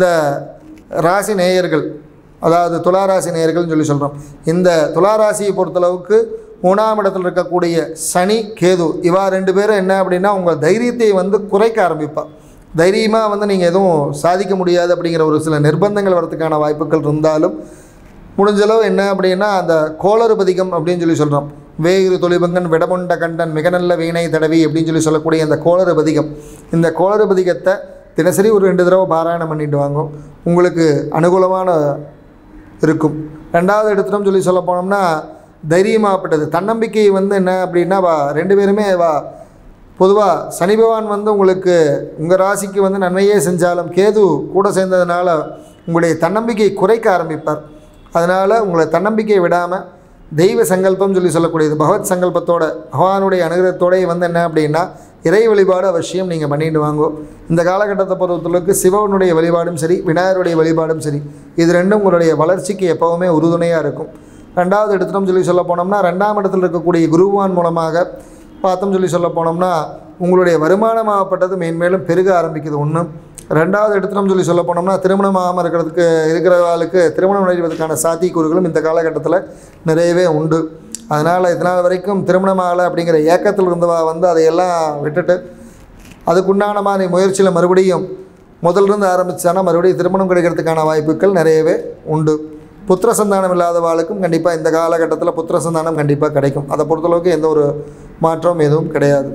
ராசி நேயர்கள் அதாவது துளாராசி நேயர்கள்னு சொல்லி சொல்கிறோம் இந்த துளாராசியை பொறுத்தளவுக்கு மூணாம் இடத்தில் இருக்கக்கூடிய சனி கேது இவா ரெண்டு பேரும் என்ன அப்படின்னா உங்கள் தைரியத்தை வந்து குறைக்க ஆரம்பிப்பா தைரியமாக வந்து நீங்கள் எதுவும் சாதிக்க முடியாது அப்படிங்கிற ஒரு சில நிர்பந்தங்கள் வரதுக்கான வாய்ப்புகள் இருந்தாலும் முடிஞ்சளவு என்ன அப்படின்னா அந்த கோளறுபதிகம் அப்படின்னு சொல்லி சொல்கிறோம் வேயிறு தொழிபங்கன் விடமுண்ட கண்டன் மிக நல்ல வீணை தடவி அப்படின்னு சொல்லி சொல்லக்கூடிய இந்த கோளறுபதிகம் இந்த கோளறுபதிகத்தை தினசரி ஒரு ரெண்டு தடவை பாராயணம் பண்ணிட்டு வாங்க உங்களுக்கு அனுகூலமான இருக்கும் ரெண்டாவது எடுத்துட்டோம் சொல்லி சொல்ல போனோம்னா தைரியமாகப்பட்டது தன்னம்பிக்கை வந்து என்ன அப்படின்னா வா ரெண்டு பேருமே வா பொதுவாக சனி பகவான் வந்து உங்களுக்கு உங்கள் ராசிக்கு வந்து நன்மையே செஞ்சாலும் கேது கூட சேர்ந்ததுனால உங்களுடைய தன்னம்பிக்கையை குறைக்க ஆரம்பிப்பார் அதனால் உங்களை தன்னம்பிக்கையை விடாமல் தெய்வ சங்கல்பம் சொல்லி சொல்லக்கூடியது பகவத் சங்கல்பத்தோட பகவானுடைய அனுகிரகத்தோடய வந்து என்ன அப்படின்னா இறை வழிபாடு அவசியம் நீங்கள் பண்ணிட்டு வாங்கோ இந்த காலகட்டத்தை பொறுத்தளவுக்கு சிவனுடைய வழிபாடும் சரி விநாயகருடைய வழிபாடும் சரி இது ரெண்டும் உங்களுடைய வளர்ச்சிக்கு எப்போவுமே உறுதுணையாக இருக்கும் ரெண்டாவது எடுத்துட்டோம் சொல்லி சொல்ல போனோம்னா ரெண்டாம் இடத்தில் இருக்கக்கூடிய குருவான் மூலமாக பார்த்தோம் சொல்லி சொல்ல போனோம்னா உங்களுடைய வருமானமாகப்பட்டது மேன்மேலும் பெருக ஆரம்பிக்குது ஒன்று ரெண்டாவது எடுத்துட்டோம் சொல்லி சொல்ல போனோம்னா திருமணமாகாமல் இருக்கிறதுக்கு இருக்கிறவர்களுக்கு திருமணம் நடைவதற்கான சாத்தியக்கூறுகளும் இந்த காலகட்டத்தில் நிறையவே உண்டு அதனால் இதனால் வரைக்கும் திருமணம் ஆகலை அப்படிங்கிற ஏக்கத்தில் இருந்தவா வந்து அதையெல்லாம் விட்டுட்டு அதுக்குண்டான மாதிரி முயற்சியில் மறுபடியும் முதல்லிருந்து ஆரம்பித்தானா மறுபடியும் திருமணம் கிடைக்கிறதுக்கான வாய்ப்புகள் நிறையவே உண்டு புத்திர சந்தானம் இல்லாதவாளுக்கும் கண்டிப்பாக இந்த காலகட்டத்தில் புத்திர சந்தானம் கண்டிப்பாக கிடைக்கும் அதை பொறுத்தளவுக்கு எந்த ஒரு மாற்றமும் எதுவும் கிடையாது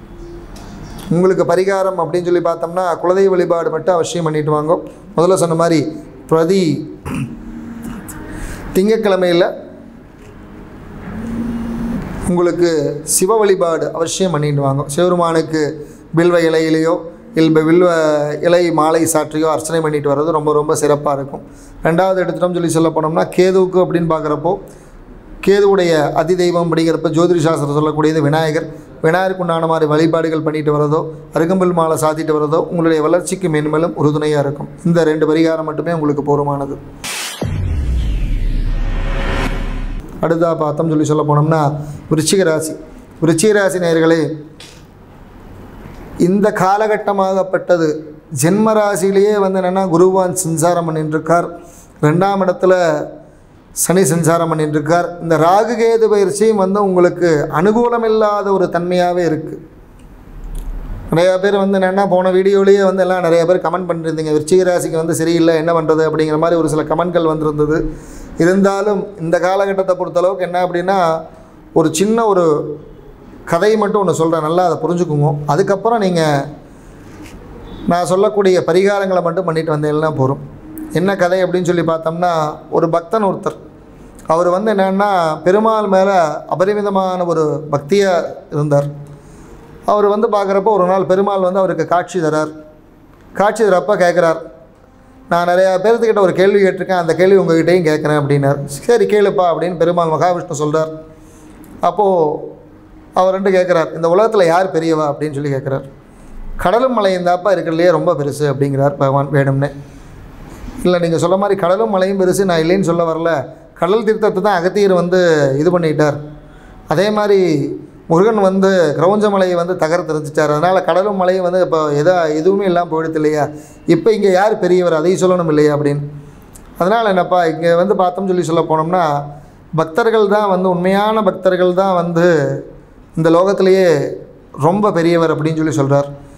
உங்களுக்கு பரிகாரம் அப்படின்னு சொல்லி பார்த்தோம்னா குலதெய்வ வழிபாடு மட்டும் அவசியம் பண்ணிட்டு வாங்க முதல்ல சொன்ன மாதிரி பிரதி திங்கக்கிழமையில் உங்களுக்கு சிவ வழிபாடு அவசியம் பண்ணிட்டு வாங்க சிவருமானுக்கு பில்வ இலையிலையோ இல்லை வில்வ இலை மாலை சாற்றியோ அர்ச்சனை பண்ணிட்டு வர்றது ரொம்ப ரொம்ப சிறப்பாக இருக்கும் ரெண்டாவது எடுத்துட்டோம் சொல்லி சொல்ல போனோம்னா கேதுவுக்கு அப்படின்னு பார்க்குறப்போ கேதுவுடைய அதிதெய்வம் அப்படிங்கிறப்ப ஜோதிட சாஸ்திரம் சொல்லக்கூடியது விநாயகர் விநாயகருக்கு உண்டான மாதிரி வழிபாடுகள் பண்ணிட்டு வரதோ அருகம்பில் மாலை சாத்திட்டு வரதோ உங்களுடைய வளர்ச்சிக்கு மேன்மேலும் உறுதுணையாக இருக்கும் இந்த ரெண்டு பரிகாரம் மட்டுமே உங்களுக்கு போதுமானது அடுத்ததாக பார்த்தோம் சொல்லி சொல்ல போனோம்னா விருச்சிக ராசி விருச்சிக ராசி நேயர்களே இந்த காலகட்டமாகப்பட்டது ஜென்ம ராசியிலேயே வந்து என்னென்னா குருவான் சஞ்சாரம் பண்ணிட்டுருக்கார் ரெண்டாம் இடத்துல சனி சஞ்சாரம் பண்ணிட்டுருக்கார் இந்த ராகுகேது பயிற்சியும் வந்து உங்களுக்கு அனுகூலம் இல்லாத ஒரு தன்மையாகவே இருக்குது நிறையா பேர் வந்து என்னென்னா போன வீடியோலேயே வந்து எல்லாம் நிறைய பேர் கமெண்ட் பண்ணியிருந்தீங்க விருச்சிக ராசிக்கு வந்து சரியில்லை என்ன பண்ணுறது அப்படிங்கிற மாதிரி ஒரு சில கமெண்ட்கள் வந்திருந்தது இருந்தாலும் இந்த காலகட்டத்தை பொறுத்தளவுக்கு என்ன அப்படின்னா ஒரு சின்ன ஒரு கதை மட்டும் ஒன்று சொல்கிறேன் நல்லா அதை புரிஞ்சுக்குங்க அதுக்கப்புறம் நீங்கள் நான் சொல்லக்கூடிய பரிகாரங்களை மட்டும் பண்ணிட்டு வந்தீங்கன்னா போகிறோம் என்ன கதை அப்படின்னு சொல்லி பார்த்தோம்னா ஒரு பக்தன் ஒருத்தர் அவர் வந்து என்னென்னா பெருமாள் மேலே அபரிமிதமான ஒரு பக்தியாக இருந்தார் அவர் வந்து பார்க்குறப்போ ஒரு நாள் பெருமாள் வந்து அவருக்கு காட்சி தரார் காட்சி தரப்போ கேட்குறார் நான் நிறையா பேர்த்துக்கிட்ட ஒரு கேள்வி கேட்டிருக்கேன் அந்த கேள்வி உங்ககிட்டயும் கேட்குறேன் அப்படின்னார் சரி கேளுப்பா அப்படின்னு பெருமாள் மகாவிஷ்ணு சொல்கிறார் அப்போது அவர் ரெண்டு கேட்குறார் இந்த உலகத்தில் யார் பெரியவா அப்படின்னு சொல்லி கேட்குறார் கடலும் மலையும் தாப்பா இருக்கிறதுலையே ரொம்ப பெருசு அப்படிங்கிறார் பகவான் வேணும்னே இல்லை நீங்கள் சொல்ல மாதிரி கடலும் மலையும் பெருசு நான் இல்லைன்னு சொல்ல வரல கடல் தீர்த்தத்தை தான் அகத்தியர் வந்து இது பண்ணிட்டார் அதே மாதிரி முருகன் வந்து கிரௌஞ்ச மலையை வந்து தகர்த்தெறிஞ்சிட்டார் அதனால் கடலும் மலையும் வந்து இப்போ எதா எதுவுமே இல்லாமல் போயிடுது இல்லையா இப்போ இங்கே யார் பெரியவர் அதையும் சொல்லணும் இல்லையா அப்படின்னு அதனால் என்னப்பா இங்கே வந்து பார்த்தோம் சொல்லி சொல்ல போனோம்னா பக்தர்கள் தான் வந்து உண்மையான பக்தர்கள் தான் வந்து இந்த லோகத்திலேயே ரொம்ப பெரியவர் அப்படின்னு சொல்லி சொல்கிறார்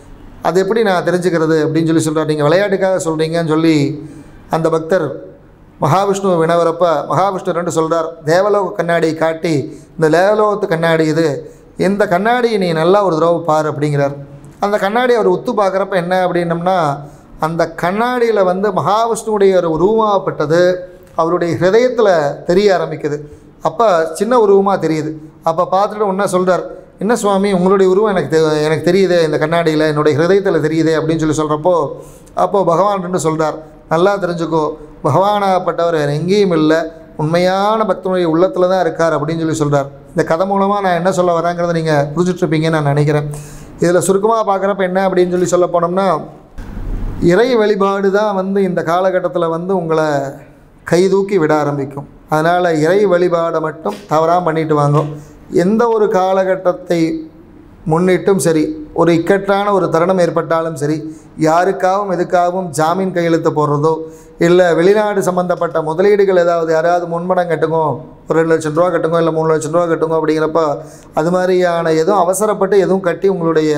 அது எப்படி நான் தெரிஞ்சுக்கிறது அப்படின்னு சொல்லி சொல்கிறார் நீங்கள் விளையாட்டுக்காக சொல்கிறீங்கன்னு சொல்லி அந்த பக்தர் மகாவிஷ்ணுவை வினவரப்ப மகாவிஷ்ணு ரெண்டு சொல்கிறார் தேவலோக கண்ணாடியை காட்டி இந்த தேவலோகத்து கண்ணாடி இது இந்த கண்ணாடியை நீ நல்லா ஒரு தடவை பார் அப்படிங்கிறார் அந்த கண்ணாடி அவர் உத்து பார்க்குறப்ப என்ன அப்படின்னம்னா அந்த கண்ணாடியில் வந்து மகாவிஷ்ணுவுடைய ஒரு உருவமாகப்பட்டது அவருடைய ஹிருதயத்தில் தெரிய ஆரம்பிக்குது அப்போ சின்ன உருவமாக தெரியுது அப்போ பார்த்துட்டு ஒன்றா சொல்கிறார் என்ன சுவாமி உங்களுடைய உருவம் எனக்கு தெ எனக்கு தெரியுதே இந்த கண்ணாடியில் என்னுடைய ஹிருதயத்தில் தெரியுதே அப்படின்னு சொல்லி சொல்கிறப்போ அப்போது பகவான் ரெண்டு சொல்கிறார் நல்லா தெரிஞ்சுக்கோ பகவானாகப்பட்டவர் வேறு எங்கேயும் இல்லை உண்மையான பக்தனுடைய உள்ளத்தில் தான் இருக்கார் அப்படின்னு சொல்லி சொல்கிறார் இந்த கதை மூலமாக நான் என்ன சொல்ல வரேங்கிறத நீங்கள் புரிஞ்சிட்ருப்பீங்கன்னு நான் நினைக்கிறேன் இதில் சுருக்கமாக பார்க்குறப்ப என்ன அப்படின்னு சொல்லி சொல்ல போனோம்னா இறை வழிபாடு தான் வந்து இந்த காலகட்டத்தில் வந்து உங்களை கைதூக்கி விட ஆரம்பிக்கும் அதனால் இறை வழிபாடை மட்டும் தவறாமல் பண்ணிட்டு வாங்க எந்த ஒரு காலகட்டத்தை முன்னிட்டும் சரி ஒரு இக்கட்டான ஒரு தருணம் ஏற்பட்டாலும் சரி யாருக்காகவும் எதுக்காகவும் ஜாமீன் கையெழுத்து போடுறதோ இல்லை வெளிநாடு சம்மந்தப்பட்ட முதலீடுகள் ஏதாவது யாராவது முன்பணம் கட்டுங்க ஒரு ரெண்டு லட்சம் ரூபா கட்டுங்க இல்லை மூணு லட்சம் ரூபா கட்டுங்க அப்படிங்கிறப்ப அது மாதிரியான எதுவும் அவசரப்பட்டு எதுவும் கட்டி உங்களுடைய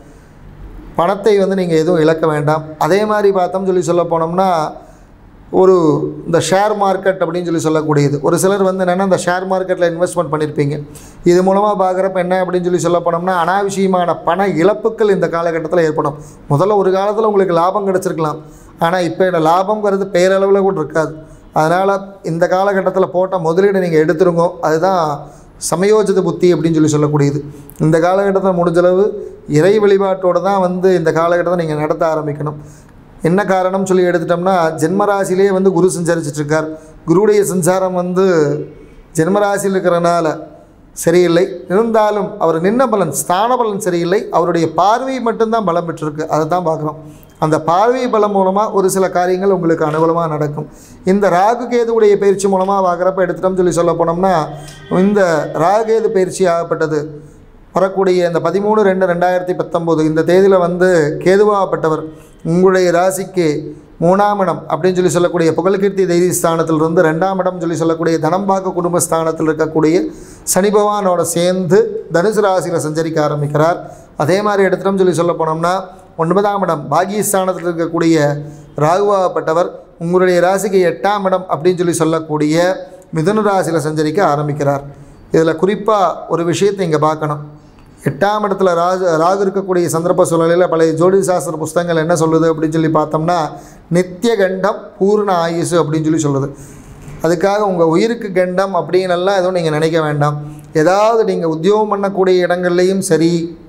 பணத்தை வந்து நீங்கள் எதுவும் இழக்க வேண்டாம் அதே மாதிரி பார்த்தோம் சொல்லி சொல்ல போனோம்னா ஒரு இந்த ஷேர் மார்க்கெட் அப்படின்னு சொல்லி சொல்லக்கூடியது ஒரு சிலர் வந்து என்னென்னா இந்த ஷேர் மார்க்கெட்டில் இன்வெஸ்ட்மெண்ட் பண்ணியிருப்பீங்க இது மூலமாக பார்க்குறப்ப என்ன அப்படின்னு சொல்லி சொல்ல போனோம்னா அனாவசியமான பண இழப்புகள் இந்த காலகட்டத்தில் ஏற்படும் முதல்ல ஒரு காலத்தில் உங்களுக்கு லாபம் கிடச்சிருக்கலாம் ஆனால் இப்போ இந்த லாபங்கிறது பேரளவில் கூட இருக்காது அதனால் இந்த காலகட்டத்தில் போட்ட முதலீடு நீங்கள் எடுத்துருங்க அதுதான் சமயோஜித புத்தி அப்படின்னு சொல்லி சொல்லக்கூடியது இந்த காலகட்டத்தில் முடிஞ்சளவு இறை வழிபாட்டோடு தான் வந்து இந்த காலகட்டத்தை நீங்கள் நடத்த ஆரம்பிக்கணும் என்ன காரணம் சொல்லி எடுத்துட்டோம்னா ஜென்மராசிலே வந்து குரு சஞ்சரிச்சிட்ருக்கார் குருவுடைய சஞ்சாரம் வந்து ஜென்மராசியில் இருக்கிறனால சரியில்லை இருந்தாலும் அவர் நின்ன பலன் ஸ்தான பலன் சரியில்லை அவருடைய பார்வை மட்டும்தான் பலம் பெற்றிருக்கு அதை தான் பார்க்குறோம் அந்த பார்வை பலம் மூலமாக ஒரு சில காரியங்கள் உங்களுக்கு அனுகூலமாக நடக்கும் இந்த ராகு கேதுவுடைய பயிற்சி மூலமாக பார்க்குறப்ப எடுத்துட்டோம்னு சொல்லி சொல்ல போனோம்னா இந்த ராகுகேது பயிற்சி ஆகப்பட்டது வரக்கூடிய இந்த பதிமூணு ரெண்டு ரெண்டாயிரத்தி பத்தொம்போது இந்த தேதியில் வந்து கேதுவாகப்பட்டவர் உங்களுடைய ராசிக்கு மூணாம் இடம் அப்படின்னு சொல்லி சொல்லக்கூடிய புகழ்கீர்த்தி தைரிய ஸ்தானத்திலிருந்து ரெண்டாம் இடம் சொல்லி சொல்லக்கூடிய தனம்பாக்க குடும்ப ஸ்தானத்தில் இருக்கக்கூடிய சனி பகவானோட சேர்ந்து தனுசு ராசியில் சஞ்சரிக்க ஆரம்பிக்கிறார் அதே மாதிரி எடுத்துட்டோம் சொல்லி சொல்ல போனோம்னா ஒன்பதாம் இடம் பாகியஸ்தானத்தில் இருக்கக்கூடிய ராகுவாகப்பட்டவர் உங்களுடைய ராசிக்கு எட்டாம் இடம் அப்படின்னு சொல்லி சொல்லக்கூடிய மிதுன ராசியில் சஞ்சரிக்க ஆரம்பிக்கிறார் இதில் குறிப்பாக ஒரு விஷயத்தை இங்கே பார்க்கணும் எட்டாம் இடத்துல ராகு ராகு இருக்கக்கூடிய சந்தர்ப்ப சூழ்நிலையில் பழைய ஜோடி சாஸ்திர புஸ்தகங்கள் என்ன சொல்லுது அப்படின்னு சொல்லி பார்த்தோம்னா நித்திய கண்டம் பூர்ண ஆயுசு அப்படின்னு சொல்லி சொல்லுது அதுக்காக உங்கள் உயிருக்கு கண்டம் அப்படின்னெல்லாம் எதுவும் நீங்கள் நினைக்க வேண்டாம் ஏதாவது நீங்கள் உத்தியோகம் பண்ணக்கூடிய இடங்கள்லையும் சரி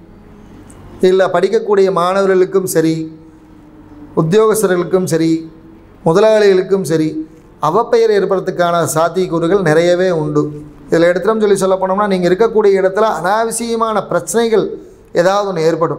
இல்லை படிக்கக்கூடிய மாணவர்களுக்கும் சரி உத்தியோகஸ்தர்களுக்கும் சரி முதலாளிகளுக்கும் சரி அவப்பெயர் ஏற்படுறதுக்கான சாத்தியக்கூறுகள் நிறையவே உண்டு இதில் எடுத்துட்டோம் சொல்லி சொல்ல போனோம்னா நீங்கள் இருக்கக்கூடிய இடத்துல அனாவசியமான பிரச்சனைகள் ஏதாவது ஒன்று ஏற்படும்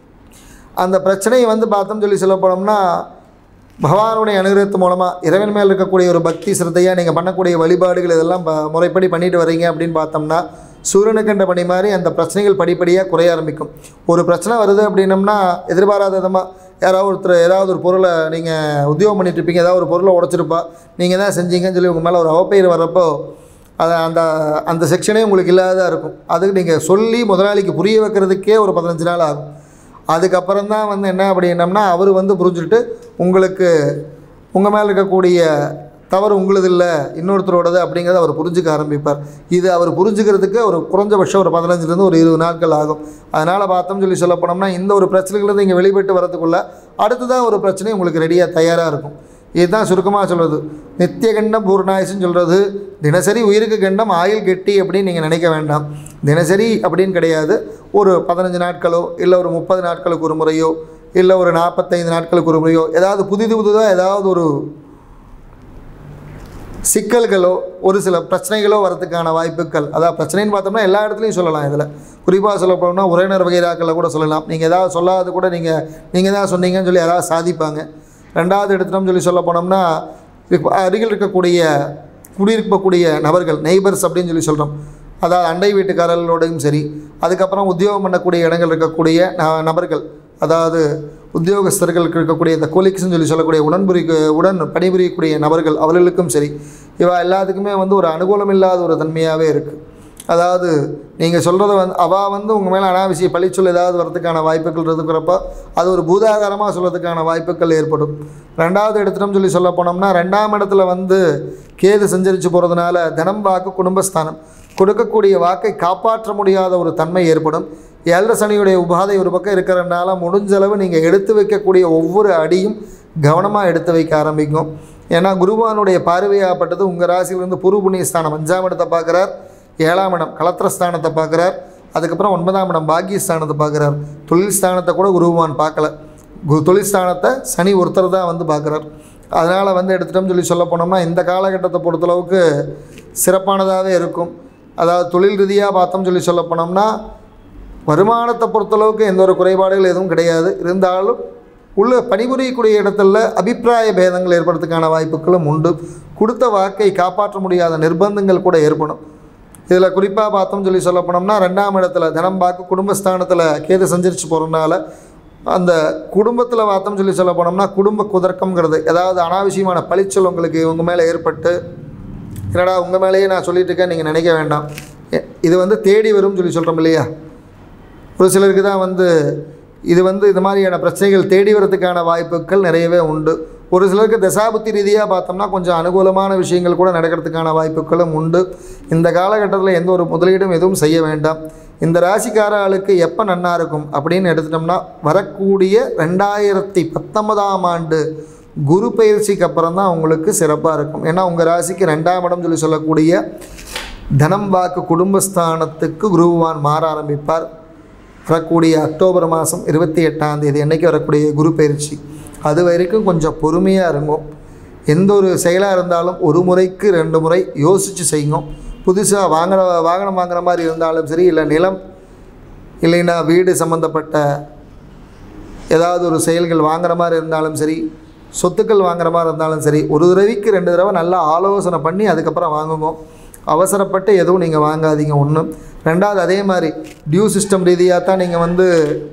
அந்த பிரச்சனையை வந்து பார்த்தோம் சொல்லி சொல்ல போனோம்னா பகவானுடைய அனுகிரகத்து மூலமாக இறைவன் மேல் இருக்கக்கூடிய ஒரு பக்தி சிரத்தையாக நீங்கள் பண்ணக்கூடிய வழிபாடுகள் இதெல்லாம் ப- முறைப்படி பண்ணிட்டு வர்றீங்க அப்படின்னு பார்த்தோம்னா சூரியனுக்கண்ட பணி மாதிரி அந்த பிரச்சனைகள் படிப்படியாக குறைய ஆரம்பிக்கும் ஒரு பிரச்சனை வருது அப்படின்னம்னா எதிர்பாராத விதமாக யாராவது ஒருத்தர் ஏதாவது ஒரு பொருளை நீங்கள் உத்தியோகம் பண்ணிட்டு இருப்பீங்க ஏதாவது ஒரு பொருளை உடச்சிருப்பா நீங்கள் தான் செஞ்சீங்கன்னு சொல்லி உங்கள் மேலே ஒரு அவப்பெயர் வர்றப்போ அது அந்த அந்த செக்ஷனே உங்களுக்கு இல்லாததாக இருக்கும் அதுக்கு நீங்கள் சொல்லி முதலாளிக்கு புரிய வைக்கிறதுக்கே ஒரு பதினஞ்சு நாள் ஆகும் அதுக்கப்புறம் தான் வந்து என்ன அப்படின்னம்னா அவர் வந்து புரிஞ்சுட்டு உங்களுக்கு உங்கள் மேலே இருக்கக்கூடிய தவறு உங்களுது இல்லை இன்னொருத்தரோடது அப்படிங்கிறத அவர் புரிஞ்சுக்க ஆரம்பிப்பார் இது அவர் புரிஞ்சுக்கிறதுக்கு ஒரு குறைஞ்சபட்சம் ஒரு பதினஞ்சுலேருந்து ஒரு இருபது நாட்கள் ஆகும் அதனால் பார்த்தோம்னு சொல்லி சொல்ல போனோம்னா இந்த ஒரு பிரச்சனைகளிலிருந்து இங்கே வெளிப்பட்டு வரதுக்குள்ளே அடுத்ததாக ஒரு பிரச்சனை உங்களுக்கு ரெடியாக தயாராக இருக்கும் இதுதான் சுருக்கமாக சொல்கிறது நித்திய கண்டம் பூர்ணாயுசுன்னு சொல்கிறது தினசரி உயிருக்கு கண்டம் ஆயில் கெட்டி அப்படின்னு நீங்கள் நினைக்க வேண்டாம் தினசரி அப்படின்னு கிடையாது ஒரு பதினஞ்சு நாட்களோ இல்லை ஒரு முப்பது நாட்களுக்கு ஒரு முறையோ இல்லை ஒரு நாற்பத்தைந்து நாட்களுக்கு ஒரு முறையோ ஏதாவது புதிது புதுதாக ஏதாவது ஒரு சிக்கல்களோ ஒரு சில பிரச்சனைகளோ வரதுக்கான வாய்ப்புகள் அதாவது பிரச்சனைன்னு பார்த்தோம்னா எல்லா இடத்துலையும் சொல்லலாம் இதில் குறிப்பாக சொல்ல போனோம்னா உறவினர் வகைராக்களில் கூட சொல்லலாம் நீங்கள் ஏதாவது சொல்லாதது கூட நீங்கள் நீங்கள் தான் சொன்னீங்கன்னு சொல்லி யாராவது சாதிப்பாங்க ரெண்டாவது எடுத்துட்டோம்னு சொல்லி சொல்ல போனோம்னா இப்ப அருகில் இருக்கக்கூடிய குடியிருக்கக்கூடிய நபர்கள் நெய்பர்ஸ் அப்படின்னு சொல்லி சொல்கிறோம் அதாவது அண்டை வீட்டுக்காரர்களோடையும் சரி அதுக்கப்புறம் உத்தியோகம் பண்ணக்கூடிய இடங்கள் இருக்கக்கூடிய ந- நபர்கள் அதாவது உத்தியோகஸ்தர்களுக்கு இருக்கக்கூடிய இந்த கொலிக்ஸ்னு சொல்லி சொல்லக்கூடிய உடன்புரி உடன் பணிபுரியக்கூடிய நபர்கள் அவர்களுக்கும் சரி இவ எல்லாத்துக்குமே வந்து ஒரு அனுகூலம் இல்லாத ஒரு தன்மையாகவே இருக்குது அதாவது நீங்கள் சொல்கிறத வந்து அவள் வந்து உங்கள் மேலே அனாவசிய பழிச்சொல் ஏதாவது வரதுக்கான வாய்ப்புகள் இருக்கிறப்போ அது ஒரு பூதாகாரமாக சொல்கிறதுக்கான வாய்ப்புகள் ஏற்படும் ரெண்டாவது எடுத்துட்டோம் சொல்லி சொல்ல போனோம்னா ரெண்டாம் இடத்துல வந்து கேது சஞ்சரித்து போகிறதுனால தனம் வாக்கு குடும்பஸ்தானம் கொடுக்கக்கூடிய வாக்கை காப்பாற்ற முடியாத ஒரு தன்மை ஏற்படும் ஏழரை சனியுடைய உபாதை ஒரு பக்கம் இருக்கிறதுனால முடிஞ்சளவு நீங்கள் எடுத்து வைக்கக்கூடிய ஒவ்வொரு அடியும் கவனமாக எடுத்து வைக்க ஆரம்பிக்கும் ஏன்னா குருவானுடைய பார்வையாகப்பட்டது உங்கள் ராசியிலிருந்து பூர்வ புண்ணியஸ்தானம் அஞ்சாம் இடத்தை பார்க்குறார் ஏழாம் இடம் கலத்திரஸ்தானத்தை பார்க்குறார் அதுக்கப்புறம் ஒன்பதாம் இடம் பாக்கியஸ்தானத்தை பார்க்குறார் தொழில் ஸ்தானத்தை கூட குருவான் பார்க்கல கு தொழில் ஸ்தானத்தை சனி ஒருத்தர் தான் வந்து பார்க்குறார் அதனால் வந்து எடுத்துட்டோம்னு சொல்லி சொல்ல போனோம்னா இந்த காலகட்டத்தை பொறுத்தளவுக்கு சிறப்பானதாகவே இருக்கும் அதாவது தொழில் ரீதியாக பார்த்தோம் சொல்லி சொல்ல போனோம்னா வருமானத்தை பொறுத்தளவுக்கு எந்த ஒரு குறைபாடுகள் எதுவும் கிடையாது இருந்தாலும் உள்ள பணிபுரியக்கூடிய இடத்துல அபிப்பிராய பேதங்கள் ஏற்படுறதுக்கான வாய்ப்புகளும் உண்டு கொடுத்த வாக்கை காப்பாற்ற முடியாத நிர்பந்தங்கள் கூட ஏற்படும் இதில் குறிப்பாக பார்த்தோம் சொல்லி சொல்ல போனோம்னா ரெண்டாம் இடத்துல தினம் பார்க்க குடும்பஸ்தானத்தில் கேது சஞ்சரித்து போகிறதுனால அந்த குடும்பத்தில் பார்த்தோம் சொல்லி சொல்ல போனோம்னா குடும்ப குதர்க்கம்ங்கிறது ஏதாவது அனாவசியமான பழிச்சொல் உங்களுக்கு இவங்க மேலே ஏற்பட்டு என்னடா உங்கள் மேலேயே நான் சொல்லிட்டு இருக்கேன் நீங்கள் நினைக்க வேண்டாம் எ- இது வந்து தேடி வரும்னு சொல்லி சொல்கிறோம் இல்லையா ஒரு சிலருக்கு தான் வந்து இது வந்து இது மாதிரியான பிரச்சனைகள் தேடி வரதுக்கான வாய்ப்புகள் நிறையவே உண்டு ஒரு சிலருக்கு தசாபுத்தி ரீதியாக பார்த்தோம்னா கொஞ்சம் அனுகூலமான விஷயங்கள் கூட நடக்கிறதுக்கான வாய்ப்புகளும் உண்டு இந்த காலகட்டத்தில் எந்த ஒரு முதலீடும் எதுவும் செய்ய வேண்டாம் இந்த ராசிக்கார ஆளுக்கு எப்போ நன்னா இருக்கும் அப்படின்னு எடுத்துட்டோம்னா வரக்கூடிய ரெண்டாயிரத்தி பத்தொன்பதாம் ஆண்டு குரு பயிற்சிக்கு அப்புறம் தான் உங்களுக்கு சிறப்பாக இருக்கும் ஏன்னா உங்கள் ராசிக்கு ரெண்டாம் இடம் சொல்லி சொல்லக்கூடிய தனம் வாக்கு குடும்பஸ்தானத்துக்கு குருவான் மாற ஆரம்பிப்பார் வரக்கூடிய அக்டோபர் மாதம் இருபத்தி எட்டாம் தேதி அன்னைக்கு வரக்கூடிய குரு பயிற்சி அது வரைக்கும் கொஞ்சம் பொறுமையாக இருங்கோம் எந்த ஒரு செயலாக இருந்தாலும் ஒரு முறைக்கு ரெண்டு முறை யோசித்து செய்யுங்க புதுசாக வாங்குற வாகனம் வாங்குற மாதிரி இருந்தாலும் சரி இல்லை நிலம் இல்லைன்னா வீடு சம்மந்தப்பட்ட ஏதாவது ஒரு செயல்கள் வாங்குற மாதிரி இருந்தாலும் சரி சொத்துக்கள் வாங்குற மாதிரி இருந்தாலும் சரி ஒரு தடவைக்கு ரெண்டு தடவை நல்லா ஆலோசனை பண்ணி அதுக்கப்புறம் வாங்குங்க அவசரப்பட்டு எதுவும் நீங்கள் வாங்காதீங்க ஒன்று ரெண்டாவது அதே மாதிரி டியூ சிஸ்டம் ரீதியாக தான் நீங்கள் வந்து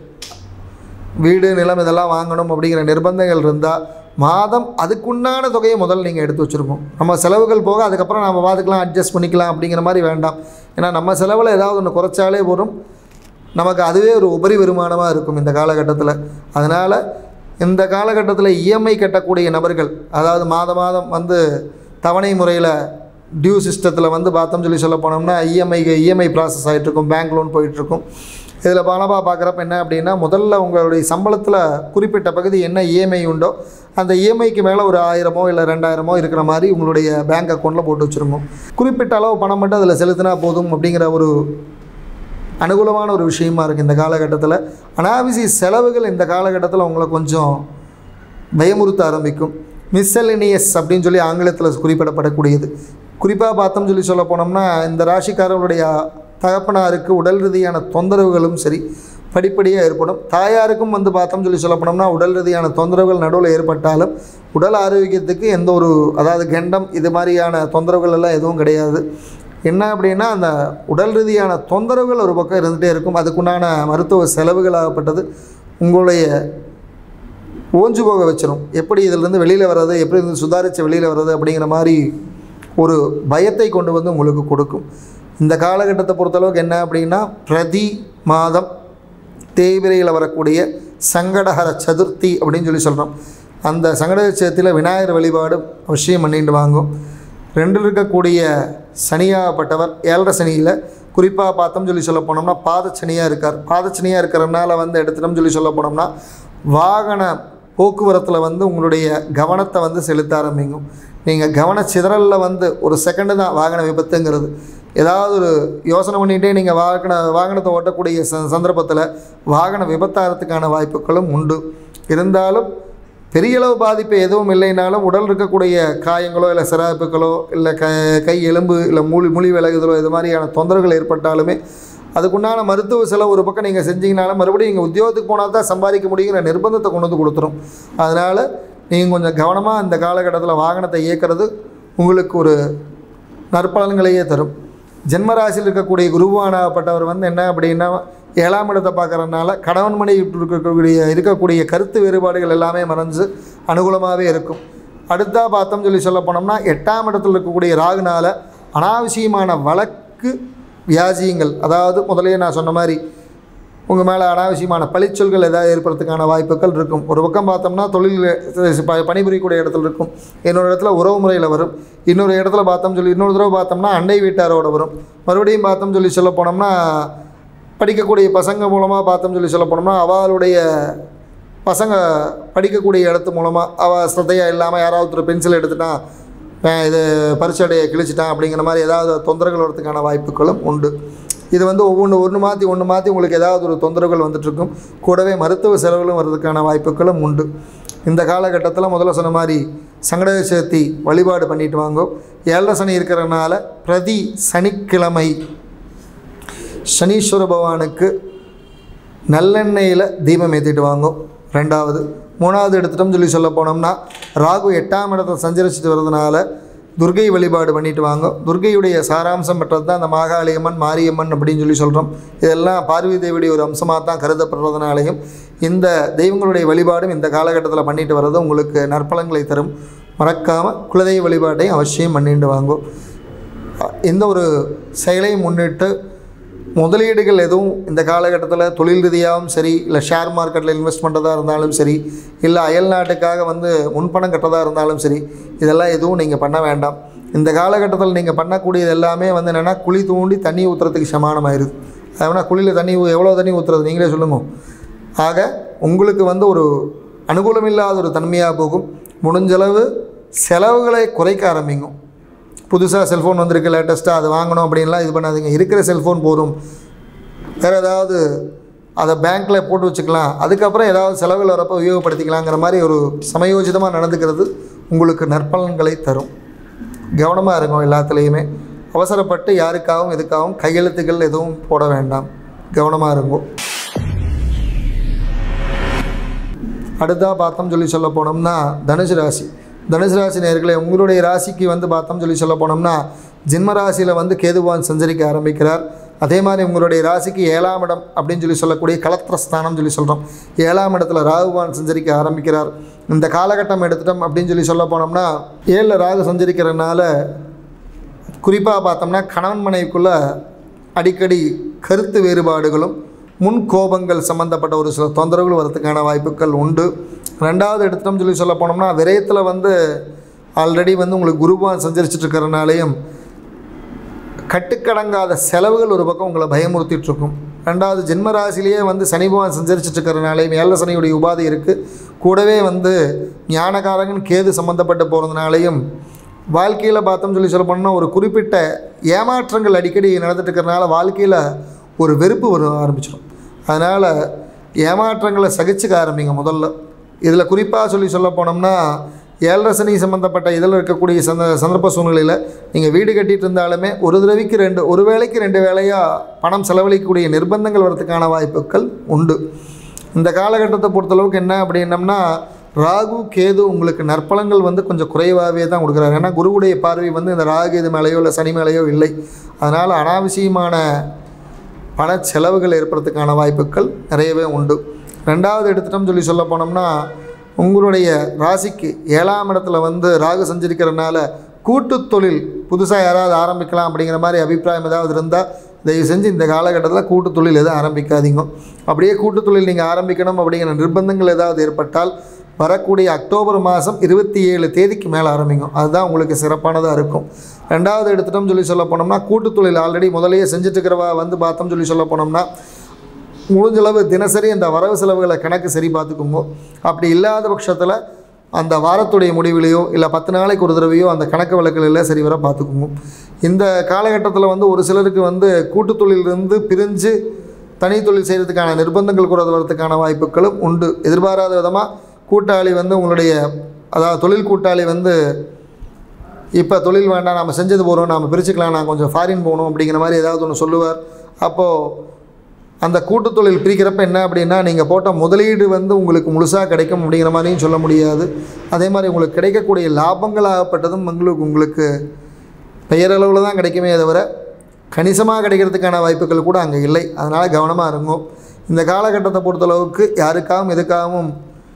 வீடு நிலம் இதெல்லாம் வாங்கணும் அப்படிங்கிற நிர்பந்தங்கள் இருந்தால் மாதம் அதுக்குண்டான தொகையை முதல்ல நீங்கள் எடுத்து வச்சுருக்கோம் நம்ம செலவுகள் போக அதுக்கப்புறம் நம்ம பார்த்துக்கலாம் அட்ஜஸ்ட் பண்ணிக்கலாம் அப்படிங்கிற மாதிரி வேண்டாம் ஏன்னா நம்ம செலவில் ஏதாவது ஒன்று குறைச்சாலே போதும் நமக்கு அதுவே ஒரு உபரி வருமானமாக இருக்கும் இந்த காலகட்டத்தில் அதனால் இந்த காலகட்டத்தில் இஎம்ஐ கட்டக்கூடிய நபர்கள் அதாவது மாத மாதம் வந்து தவணை முறையில் டியூ சிஸ்டத்தில் வந்து பார்த்தோம் சொல்லி சொல்ல போனோம்னா இஎம்ஐ இஎம்ஐ ப்ராசஸ் ஆகிட்டுருக்கும் பேங்க் லோன் போயிட்டுருக்கும் இதில் பணமாக பார்க்குறப்ப என்ன அப்படின்னா முதல்ல உங்களுடைய சம்பளத்தில் குறிப்பிட்ட பகுதி என்ன இஎம்ஐ உண்டோ அந்த இஎம்ஐக்கு மேலே ஒரு ஆயிரமோ இல்லை ரெண்டாயிரமோ இருக்கிற மாதிரி உங்களுடைய பேங்க் அக்கௌண்ட்டில் போட்டு வச்சுருங்க குறிப்பிட்ட அளவு பணம் மட்டும் அதில் செலுத்தினா போதும் அப்படிங்கிற ஒரு அனுகூலமான ஒரு விஷயமா இருக்குது இந்த காலகட்டத்தில் அனாவசிய செலவுகள் இந்த காலகட்டத்தில் உங்களை கொஞ்சம் பயமுறுத்த ஆரம்பிக்கும் மிஸ்சலினியஸ் அப்படின்னு சொல்லி ஆங்கிலத்தில் குறிப்பிடப்படக்கூடியது குறிப்பாக பார்த்தோம் சொல்லி சொல்ல போனோம்னா இந்த ராசிக்காரர்களுடைய தகப்பனாருக்கு உடல் ரீதியான தொந்தரவுகளும் சரி படிப்படியாக ஏற்படும் தாயாருக்கும் வந்து பார்த்தோம் சொல்லி சொல்ல போனோம்னா உடல் ரீதியான தொந்தரவுகள் நடுவில் ஏற்பட்டாலும் உடல் ஆரோக்கியத்துக்கு எந்த ஒரு அதாவது கண்டம் இது மாதிரியான தொந்தரவுகள் எல்லாம் எதுவும் கிடையாது என்ன அப்படின்னா அந்த உடல் ரீதியான தொந்தரவுகள் ஒரு பக்கம் இருந்துகிட்டே இருக்கும் அதுக்குண்டான மருத்துவ செலவுகளாகப்பட்டது உங்களுடைய ஓஞ்சு போக வச்சிரும் எப்படி இதிலிருந்து வெளியில் வர்றது எப்படி இருந்து சுதாரித்து வெளியில் வர்றது அப்படிங்கிற மாதிரி ஒரு பயத்தை கொண்டு வந்து உங்களுக்கு கொடுக்கும் இந்த காலகட்டத்தை பொறுத்தளவுக்கு என்ன அப்படின்னா பிரதி மாதம் தேய்பிரையில் வரக்கூடிய சங்கடஹர சதுர்த்தி அப்படின்னு சொல்லி சொல்கிறோம் அந்த சங்கடஹர சதுர்த்தியில் விநாயகர் வழிபாடு அவசியம் பண்ணிட்டு வாங்கும் ரெண்டில் இருக்கக்கூடிய சனியாகப்பட்டவர் ஏழரை சனியில் குறிப்பாக பார்த்தோம் சொல்லி சொல்ல போனோம்னா பாதச்சனியாக இருக்கார் பாதச்சனியாக இருக்கிறனால வந்து எடுத்துட்டோம் சொல்லி சொல்ல போனோம்னா வாகன போக்குவரத்தில் வந்து உங்களுடைய கவனத்தை வந்து செலுத்த ஆரம்பிக்கும் நீங்கள் கவன சிதறலில் வந்து ஒரு செகண்டு தான் வாகன விபத்துங்கிறது ஏதாவது ஒரு யோசனை பண்ணிகிட்டே நீங்கள் வாகன வாகனத்தை ஓட்டக்கூடிய ச சந்தர்ப்பத்தில் வாகன விபத்தாகிறதுக்கான வாய்ப்புகளும் உண்டு இருந்தாலும் பெரிய அளவு பாதிப்பு எதுவும் இல்லைனாலும் உடல் இருக்கக்கூடிய காயங்களோ இல்லை சிராய்ப்புகளோ இல்லை க கை எலும்பு இல்லை மூலி முழி விலகுதலோ இது மாதிரியான தொந்தரவுகள் ஏற்பட்டாலுமே அதுக்குண்டான மருத்துவ செலவு ஒரு பக்கம் நீங்கள் செஞ்சீங்கனாலும் மறுபடியும் நீங்கள் உத்தியோகத்துக்கு போனால் தான் சம்பாதிக்க முடியுங்கிற நிர்பந்தத்தை கொண்டு வந்து கொடுத்துரும் அதனால் நீங்கள் கொஞ்சம் கவனமாக இந்த காலகட்டத்தில் வாகனத்தை இயக்கிறது உங்களுக்கு ஒரு நற்பலன்களையே தரும் ஜென்மராசியில் இருக்கக்கூடிய குருவானாகப்பட்டவர் வந்து என்ன அப்படின்னா ஏழாம் இடத்தை பார்க்கறதுனால கணவன் மனைவி இருக்கக்கூடிய இருக்கக்கூடிய கருத்து வேறுபாடுகள் எல்லாமே மறைஞ்சு அனுகூலமாகவே இருக்கும் அடுத்தா பார்த்தோம் சொல்லி சொல்ல போனோம்னா எட்டாம் இடத்துல இருக்கக்கூடிய ராகுனால அனாவசியமான வழக்கு வியாஜியங்கள் அதாவது முதலே நான் சொன்ன மாதிரி உங்கள் மேலே அனாவசியமான பழிச்சொல்கள் ஏதாவது ஏற்படுறதுக்கான வாய்ப்புகள் இருக்கும் ஒரு பக்கம் பார்த்தோம்னா தொழில் ப- பணிபுரியக்கூடிய இடத்துல இருக்கும் இன்னொரு இடத்துல உறவு முறையில் வரும் இன்னொரு இடத்துல பார்த்தோம் சொல்லி இன்னொரு தடவை பார்த்தோம்னா அண்டை வீட்டாரோட வரும் மறுபடியும் பார்த்தோம் சொல்லி சொல்ல போனோம்னா படிக்கக்கூடிய பசங்க மூலமாக பார்த்தோம் சொல்லி சொல்ல போனோம்னா அவளுடைய பசங்க படிக்கக்கூடிய இடத்து மூலமாக அவள் ஸ்ரத்தையாக இல்லாமல் யாராவது ஒருத்தர் பென்சில் எடுத்துட்டான் அஹ் இது பரிசடையை கிழிச்சிட்டான் அப்படிங்கிற மாதிரி ஏதாவது தொந்தரவுகள் வரதுக்கான வாய்ப்புகளும் உண்டு இது வந்து ஒவ்வொன்று ஒன்று மாற்றி ஒன்று மாற்றி உங்களுக்கு ஏதாவது ஒரு தொந்தரவுகள் வந்துட்டுருக்கும் கூடவே மருத்துவ செலவுகளும் வர்றதுக்கான வாய்ப்புகளும் உண்டு இந்த காலகட்டத்தில் முதல்ல சொன்ன மாதிரி சங்கட சதுர்த்தி வழிபாடு பண்ணிட்டு வாங்கோ ஏழரை சனி இருக்கிறனால பிரதி சனிக்கிழமை சனீஸ்வர பகவானுக்கு நல்லெண்ணெயில் தீபம் ஏற்றிட்டு வாங்கும் ரெண்டாவது மூணாவது எடுத்துட்டோம்னு சொல்லி சொல்ல போனோம்னா ராகு எட்டாம் இடத்துல சஞ்சரிச்சுட்டு வர்றதுனால துர்கை வழிபாடு பண்ணிட்டு வாங்க துர்கையுடைய சாராம்சம் பெற்றது தான் அந்த மாகாளியம்மன் மாரியம்மன் அப்படின்னு சொல்லி சொல்கிறோம் இதெல்லாம் பார்வதி தேவியுடைய ஒரு அம்சமாக தான் கருதப்படுறதுனாலையும் இந்த தெய்வங்களுடைய வழிபாடும் இந்த காலகட்டத்தில் பண்ணிட்டு வர்றது உங்களுக்கு நற்பலன்களை தரும் மறக்காமல் குலதெய்வ வழிபாட்டையும் அவசியம் பண்ணிட்டு வாங்கும் எந்த ஒரு செயலையும் முன்னிட்டு முதலீடுகள் எதுவும் இந்த காலகட்டத்தில் தொழில் ரீதியாகவும் சரி இல்லை ஷேர் மார்க்கெட்டில் இன்வெஸ்ட் பண்ணுறதா இருந்தாலும் சரி இல்லை அயல் நாட்டுக்காக வந்து முன்பணம் கட்டுறதா இருந்தாலும் சரி இதெல்லாம் எதுவும் நீங்கள் பண்ண வேண்டாம் இந்த காலகட்டத்தில் நீங்கள் பண்ணக்கூடியது எல்லாமே வந்து என்னென்னா குழி தூண்டி தண்ணி ஊற்றுறதுக்கு சமானமாயிருது அதனால் குழியில் தண்ணி ஊ- எவ்வளோ தண்ணி ஊற்றுறது நீங்களே சொல்லுங்க ஆக உங்களுக்கு வந்து ஒரு அனுகூலம் இல்லாத ஒரு தன்மையாக போகும் முடிஞ்சளவு செலவுகளை குறைக்க ஆரம்பிங்க புதுசாக செல்ஃபோன் வந்திருக்கு லேட்டஸ்ட்டாக அது வாங்கணும் அப்படின்லாம் இது பண்ணாதீங்க இருக்கிற செல்ஃபோன் போதும் வேறு ஏதாவது அதை பேங்க்கில் போட்டு வச்சுக்கலாம் அதுக்கப்புறம் ஏதாவது செலவுகள் வரப்போ உபயோகப்படுத்திக்கலாங்கிற மாதிரி ஒரு சமயோஜிதமாக நடந்துக்கிறது உங்களுக்கு நற்பலன்களை தரும் கவனமாக இருக்கும் எல்லாத்துலேயுமே அவசரப்பட்டு யாருக்காகவும் எதுக்காகவும் கையெழுத்துக்கள் எதுவும் போட வேண்டாம் கவனமாக இருக்கும் அடுத்தா பார்த்தோம் சொல்லி சொல்ல போனோம்னா தனுசு ராசி தனுசு ராசி நேர்களே உங்களுடைய ராசிக்கு வந்து பார்த்தோம் சொல்லி சொல்ல போனோம்னா ஜென்ம ராசியில் வந்து கேதுவான் சஞ்சரிக்க ஆரம்பிக்கிறார் அதே மாதிரி உங்களுடைய ராசிக்கு ஏழாம் இடம் அப்படின்னு சொல்லி சொல்லக்கூடிய கலத்திரஸ்தானம் சொல்லி சொல்கிறோம் ஏழாம் இடத்துல ராகுவான் சஞ்சரிக்க ஆரம்பிக்கிறார் இந்த காலகட்டம் எடுத்துட்டோம் அப்படின்னு சொல்லி சொல்ல போனோம்னா ஏழில் ராகு சஞ்சரிக்கிறதுனால குறிப்பாக பார்த்தோம்னா கணவன் மனைவிக்குள்ள அடிக்கடி கருத்து வேறுபாடுகளும் முன் கோபங்கள் சம்மந்தப்பட்ட ஒரு சில தொந்தரவுகள் வரதுக்கான வாய்ப்புகள் உண்டு ரெண்டாவது எடுத்தோம் சொல்லி சொல்ல போனோம்னா விரயத்தில் வந்து ஆல்ரெடி வந்து உங்களுக்கு குருபான் சஞ்சரிச்சிட்டு இருக்கிறனாலையும் கட்டுக்கடங்காத செலவுகள் ஒரு பக்கம் உங்களை பயமுறுத்திட்டு இருக்கும் ரெண்டாவது ஜென்ம ராசிலேயே வந்து சனி பகவான் சஞ்சரிச்சிட்டு இருக்கிறனாலையும் ஏழ சனியுடைய உபாதை இருக்குது கூடவே வந்து ஞானகாரகன் கேது சம்மந்தப்பட்டு போகிறதுனாலையும் வாழ்க்கையில் பார்த்தோம் சொல்லி சொல்ல போனோம்னா ஒரு குறிப்பிட்ட ஏமாற்றங்கள் அடிக்கடி நடந்துட்டு இருக்கிறனால வாழ்க்கையில் ஒரு வெறுப்பு வர ஆரம்பிச்சிடும் அதனால் ஏமாற்றங்களை சகிச்சுக்க ஆரம்பிங்க முதல்ல இதில் குறிப்பாக சொல்லி சொல்ல போனோம்னா ஏழரை சனி சம்மந்தப்பட்ட இதில் இருக்கக்கூடிய சந்த சந்தர்ப்ப சூழ்நிலையில் நீங்கள் வீடு கட்டிட்டு இருந்தாலுமே ஒரு தடவைக்கு ரெண்டு ஒரு வேளைக்கு ரெண்டு வேளையாக பணம் செலவழிக்கக்கூடிய நிர்பந்தங்கள் வரதுக்கான வாய்ப்புகள் உண்டு இந்த காலகட்டத்தை பொறுத்தளவுக்கு என்ன அப்படின்னம்னா ராகு கேது உங்களுக்கு நற்பலங்கள் வந்து கொஞ்சம் குறைவாகவே தான் கொடுக்குறாரு ஏன்னா குருவுடைய பார்வை வந்து இந்த ராகு கேது மேலேயோ இல்லை சனி மேலேயோ இல்லை அதனால் அனாவசியமான பண செலவுகள் ஏற்படுறதுக்கான வாய்ப்புகள் நிறையவே உண்டு ரெண்டாவது எடுத்துட்டோம் சொல்லி சொல்ல போனோம்னா உங்களுடைய ராசிக்கு ஏழாம் இடத்துல வந்து ராகு சஞ்சரிக்கிறனால கூட்டுத் தொழில் புதுசாக யாராவது ஆரம்பிக்கலாம் அப்படிங்கிற மாதிரி அபிப்பிராயம் ஏதாவது இருந்தால் தயவு செஞ்சு இந்த காலகட்டத்தில் கூட்டுத் தொழில் எதுவும் ஆரம்பிக்காதீங்க அப்படியே கூட்டுத் தொழில் நீங்கள் ஆரம்பிக்கணும் அப்படிங்கிற நிர்பந்தங்கள் ஏதாவது ஏற்பட்டால் வரக்கூடிய அக்டோபர் மாதம் இருபத்தி ஏழு தேதிக்கு மேலே ஆரம்பிங்க அதுதான் உங்களுக்கு சிறப்பானதாக இருக்கும் ரெண்டாவது எடுத்துட்டோம் சொல்லி சொல்ல போனோம்னா கூட்டுத் தொழில் ஆல்ரெடி முதலையே செஞ்சுட்டு இருக்கிறவா வந்து பார்த்தோம் சொல்லி சொல்ல போனோம்னா முடிஞ்சளவு தினசரி அந்த வரவு செலவுகளை கணக்கு சரி பார்த்துக்குங்க அப்படி இல்லாத பட்சத்தில் அந்த வாரத்துடைய முடிவிலையோ இல்லை பத்து நாளைக்கு ஒரு தடவையோ அந்த கணக்கு வழக்குகளில் சரி வர பார்த்துக்குங்க இந்த காலகட்டத்தில் வந்து ஒரு சிலருக்கு வந்து கூட்டுத் தொழிலிருந்து பிரிஞ்சு தனி தொழில் செய்கிறதுக்கான நிர்பந்தங்கள் கூட வரதுக்கான வாய்ப்புகளும் உண்டு எதிர்பாராத விதமாக கூட்டாளி வந்து உங்களுடைய அதாவது தொழில் கூட்டாளி வந்து இப்போ தொழில் வேண்டாம் நம்ம செஞ்சது போகிறோம் நாம் பிரிச்சுக்கலாம் நான் கொஞ்சம் ஃபாரின் போகணும் அப்படிங்கிற மாதிரி ஏதாவது ஒன்று சொல்லுவார் அப்போது அந்த கூட்டுத் தொழில் பிரிக்கிறப்ப என்ன அப்படின்னா நீங்கள் போட்ட முதலீடு வந்து உங்களுக்கு முழுசாக கிடைக்கும் அப்படிங்கிற மாதிரியும் சொல்ல முடியாது அதே மாதிரி உங்களுக்கு கிடைக்கக்கூடிய லாபங்களாகப்பட்டதும் உங்களுக்கு உங்களுக்கு பெயரளவில் தான் கிடைக்குமே தவிர கணிசமாக கிடைக்கிறதுக்கான வாய்ப்புகள் கூட அங்கே இல்லை அதனால் கவனமாக இருங்கோ இந்த காலகட்டத்தை பொறுத்தளவுக்கு யாருக்காகவும் எதுக்காகவும்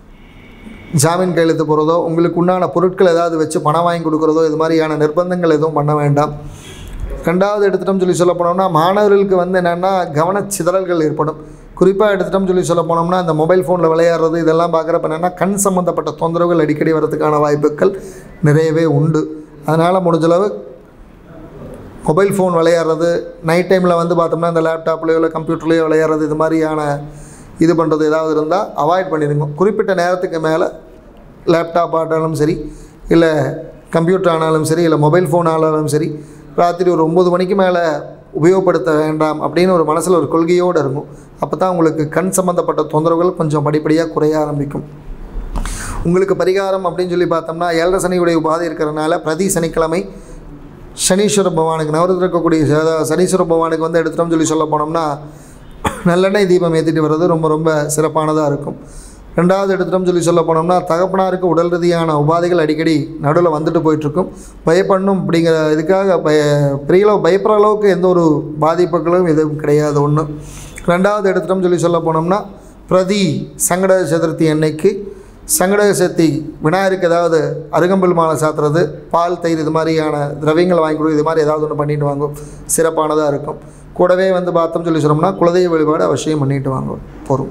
ஜாமீன் கையெழுத்து போகிறதோ உங்களுக்கு உண்டான பொருட்கள் ஏதாவது வச்சு பணம் வாங்கி கொடுக்குறதோ இது மாதிரியான நிர்பந்தங்கள் எதுவும் பண்ண வேண்டாம் ரெண்டாவது எடுத்துட்டோம் சொல்லி சொல்ல போனோம்னா மாணவர்களுக்கு வந்து என்னென்னா கவனச்சிதறல்கள் ஏற்படும் குறிப்பாக எடுத்துட்டோம் சொல்லி சொல்ல போனோம்னா இந்த மொபைல் ஃபோனில் விளையாடுறது இதெல்லாம் பார்க்குறப்ப என்னென்னா கண் சம்மந்தப்பட்ட தொந்தரவுகள் அடிக்கடி வரதுக்கான வாய்ப்புகள் நிறையவே உண்டு அதனால் முடிஞ்சளவு மொபைல் ஃபோன் விளையாடுறது நைட் டைமில் வந்து பார்த்தோம்னா இந்த லேப்டாப்லேயோ இல்லை கம்ப்யூட்டர்லேயோ விளையாடுறது இது மாதிரியான இது பண்ணுறது ஏதாவது இருந்தால் அவாய்ட் பண்ணிடுங்க குறிப்பிட்ட நேரத்துக்கு மேலே லேப்டாப் ஆனாலும் சரி இல்லை கம்ப்யூட்டர் ஆனாலும் சரி இல்லை மொபைல் ஃபோன் ஆனாலும் சரி ராத்திரி ஒரு ஒம்பது மணிக்கு மேலே உபயோகப்படுத்த வேண்டாம் அப்படின்னு ஒரு மனசில் ஒரு கொள்கையோடு இருக்கும் அப்போ தான் உங்களுக்கு கண் சம்மந்தப்பட்ட தொந்தரவுகள் கொஞ்சம் படிப்படியாக குறைய ஆரம்பிக்கும் உங்களுக்கு பரிகாரம் அப்படின்னு சொல்லி பார்த்தோம்னா ஏழரை சனியுடைய உபாதை இருக்கிறனால பிரதி சனிக்கிழமை சனீஸ்வர பகவானுக்கு நவரத்தில் இருக்கக்கூடிய ச- சனீஸ்வர பகவானுக்கு வந்து எடுத்துட்டோம் சொல்லி சொல்ல போனோம்னா நல்லெண்ணெய் தீபம் ஏற்றிட்டு வர்றது ரொம்ப ரொம்ப சிறப்பானதாக இருக்கும் ரெண்டாவது எடுத்துட்டோம் சொல்லி சொல்ல போனோம்னா தகப்பனாருக்கு உடல் ரீதியான உபாதைகள் அடிக்கடி நடுவில் வந்துட்டு போயிட்டுருக்கும் பயப்படணும் அப்படிங்கிற இதுக்காக பய பெரிய அளவு பயப்படுற அளவுக்கு எந்த ஒரு பாதிப்புகளும் எதுவும் கிடையாது ஒன்று ரெண்டாவது எடுத்துட்டோம் சொல்லி சொல்ல போனோம்னா பிரதி சங்கட சதுர்த்தி அன்னைக்கு சங்கட சதுர்த்தி விநாயகருக்கு ஏதாவது அருகம்புல் மாலை சாத்துறது பால் தயிர் இது மாதிரியான திரவியங்கள் வாங்கி கொடுக்குறது இது மாதிரி ஏதாவது ஒன்று பண்ணிட்டு வாங்கும் சிறப்பானதாக இருக்கும் கூடவே வந்து பார்த்தோம் சொல்லி சொன்னோம்னா குலதெய்வ வழிபாடு அவசியம் பண்ணிட்டு வாங்க போகிறோம்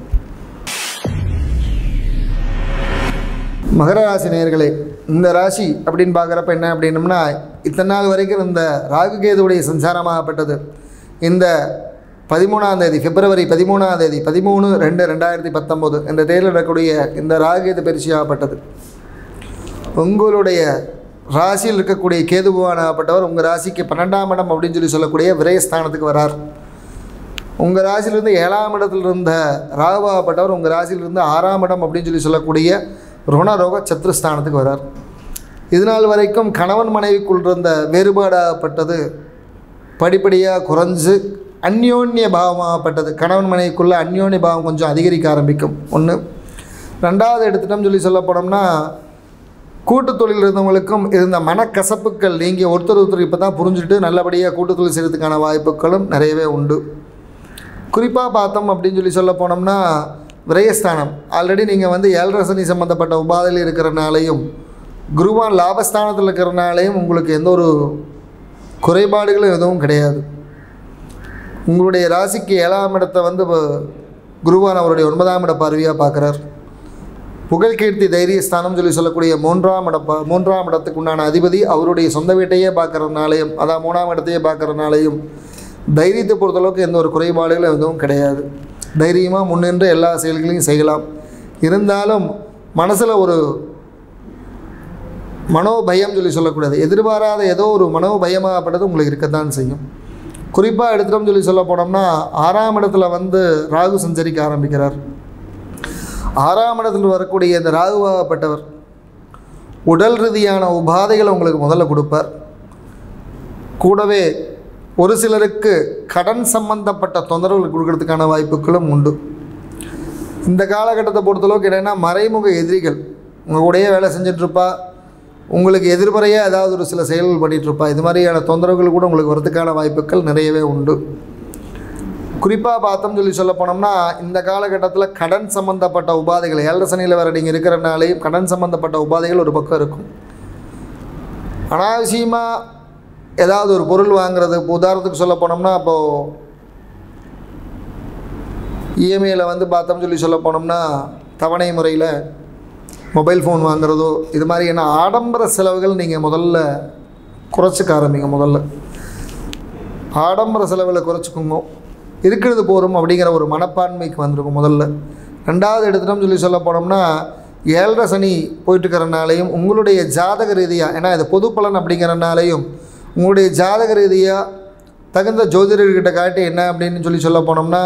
மகர ராசி நேயர்களே இந்த ராசி அப்படின்னு பார்க்குறப்ப என்ன அப்படின்னம்னா இத்தனை நாள் வரைக்கும் இந்த ராகுகேதுவுடைய சஞ்சாரமாகப்பட்டது இந்த பதிமூணாம் தேதி பிப்ரவரி பதிமூணாம் தேதி பதிமூணு ரெண்டு ரெண்டாயிரத்தி பத்தொம்போது இந்த தேதியில் நடக்கக்கூடிய இந்த ராகுகேது பரிசையாகப்பட்டது உங்களுடைய ராசியில் இருக்கக்கூடிய கேது பகவானாகப்பட்டவர் உங்கள் ராசிக்கு பன்னெண்டாம் இடம் அப்படின்னு சொல்லி சொல்லக்கூடிய விரயஸ்தானத்துக்கு வரார் உங்கள் ராசியிலிருந்து ஏழாம் இடத்துல இருந்த ராகுவாகப்பட்டவர் உங்கள் ராசியிலிருந்து ஆறாம் இடம் அப்படின்னு சொல்லி சொல்லக்கூடிய ருணரோக சத்ருஸ்தானத்துக்கு வரார் இது நாள் வரைக்கும் கணவன் மனைவிக்குள் இருந்த வேறுபாடாகப்பட்டது படிப்படியாக குறைஞ்சு அந்யோன்ய பாவமாகப்பட்டது கணவன் மனைவிக்குள்ள அந்யோன்ய பாவம் கொஞ்சம் அதிகரிக்க ஆரம்பிக்கும் ஒன்று ரெண்டாவது எடுத்துட்டோம் சொல்லி சொல்ல போனோம்னா கூட்டு தொழில் இருந்தவங்களுக்கும் இருந்த மனக்கசப்புகள் நீங்கி ஒருத்தர் ஒருத்தர் இப்போ தான் புரிஞ்சுட்டு நல்லபடியாக கூட்டு தொழில் செய்கிறதுக்கான வாய்ப்புகளும் நிறையவே உண்டு குறிப்பாக பார்த்தோம் அப்படின்னு சொல்லி சொல்ல போனோம்னா விரயஸ்தானம் ஆல்ரெடி நீங்கள் வந்து ஏழரை சனி சம்மந்தப்பட்ட உபாதையில் இருக்கிறனாலையும் குருவான் லாபஸ்தானத்தில் இருக்கிறனாலையும் உங்களுக்கு எந்த ஒரு குறைபாடுகளும் எதுவும் கிடையாது உங்களுடைய ராசிக்கு ஏழாம் இடத்தை வந்து இப்போ குருவான் அவருடைய ஒன்பதாம் இட பார்வையாக பார்க்குறார் புகழ் கீர்த்தி தைரியஸ்தானம் சொல்லி சொல்லக்கூடிய மூன்றாம் இட ப- மூன்றாம் இடத்துக்கு உண்டான அதிபதி அவருடைய சொந்த வீட்டையே பார்க்கறதுனாலையும் அதான் மூணாம் இடத்தையே பார்க்கறதுனாலையும் தைரியத்தை பொறுத்தளவுக்கு எந்த ஒரு குறைபாடுகளும் எதுவும் கிடையாது தைரியமாக முன்னின்று எல்லா செயல்களையும் செய்யலாம் இருந்தாலும் மனசில் ஒரு மனோபயம் சொல்லி சொல்லக்கூடாது எதிர்பாராத ஏதோ ஒரு மனோபயமாகப்பட்டது உங்களுக்கு இருக்கத்தான் செய்யும் குறிப்பாக எடுத்துட்டோம் சொல்லி சொல்ல போனோம்னா ஆறாம் இடத்துல வந்து ராகு சஞ்சரிக்க ஆரம்பிக்கிறார் ஆறாம் இடத்தில் வரக்கூடிய இந்த ராகுவாகப்பட்டவர் உடல் ரீதியான உபாதைகளை உங்களுக்கு முதல்ல கொடுப்பார் கூடவே ஒரு சிலருக்கு கடன் சம்பந்தப்பட்ட தொந்தரவுகள் கொடுக்கறதுக்கான வாய்ப்புகளும் உண்டு இந்த காலகட்டத்தை பொறுத்தளவுக்கு என்னென்னா மறைமுக எதிரிகள் உங்கள் கூடயே வேலை செஞ்சிட்ருப்பா உங்களுக்கு எதிர்மறையாக ஏதாவது ஒரு சில செயல்கள் பண்ணிகிட்ருப்பா இது மாதிரியான தொந்தரவுகள் கூட உங்களுக்கு வரதுக்கான வாய்ப்புகள் நிறையவே உண்டு குறிப்பாக பார்த்தோம் சொல்லி சொல்ல போனோம்னா இந்த காலகட்டத்தில் கடன் சம்மந்தப்பட்ட உபாதைகள் ஏழரை சனியில் வேறு நீங்கள் இருக்கிறனாலேயும் கடன் சம்மந்தப்பட்ட உபாதைகள் ஒரு பக்கம் இருக்கும் அனாவசியமாக ஏதாவது ஒரு பொருள் வாங்குறது இப்போ உதாரணத்துக்கு சொல்ல போனோம்னா இப்போது இஎம்ஐயில் வந்து பார்த்தோம் சொல்லி சொல்ல போனோம்னா தவணை முறையில் மொபைல் ஃபோன் வாங்குறதோ இது மாதிரியான ஆடம்பர செலவுகள் நீங்கள் முதல்ல குறைச்சிக்க ஆரம்பிங்க முதல்ல ஆடம்பர செலவுகளை குறைச்சிக்கோங்க இருக்கிறது போகிறோம் அப்படிங்கிற ஒரு மனப்பான்மைக்கு வந்திருக்கும் முதல்ல ரெண்டாவது எடுத்துட்டோம் சொல்லி சொல்ல போனோம்னா ஏழரை சனி போயிட்டுருக்கிறனாலையும் உங்களுடைய ஜாதக ரீதியாக ஏன்னா இது பொது பலன் அப்படிங்கிறனாலையும் உங்களுடைய ஜாதக ரீதியாக தகுந்த ஜோதிடர்கிட்ட காட்டி என்ன அப்படின்னு சொல்லி சொல்ல போனோம்னா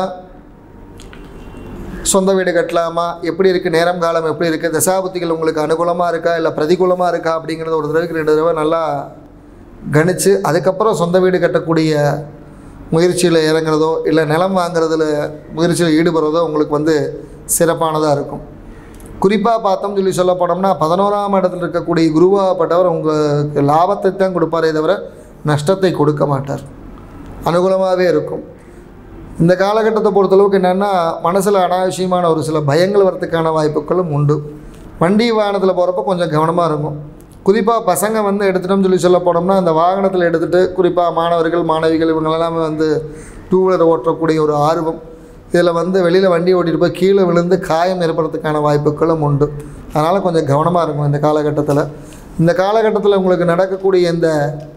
சொந்த வீடு கட்டலாமா எப்படி இருக்குது நேரம் காலம் எப்படி இருக்குது தசாபுத்திகள் உங்களுக்கு அனுகூலமாக இருக்கா இல்லை பிரதிகூலமாக இருக்கா அப்படிங்கிறத ஒரு தடவைக்கு ரெண்டு தடவை நல்லா கணித்து அதுக்கப்புறம் சொந்த வீடு கட்டக்கூடிய முயற்சியில் இறங்குறதோ இல்லை நிலம் வாங்குறதுல முயற்சியில் ஈடுபடுறதோ உங்களுக்கு வந்து சிறப்பானதாக இருக்கும் குறிப்பாக பார்த்தோம் சொல்லி சொல்ல போனோம்னா பதினோராம் இடத்துல இருக்கக்கூடிய குருவாகப்பட்டவர் உங்களுக்கு லாபத்தை தான் கொடுப்பாரே தவிர நஷ்டத்தை கொடுக்க மாட்டார் அனுகூலமாகவே இருக்கும் இந்த காலகட்டத்தை பொறுத்தளவுக்கு என்னென்னா மனசில் அனாவசியமான ஒரு சில பயங்கள் வரத்துக்கான வாய்ப்புகளும் உண்டு வண்டி வாகனத்தில் போகிறப்ப கொஞ்சம் கவனமாக இருக்கும் குறிப்பாக பசங்க வந்து எடுத்துட்டோம்னு சொல்லி சொல்ல போனோம்னா அந்த வாகனத்தில் எடுத்துகிட்டு குறிப்பாக மாணவர்கள் மாணவிகள் இவங்களெல்லாமே வந்து டூ வீலர் ஓட்டக்கூடிய ஒரு ஆர்வம் இதில் வந்து வெளியில் வண்டி ஓட்டிட்டு போய் கீழே விழுந்து காயம் ஏற்படுறதுக்கான வாய்ப்புகளும் உண்டு அதனால் கொஞ்சம் கவனமாக இருக்கும் இந்த காலகட்டத்தில் இந்த காலகட்டத்தில் உங்களுக்கு நடக்கக்கூடிய இந்த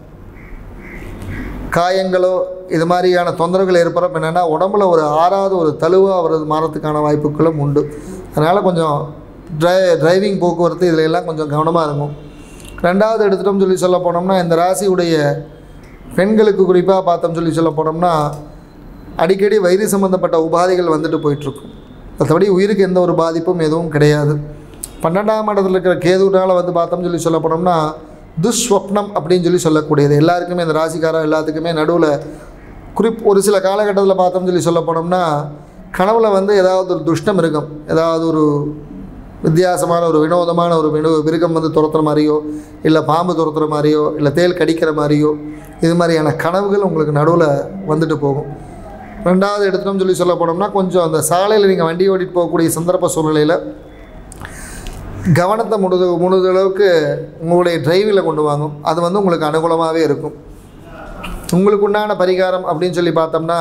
காயங்களோ இது மாதிரியான தொந்தரவுகள் ஏற்படுறப்ப என்னென்னா உடம்புல ஒரு ஆறாவது ஒரு தழுவாக அவரது மாறத்துக்கான வாய்ப்புகளும் உண்டு அதனால் கொஞ்சம் ட்ரை டிரைவிங் போக்குவரத்து இதில் எல்லாம் கொஞ்சம் கவனமாக இருக்கும் ரெண்டாவது எடுத்துட்டோம் சொல்லி சொல்ல போனோம்னா இந்த ராசியுடைய பெண்களுக்கு குறிப்பாக பார்த்தோம் சொல்லி சொல்ல போனோம்னா அடிக்கடி வயிறு சம்மந்தப்பட்ட உபாதைகள் வந்துட்டு போயிட்டுருக்கும் மற்றபடி உயிருக்கு எந்த ஒரு பாதிப்பும் எதுவும் கிடையாது பன்னெண்டாம் இடத்துல இருக்கிற கேதுனால வந்து பார்த்தோம் சொல்லி சொல்ல போனோம்னா துஸ்வப்னம் அப்படின்னு சொல்லி சொல்லக்கூடியது எல்லாருக்குமே இந்த ராசிக்காரா எல்லாத்துக்குமே நடுவில் குறிப் ஒரு சில காலகட்டத்தில் பார்த்தோம் சொல்லி சொல்ல போனோம்னா கனவுல வந்து ஏதாவது ஒரு துஷ்டம் இருக்கும் ஏதாவது ஒரு வித்தியாசமான ஒரு வினோதமான ஒரு வினோ மிருகம் வந்து துரத்துற மாதிரியோ இல்லை பாம்பு துரத்துற மாதிரியோ இல்லை தேள் கடிக்கிற மாதிரியோ இது மாதிரியான கனவுகள் உங்களுக்கு நடுவில் வந்துட்டு போகும் ரெண்டாவது எடுத்துட்டோம்னு சொல்லி சொல்ல போனோம்னா கொஞ்சம் அந்த சாலையில் நீங்கள் வண்டி ஓட்டிட்டு போகக்கூடிய சந்தர்ப்ப சூழ்நிலையில் கவனத்தை முழுது முழுதளவுக்கு உங்களுடைய டிரைவில் கொண்டு வாங்கும் அது வந்து உங்களுக்கு அனுகூலமாகவே இருக்கும் உங்களுக்கு உண்டான பரிகாரம் அப்படின்னு சொல்லி பார்த்தோம்னா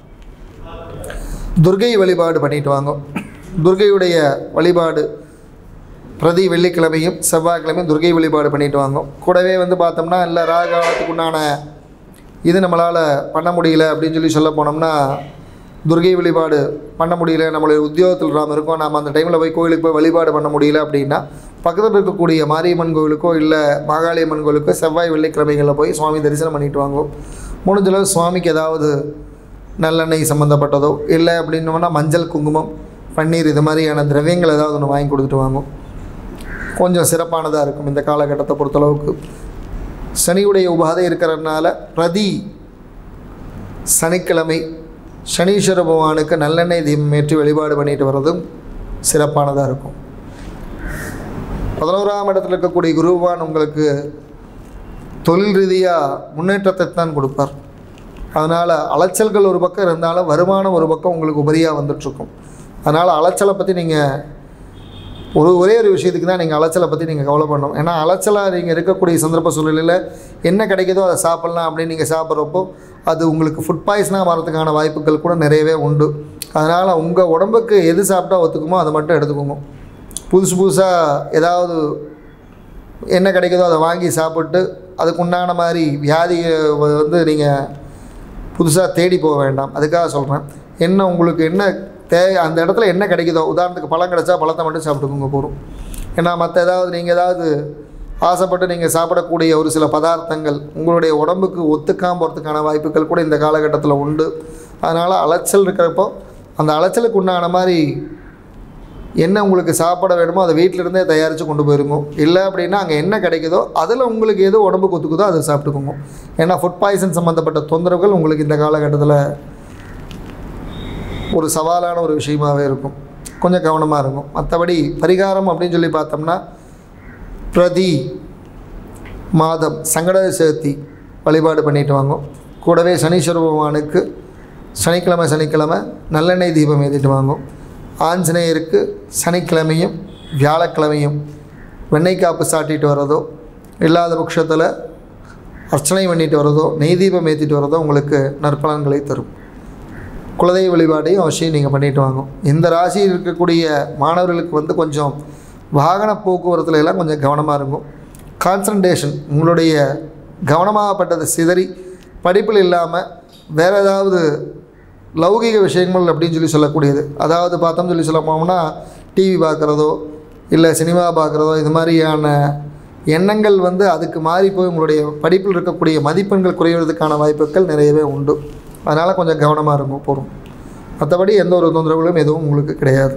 துர்கை வழிபாடு பண்ணிட்டு வாங்க துர்கையுடைய வழிபாடு பிரதி வெள்ளிக்கிழமையும் செவ்வாய்க்கிழமையும் துர்கை வழிபாடு பண்ணிட்டு வாங்க கூடவே வந்து பார்த்தோம்னா இல்லை ராகாலத்துக்கு உண்டான இது நம்மளால் பண்ண முடியல அப்படின்னு சொல்லி சொல்ல போனோம்னா துர்கை வழிபாடு பண்ண முடியல நம்மளுடைய உத்தியோகத்தில் நாம் இருக்கோம் நாம் அந்த டைமில் போய் கோயிலுக்கு போய் வழிபாடு பண்ண முடியல அப்படின்னா பக்கத்தில் இருக்கக்கூடிய மாரியம்மன் கோவிலுக்கோ இல்லை மாகாளியம்மன் கோவிலுக்கோ செவ்வாய் வெள்ளிக்கிழமைகளில் போய் சுவாமி தரிசனம் பண்ணிட்டு வாங்குவோம் முடிஞ்சளவு சுவாமிக்கு ஏதாவது நல்லெண்ணெய் சம்மந்தப்பட்டதோ இல்லை அப்படின்னோம்னா மஞ்சள் குங்குமம் பன்னீர் இது மாதிரியான திரவியங்கள் ஏதாவது ஒன்று வாங்கி கொடுத்துட்டு வாங்கும் கொஞ்சம் சிறப்பானதாக இருக்கும் இந்த காலகட்டத்தை பொறுத்தளவுக்கு சனியுடைய உபாதை இருக்கிறதுனால பிரதி சனிக்கிழமை சனீஸ்வர பகவானுக்கு நல்லெண்ணெய் தீபம் ஏற்றி வழிபாடு பண்ணிட்டு வர்றதும் சிறப்பானதாக இருக்கும் பதினோராம் இடத்துல இருக்கக்கூடிய குரு பகவான் உங்களுக்கு தொழில் ரீதியாக முன்னேற்றத்தை தான் கொடுப்பார் அதனால் அலைச்சல்கள் ஒரு பக்கம் இருந்தாலும் வருமானம் ஒரு பக்கம் உங்களுக்கு உபரியாக வந்துட்டுருக்கும் அதனால் அலைச்சலை பற்றி நீங்கள் ஒரு ஒரே ஒரு விஷயத்துக்கு தான் நீங்கள் அலைச்சலை பற்றி நீங்கள் கவலை பண்ணணும் ஏன்னா அலைச்சலாக நீங்கள் இருக்கக்கூடிய சந்தர்ப்ப சூழ்நிலையில் என்ன கிடைக்குதோ அதை சாப்பிட்லாம் அப்படின்னு நீங்கள் சாப்பிட்றப்போ அது உங்களுக்கு ஃபுட் பாய்சனாக மாறதுக்கான வாய்ப்புகள் கூட நிறையவே உண்டு அதனால் உங்கள் உடம்புக்கு எது சாப்பிட்டா ஒத்துக்குமோ அதை மட்டும் எடுத்துக்கோங்க புதுசு புதுசாக ஏதாவது என்ன கிடைக்குதோ அதை வாங்கி சாப்பிட்டு அதுக்குண்டான மாதிரி வியாதியை வந்து நீங்கள் புதுசாக தேடி போக வேண்டாம் அதுக்காக சொல்கிறேன் என்ன உங்களுக்கு என்ன தேவை அந்த இடத்துல என்ன கிடைக்குதோ உதாரணத்துக்கு பழம் கிடைச்சா பழத்தை மட்டும் சாப்பிட்டுக்கோங்க போதும் ஏன்னா மற்ற ஏதாவது நீங்கள் ஏதாவது ஆசைப்பட்டு நீங்கள் சாப்பிடக்கூடிய ஒரு சில பதார்த்தங்கள் உங்களுடைய உடம்புக்கு ஒத்துக்காமல் போகிறதுக்கான வாய்ப்புகள் கூட இந்த காலகட்டத்தில் உண்டு அதனால் அலைச்சல் இருக்கிறப்போ அந்த அலைச்சலுக்கு உண்டான மாதிரி என்ன உங்களுக்கு சாப்பிட வேணுமோ அதை வீட்டில இருந்தே தயாரித்து கொண்டு போயிருங்க இல்லை அப்படின்னா அங்கே என்ன கிடைக்குதோ அதில் உங்களுக்கு எது உடம்புக்கு ஒத்துக்குதோ அதை சாப்பிட்டுக்கோங்க ஏன்னா ஃபுட் பாய்சன் சம்மந்தப்பட்ட தொந்தரவுகள் உங்களுக்கு இந்த காலகட்டத்தில் ஒரு சவாலான ஒரு விஷயமாகவே இருக்கும் கொஞ்சம் கவனமாக இருக்கும் மற்றபடி பரிகாரம் அப்படின்னு சொல்லி பார்த்தோம்னா பிரதி மாதம் சங்கட சதுர்த்தி வழிபாடு பண்ணிட்டு வாங்க கூடவே சனீஸ்வர பகவானுக்கு சனிக்கிழமை சனிக்கிழமை நல்லெண்ணெய் தீபம் ஏற்றிட்டு வாங்கும் ஆஞ்சநேயருக்கு சனிக்கிழமையும் வியாழக்கிழமையும் வெண்ணெய் காப்பு சாட்டிட்டு வர்றதோ இல்லாத பட்சத்தில் அர்ச்சனை பண்ணிட்டு வர்றதோ நெய் தீபம் ஏற்றிட்டு வர்றதோ உங்களுக்கு நற்பலன்களை தரும் குலதெய்வ வழிபாட்டையும் அவசியம் நீங்கள் பண்ணிட்டு வாங்க இந்த ராசியில் இருக்கக்கூடிய மாணவர்களுக்கு வந்து கொஞ்சம் வாகன போக்குவரத்துல எல்லாம் கொஞ்சம் கவனமாக இருக்கும் கான்சன்ட்ரேஷன் உங்களுடைய கவனமாகப்பட்டது சிதறி படிப்பில் இல்லாமல் வேறு ஏதாவது லௌகிக விஷயங்கள் அப்படின்னு சொல்லி சொல்லக்கூடியது அதாவது பார்த்தோம்னு சொல்லி சொல்ல போனோம்னா டிவி பார்க்குறதோ இல்லை சினிமா பார்க்குறதோ இது மாதிரியான எண்ணங்கள் வந்து அதுக்கு மாறி போய் உங்களுடைய படிப்பில் இருக்கக்கூடிய மதிப்பெண்கள் குறைவதற்கான வாய்ப்புகள் நிறையவே உண்டு அதனால் கொஞ்சம் கவனமாக இருக்கும் போகும் மற்றபடி எந்த ஒரு தொந்தரவுகளும் எதுவும் உங்களுக்கு கிடையாது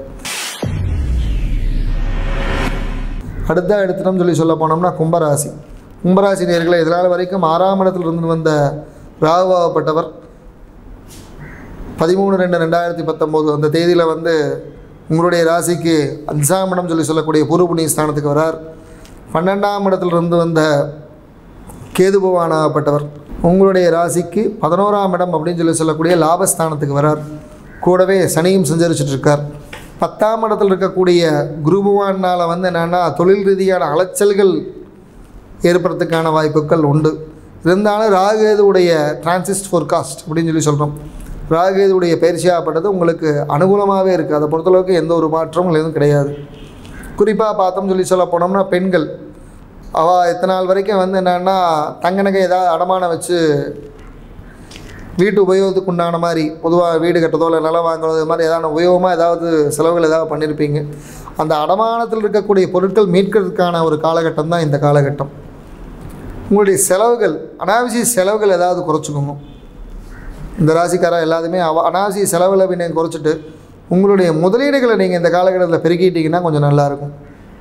அடுத்த எடுத்துட்டோம் சொல்லி சொல்ல போனோம்னா கும்பராசி கும்பராசி நேர்களை இதனால் வரைக்கும் ஆறாம் இடத்துல இருந்து வந்த ராகுவாகப்பட்டவர் பதிமூணு ரெண்டு ரெண்டாயிரத்தி பத்தொம்போது அந்த தேதியில் வந்து உங்களுடைய ராசிக்கு அஞ்சாம் இடம் சொல்லி சொல்லக்கூடிய பூர்வ புண்ணிய ஸ்தானத்துக்கு வரார் பன்னெண்டாம் இடத்துல இருந்து வந்த கேது பகவானாகப்பட்டவர் உங்களுடைய ராசிக்கு பதினோராம் இடம் அப்படின்னு சொல்லி சொல்லக்கூடிய லாபஸ்தானத்துக்கு வரார் கூடவே சனியும் சஞ்சரிச்சுட்டு இருக்கார் பத்தாம் இடத்துல இருக்கக்கூடிய குரு பகவானால் வந்து என்னென்னா தொழில் ரீதியான அலைச்சல்கள் ஏற்படுறதுக்கான வாய்ப்புகள் உண்டு இருந்தாலும் ராகுகேதுவுடைய டிரான்சிஸ்ட் ஃபோர்காஸ்ட் அப்படின்னு சொல்லி சொல்கிறோம் ராகுகேதுவுடைய பயிற்சியாகப்பட்டது உங்களுக்கு அனுகூலமாகவே இருக்குது அதை பொறுத்தளவுக்கு எந்த ஒரு மாற்றமும் எதுவும் கிடையாது குறிப்பாக பார்த்தோம்னு சொல்லி சொல்ல போனோம்னா பெண்கள் அவள் எத்தனை நாள் வரைக்கும் வந்து என்னென்னா தங்க நகை ஏதாவது அடமானம் வச்சு வீட்டு உபயோகத்துக்கு உண்டான மாதிரி பொதுவாக வீடு கட்டுறதோ இல்லை நிலம் வாங்குறதோ இது மாதிரி ஏதாவது உபயோகமாக ஏதாவது செலவுகள் ஏதாவது பண்ணியிருப்பீங்க அந்த அடமானத்தில் இருக்கக்கூடிய பொருட்கள் மீட்கிறதுக்கான ஒரு காலகட்டம் தான் இந்த காலகட்டம் உங்களுடைய செலவுகள் அனாவசிய செலவுகள் ஏதாவது குறைச்சிக்கோங்க இந்த ராசிக்காரா எல்லாத்துமே அவ அனாவசிய செலவுகளை நீங்கள் குறைச்சிட்டு உங்களுடைய முதலீடுகளை நீங்கள் இந்த காலகட்டத்தில் பெருக்கிட்டீங்கன்னா கொஞ்சம் நல்லாயிருக்கும்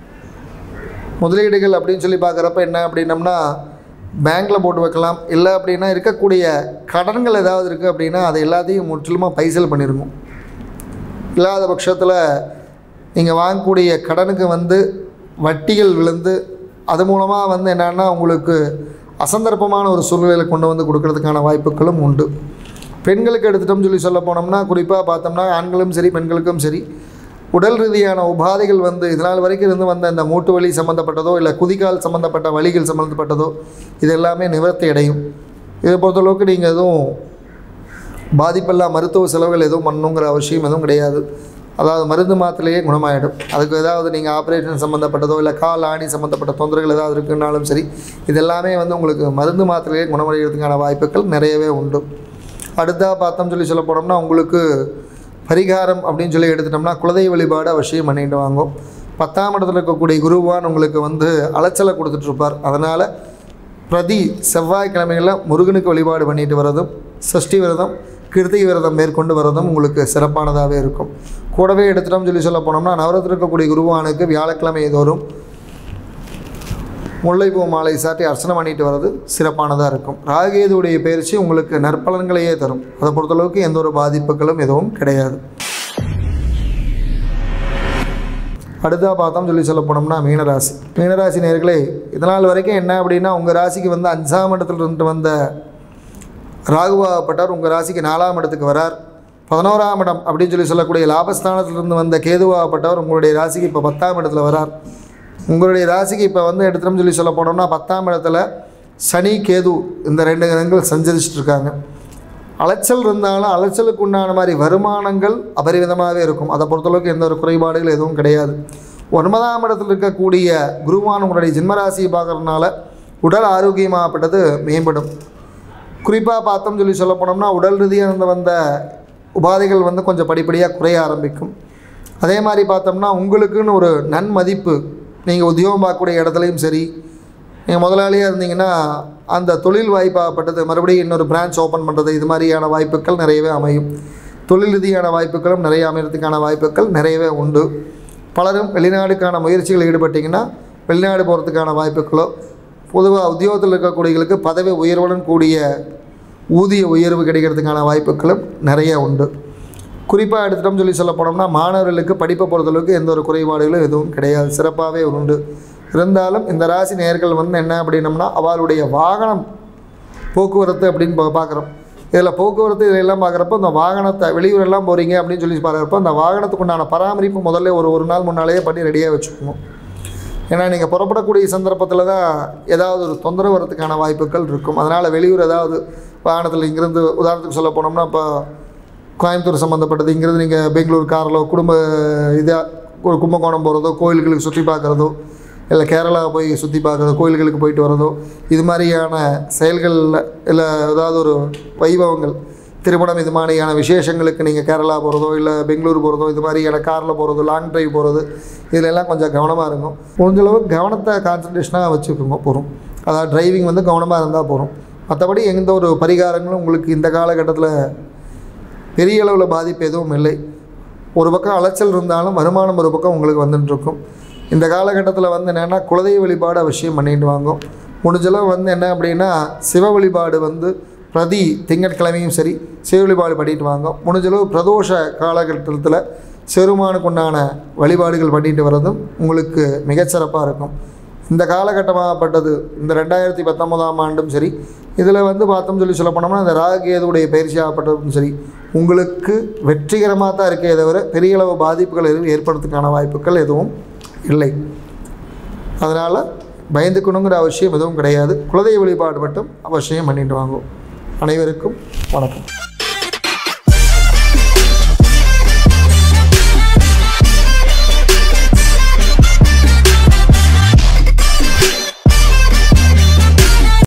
முதலீடுகள் அப்படின்னு சொல்லி பார்க்குறப்ப என்ன அப்படின்னம்னா பேங்க்கில் போட்டு வைக்கலாம் இல்லை அப்படின்னா இருக்கக்கூடிய கடன்கள் ஏதாவது இருக்குது அப்படின்னா அது எல்லாத்தையும் முற்றிலுமாக பைசல் பண்ணிருக்கும் இல்லாத பட்சத்தில் நீங்கள் வாங்கக்கூடிய கடனுக்கு வந்து வட்டிகள் விழுந்து அது மூலமாக வந்து என்னென்னா உங்களுக்கு அசந்தர்ப்பமான ஒரு சூழ்நிலையை கொண்டு வந்து கொடுக்கறதுக்கான வாய்ப்புகளும் உண்டு பெண்களுக்கு எடுத்துட்டோம்னு சொல்லி சொல்ல போனோம்னா குறிப்பாக பார்த்தோம்னா ஆண்களும் சரி பெண்களுக்கும் சரி உடல் ரீதியான உபாதைகள் வந்து இதனால் வரைக்கும் இருந்து வந்த இந்த மூட்டு வலி சம்மந்தப்பட்டதோ இல்லை குதிகால் சம்மந்தப்பட்ட வலிகள் சம்மந்தப்பட்டதோ இது எல்லாமே நிவர்த்தி அடையும் இதை பொறுத்தளவுக்கு நீங்கள் எதுவும் பாதிப்பில்லா மருத்துவ செலவுகள் எதுவும் பண்ணணுங்கிற அவசியம் எதுவும் கிடையாது அதாவது மருந்து மாத்திரையே குணமாயிடும் அதுக்கு ஏதாவது நீங்கள் ஆப்ரேஷன் சம்மந்தப்பட்டதோ இல்லை கால் ஆணி சம்மந்தப்பட்ட தொந்தரவுகள் ஏதாவது இருக்குன்னாலும் சரி இது எல்லாமே வந்து உங்களுக்கு மருந்து மாத்திரையே குணமடைகிறதுக்கான வாய்ப்புகள் நிறையவே உண்டு அடுத்தா பார்த்தோம் சொல்லி சொல்ல போனோம்னா உங்களுக்கு பரிகாரம் அப்படின்னு சொல்லி எடுத்துட்டோம்னா குலதெய்வ வழிபாடு அவசியம் பண்ணிட்டு வாங்கும் பத்தாம் இடத்துல இருக்கக்கூடிய குருவான் உங்களுக்கு வந்து அலைச்சலை கொடுத்துட்ருப்பார் அதனால் பிரதி செவ்வாய்க்கிழமைகளில் முருகனுக்கு வழிபாடு பண்ணிட்டு வரதும் சஷ்டி விரதம் கிருத்திகை விரதம் மேற்கொண்டு வரதும் உங்களுக்கு சிறப்பானதாகவே இருக்கும் கூடவே எடுத்துட்டோம் சொல்லி சொல்ல போனோம்னா நவரத்தில் இருக்கக்கூடிய குருவானுக்கு வியாழக்கிழமை தோறும் முல்லைப்பூ மாலை சாட்டி அர்ச்சனை பண்ணிட்டு வர்றது சிறப்பானதாக இருக்கும் ராகேதுடைய பயிற்சி உங்களுக்கு நற்பலன்களையே தரும் அதை பொறுத்தளவுக்கு எந்த ஒரு பாதிப்புகளும் எதுவும் கிடையாது அடுத்தா பார்த்தோம் சொல்லி சொல்ல போனோம்னா மீனராசி மீனராசி நேர்களே இதனால் வரைக்கும் என்ன அப்படின்னா உங்கள் ராசிக்கு வந்து அஞ்சாம் இடத்துல இருந்து வந்த ராகுவாகப்பட்டார் உங்கள் ராசிக்கு நாலாம் இடத்துக்கு வரார் பதினோராம் இடம் அப்படின்னு சொல்லி சொல்லக்கூடிய லாபஸ்தானத்திலிருந்து வந்த கேதுவாகப்பட்டவர் உங்களுடைய ராசிக்கு இப்போ பத்தாம் இடத்துல வரார் உங்களுடைய ராசிக்கு இப்போ வந்து எடுத்துட்டோம்னு சொல்லி சொல்ல போனோம்னா பத்தாம் இடத்துல சனி கேது இந்த ரெண்டு கிரகங்கள் சஞ்சரிச்சிட்டு இருக்காங்க அலைச்சல் இருந்தாலும் அலைச்சலுக்கு உண்டான மாதிரி வருமானங்கள் அபரிவிதமாகவே இருக்கும் அதை பொறுத்தளவுக்கு எந்த ஒரு குறைபாடுகள் எதுவும் கிடையாது ஒன்பதாம் இடத்தில் இருக்கக்கூடிய குருவான் உங்களுடைய ஜென்மராசியை பார்க்கறதுனால உடல் ஆரோக்கியமாகப்பட்டது மேம்படும் குறிப்பாக பார்த்தோம் சொல்லி சொல்ல போனோம்னா உடல் ரீதியாக இருந்து வந்த உபாதைகள் வந்து கொஞ்சம் படிப்படியாக குறைய ஆரம்பிக்கும் அதே மாதிரி பார்த்தோம்னா உங்களுக்குன்னு ஒரு நன்மதிப்பு நீங்கள் உத்தியோகம் பார்க்கக்கூடிய இடத்துலையும் சரி நீங்கள் முதலாளியாக இருந்தீங்கன்னா அந்த தொழில் வாய்ப்பாகப்பட்டது மறுபடியும் இன்னொரு பிரான்ச் ஓப்பன் பண்ணுறது இது மாதிரியான வாய்ப்புகள் நிறையவே அமையும் தொழில் ரீதியான வாய்ப்புகளும் நிறைய அமைகிறதுக்கான வாய்ப்புகள் நிறையவே உண்டு பலரும் வெளிநாடுக்கான முயற்சிகள் ஈடுபட்டிங்கன்னா வெளிநாடு போகிறதுக்கான வாய்ப்புகளோ பொதுவாக உத்தியோகத்தில் இருக்கக்கூடியவர்களுக்கு பதவி உயர்வுடன் கூடிய ஊதிய உயர்வு கிடைக்கிறதுக்கான வாய்ப்புகளும் நிறைய உண்டு குறிப்பாக எடுத்துட்டோம் சொல்லி சொல்ல போனோம்னா மாணவர்களுக்கு படிப்பை பொறுத்தளவுக்கு எந்த ஒரு குறைபாடுகளும் எதுவும் கிடையாது சிறப்பாகவே உண்டு இருந்தாலும் இந்த ராசி நேர்கள் வந்து என்ன அப்படின்னம்னா அவளுடைய வாகனம் போக்குவரத்து அப்படின்னு பா- பார்க்குறோம் இதில் போக்குவரத்து இதெல்லாம் பார்க்குறப்போ இந்த வாகனத்தை வெளியூரெல்லாம் போகிறீங்க அப்படின்னு சொல்லி பார்க்குறப்போ அந்த வாகனத்துக்கு உண்டான பராமரிப்பு முதல்ல ஒரு ஒரு நாள் முன்னாலேயே பண்ணி ரெடியாக வச்சுக்கணும் ஏன்னா நீங்கள் புறப்படக்கூடிய சந்தர்ப்பத்தில் தான் ஏதாவது ஒரு தொந்தரவு வரதுக்கான வாய்ப்புகள் இருக்கும் அதனால் வெளியூர் ஏதாவது வாகனத்தில் இங்கேருந்து உதாரணத்துக்கு சொல்ல போனோம்னா இப்போ கோயம்புத்தூர் சம்மந்தப்பட்டது இங்கேருந்து நீங்கள் பெங்களூர் காரில் குடும்ப இதாக ஒரு கும்பகோணம் போகிறதோ கோயில்களுக்கு சுற்றி பார்க்குறதோ இல்லை கேரளா போய் சுற்றி பார்க்குறதோ கோயில்களுக்கு போயிட்டு வரதோ இது மாதிரியான செயல்களில் இல்லை ஏதாவது ஒரு வைபவங்கள் திருமணம் இது மாதிரியான விசேஷங்களுக்கு நீங்கள் கேரளா போகிறதோ இல்லை பெங்களூர் போகிறதோ இது மாதிரியான காரில் போகிறதோ லாங் டிரைவ் போகிறது இதுல எல்லாம் கொஞ்சம் கவனமாக இருக்கும் முடிஞ்சளவு கவனத்தை கான்சன்ட்ரேஷனாக வச்சுக்கோங்க போகிறோம் அதாவது டிரைவிங் வந்து கவனமாக இருந்தால் போகிறோம் மற்றபடி எந்த ஒரு பரிகாரங்களும் உங்களுக்கு இந்த காலகட்டத்தில் பெரிய அளவில் பாதிப்பு எதுவும் இல்லை ஒரு பக்கம் அலைச்சல் இருந்தாலும் வருமானம் ஒரு பக்கம் உங்களுக்கு வந்துட்டு இருக்கும் இந்த காலகட்டத்தில் வந்து என்னென்னா குலதெய்வ வழிபாடு அவசியம் பண்ணிட்டு வாங்கும் முடிஞ்சளவு வந்து என்ன அப்படின்னா சிவ வழிபாடு வந்து பிரதி திங்கட்கிழமையும் சரி சிவ வழிபாடு பண்ணிட்டு வாங்க முடிஞ்சளவு பிரதோஷ காலகட்டத்தில் சிறுமானுக்கு உண்டான வழிபாடுகள் பண்ணிட்டு வர்றதும் உங்களுக்கு மிகச்சிறப்பாக இருக்கும் இந்த காலகட்டமாகப்பட்டது இந்த ரெண்டாயிரத்தி பத்தொன்பதாம் ஆண்டும் சரி இதில் வந்து பார்த்தோம் சொல்லி சொல்ல போனோம்னா இந்த ராகேதுடைய பயிற்சி ஆகப்பட்டதும் சரி உங்களுக்கு வெற்றிகரமாக தான் இருக்கே தவிர பெரிய அளவு பாதிப்புகள் எதுவும் ஏற்படுறதுக்கான வாய்ப்புகள் எதுவும் இல்லை அதனால் பயந்துக்கணுங்கிற அவசியம் எதுவும் கிடையாது குலதெய்வ வழிபாடு மட்டும் அவசியம் பண்ணிட்டு வாங்குவோம் அனைவருக்கும் வணக்கம்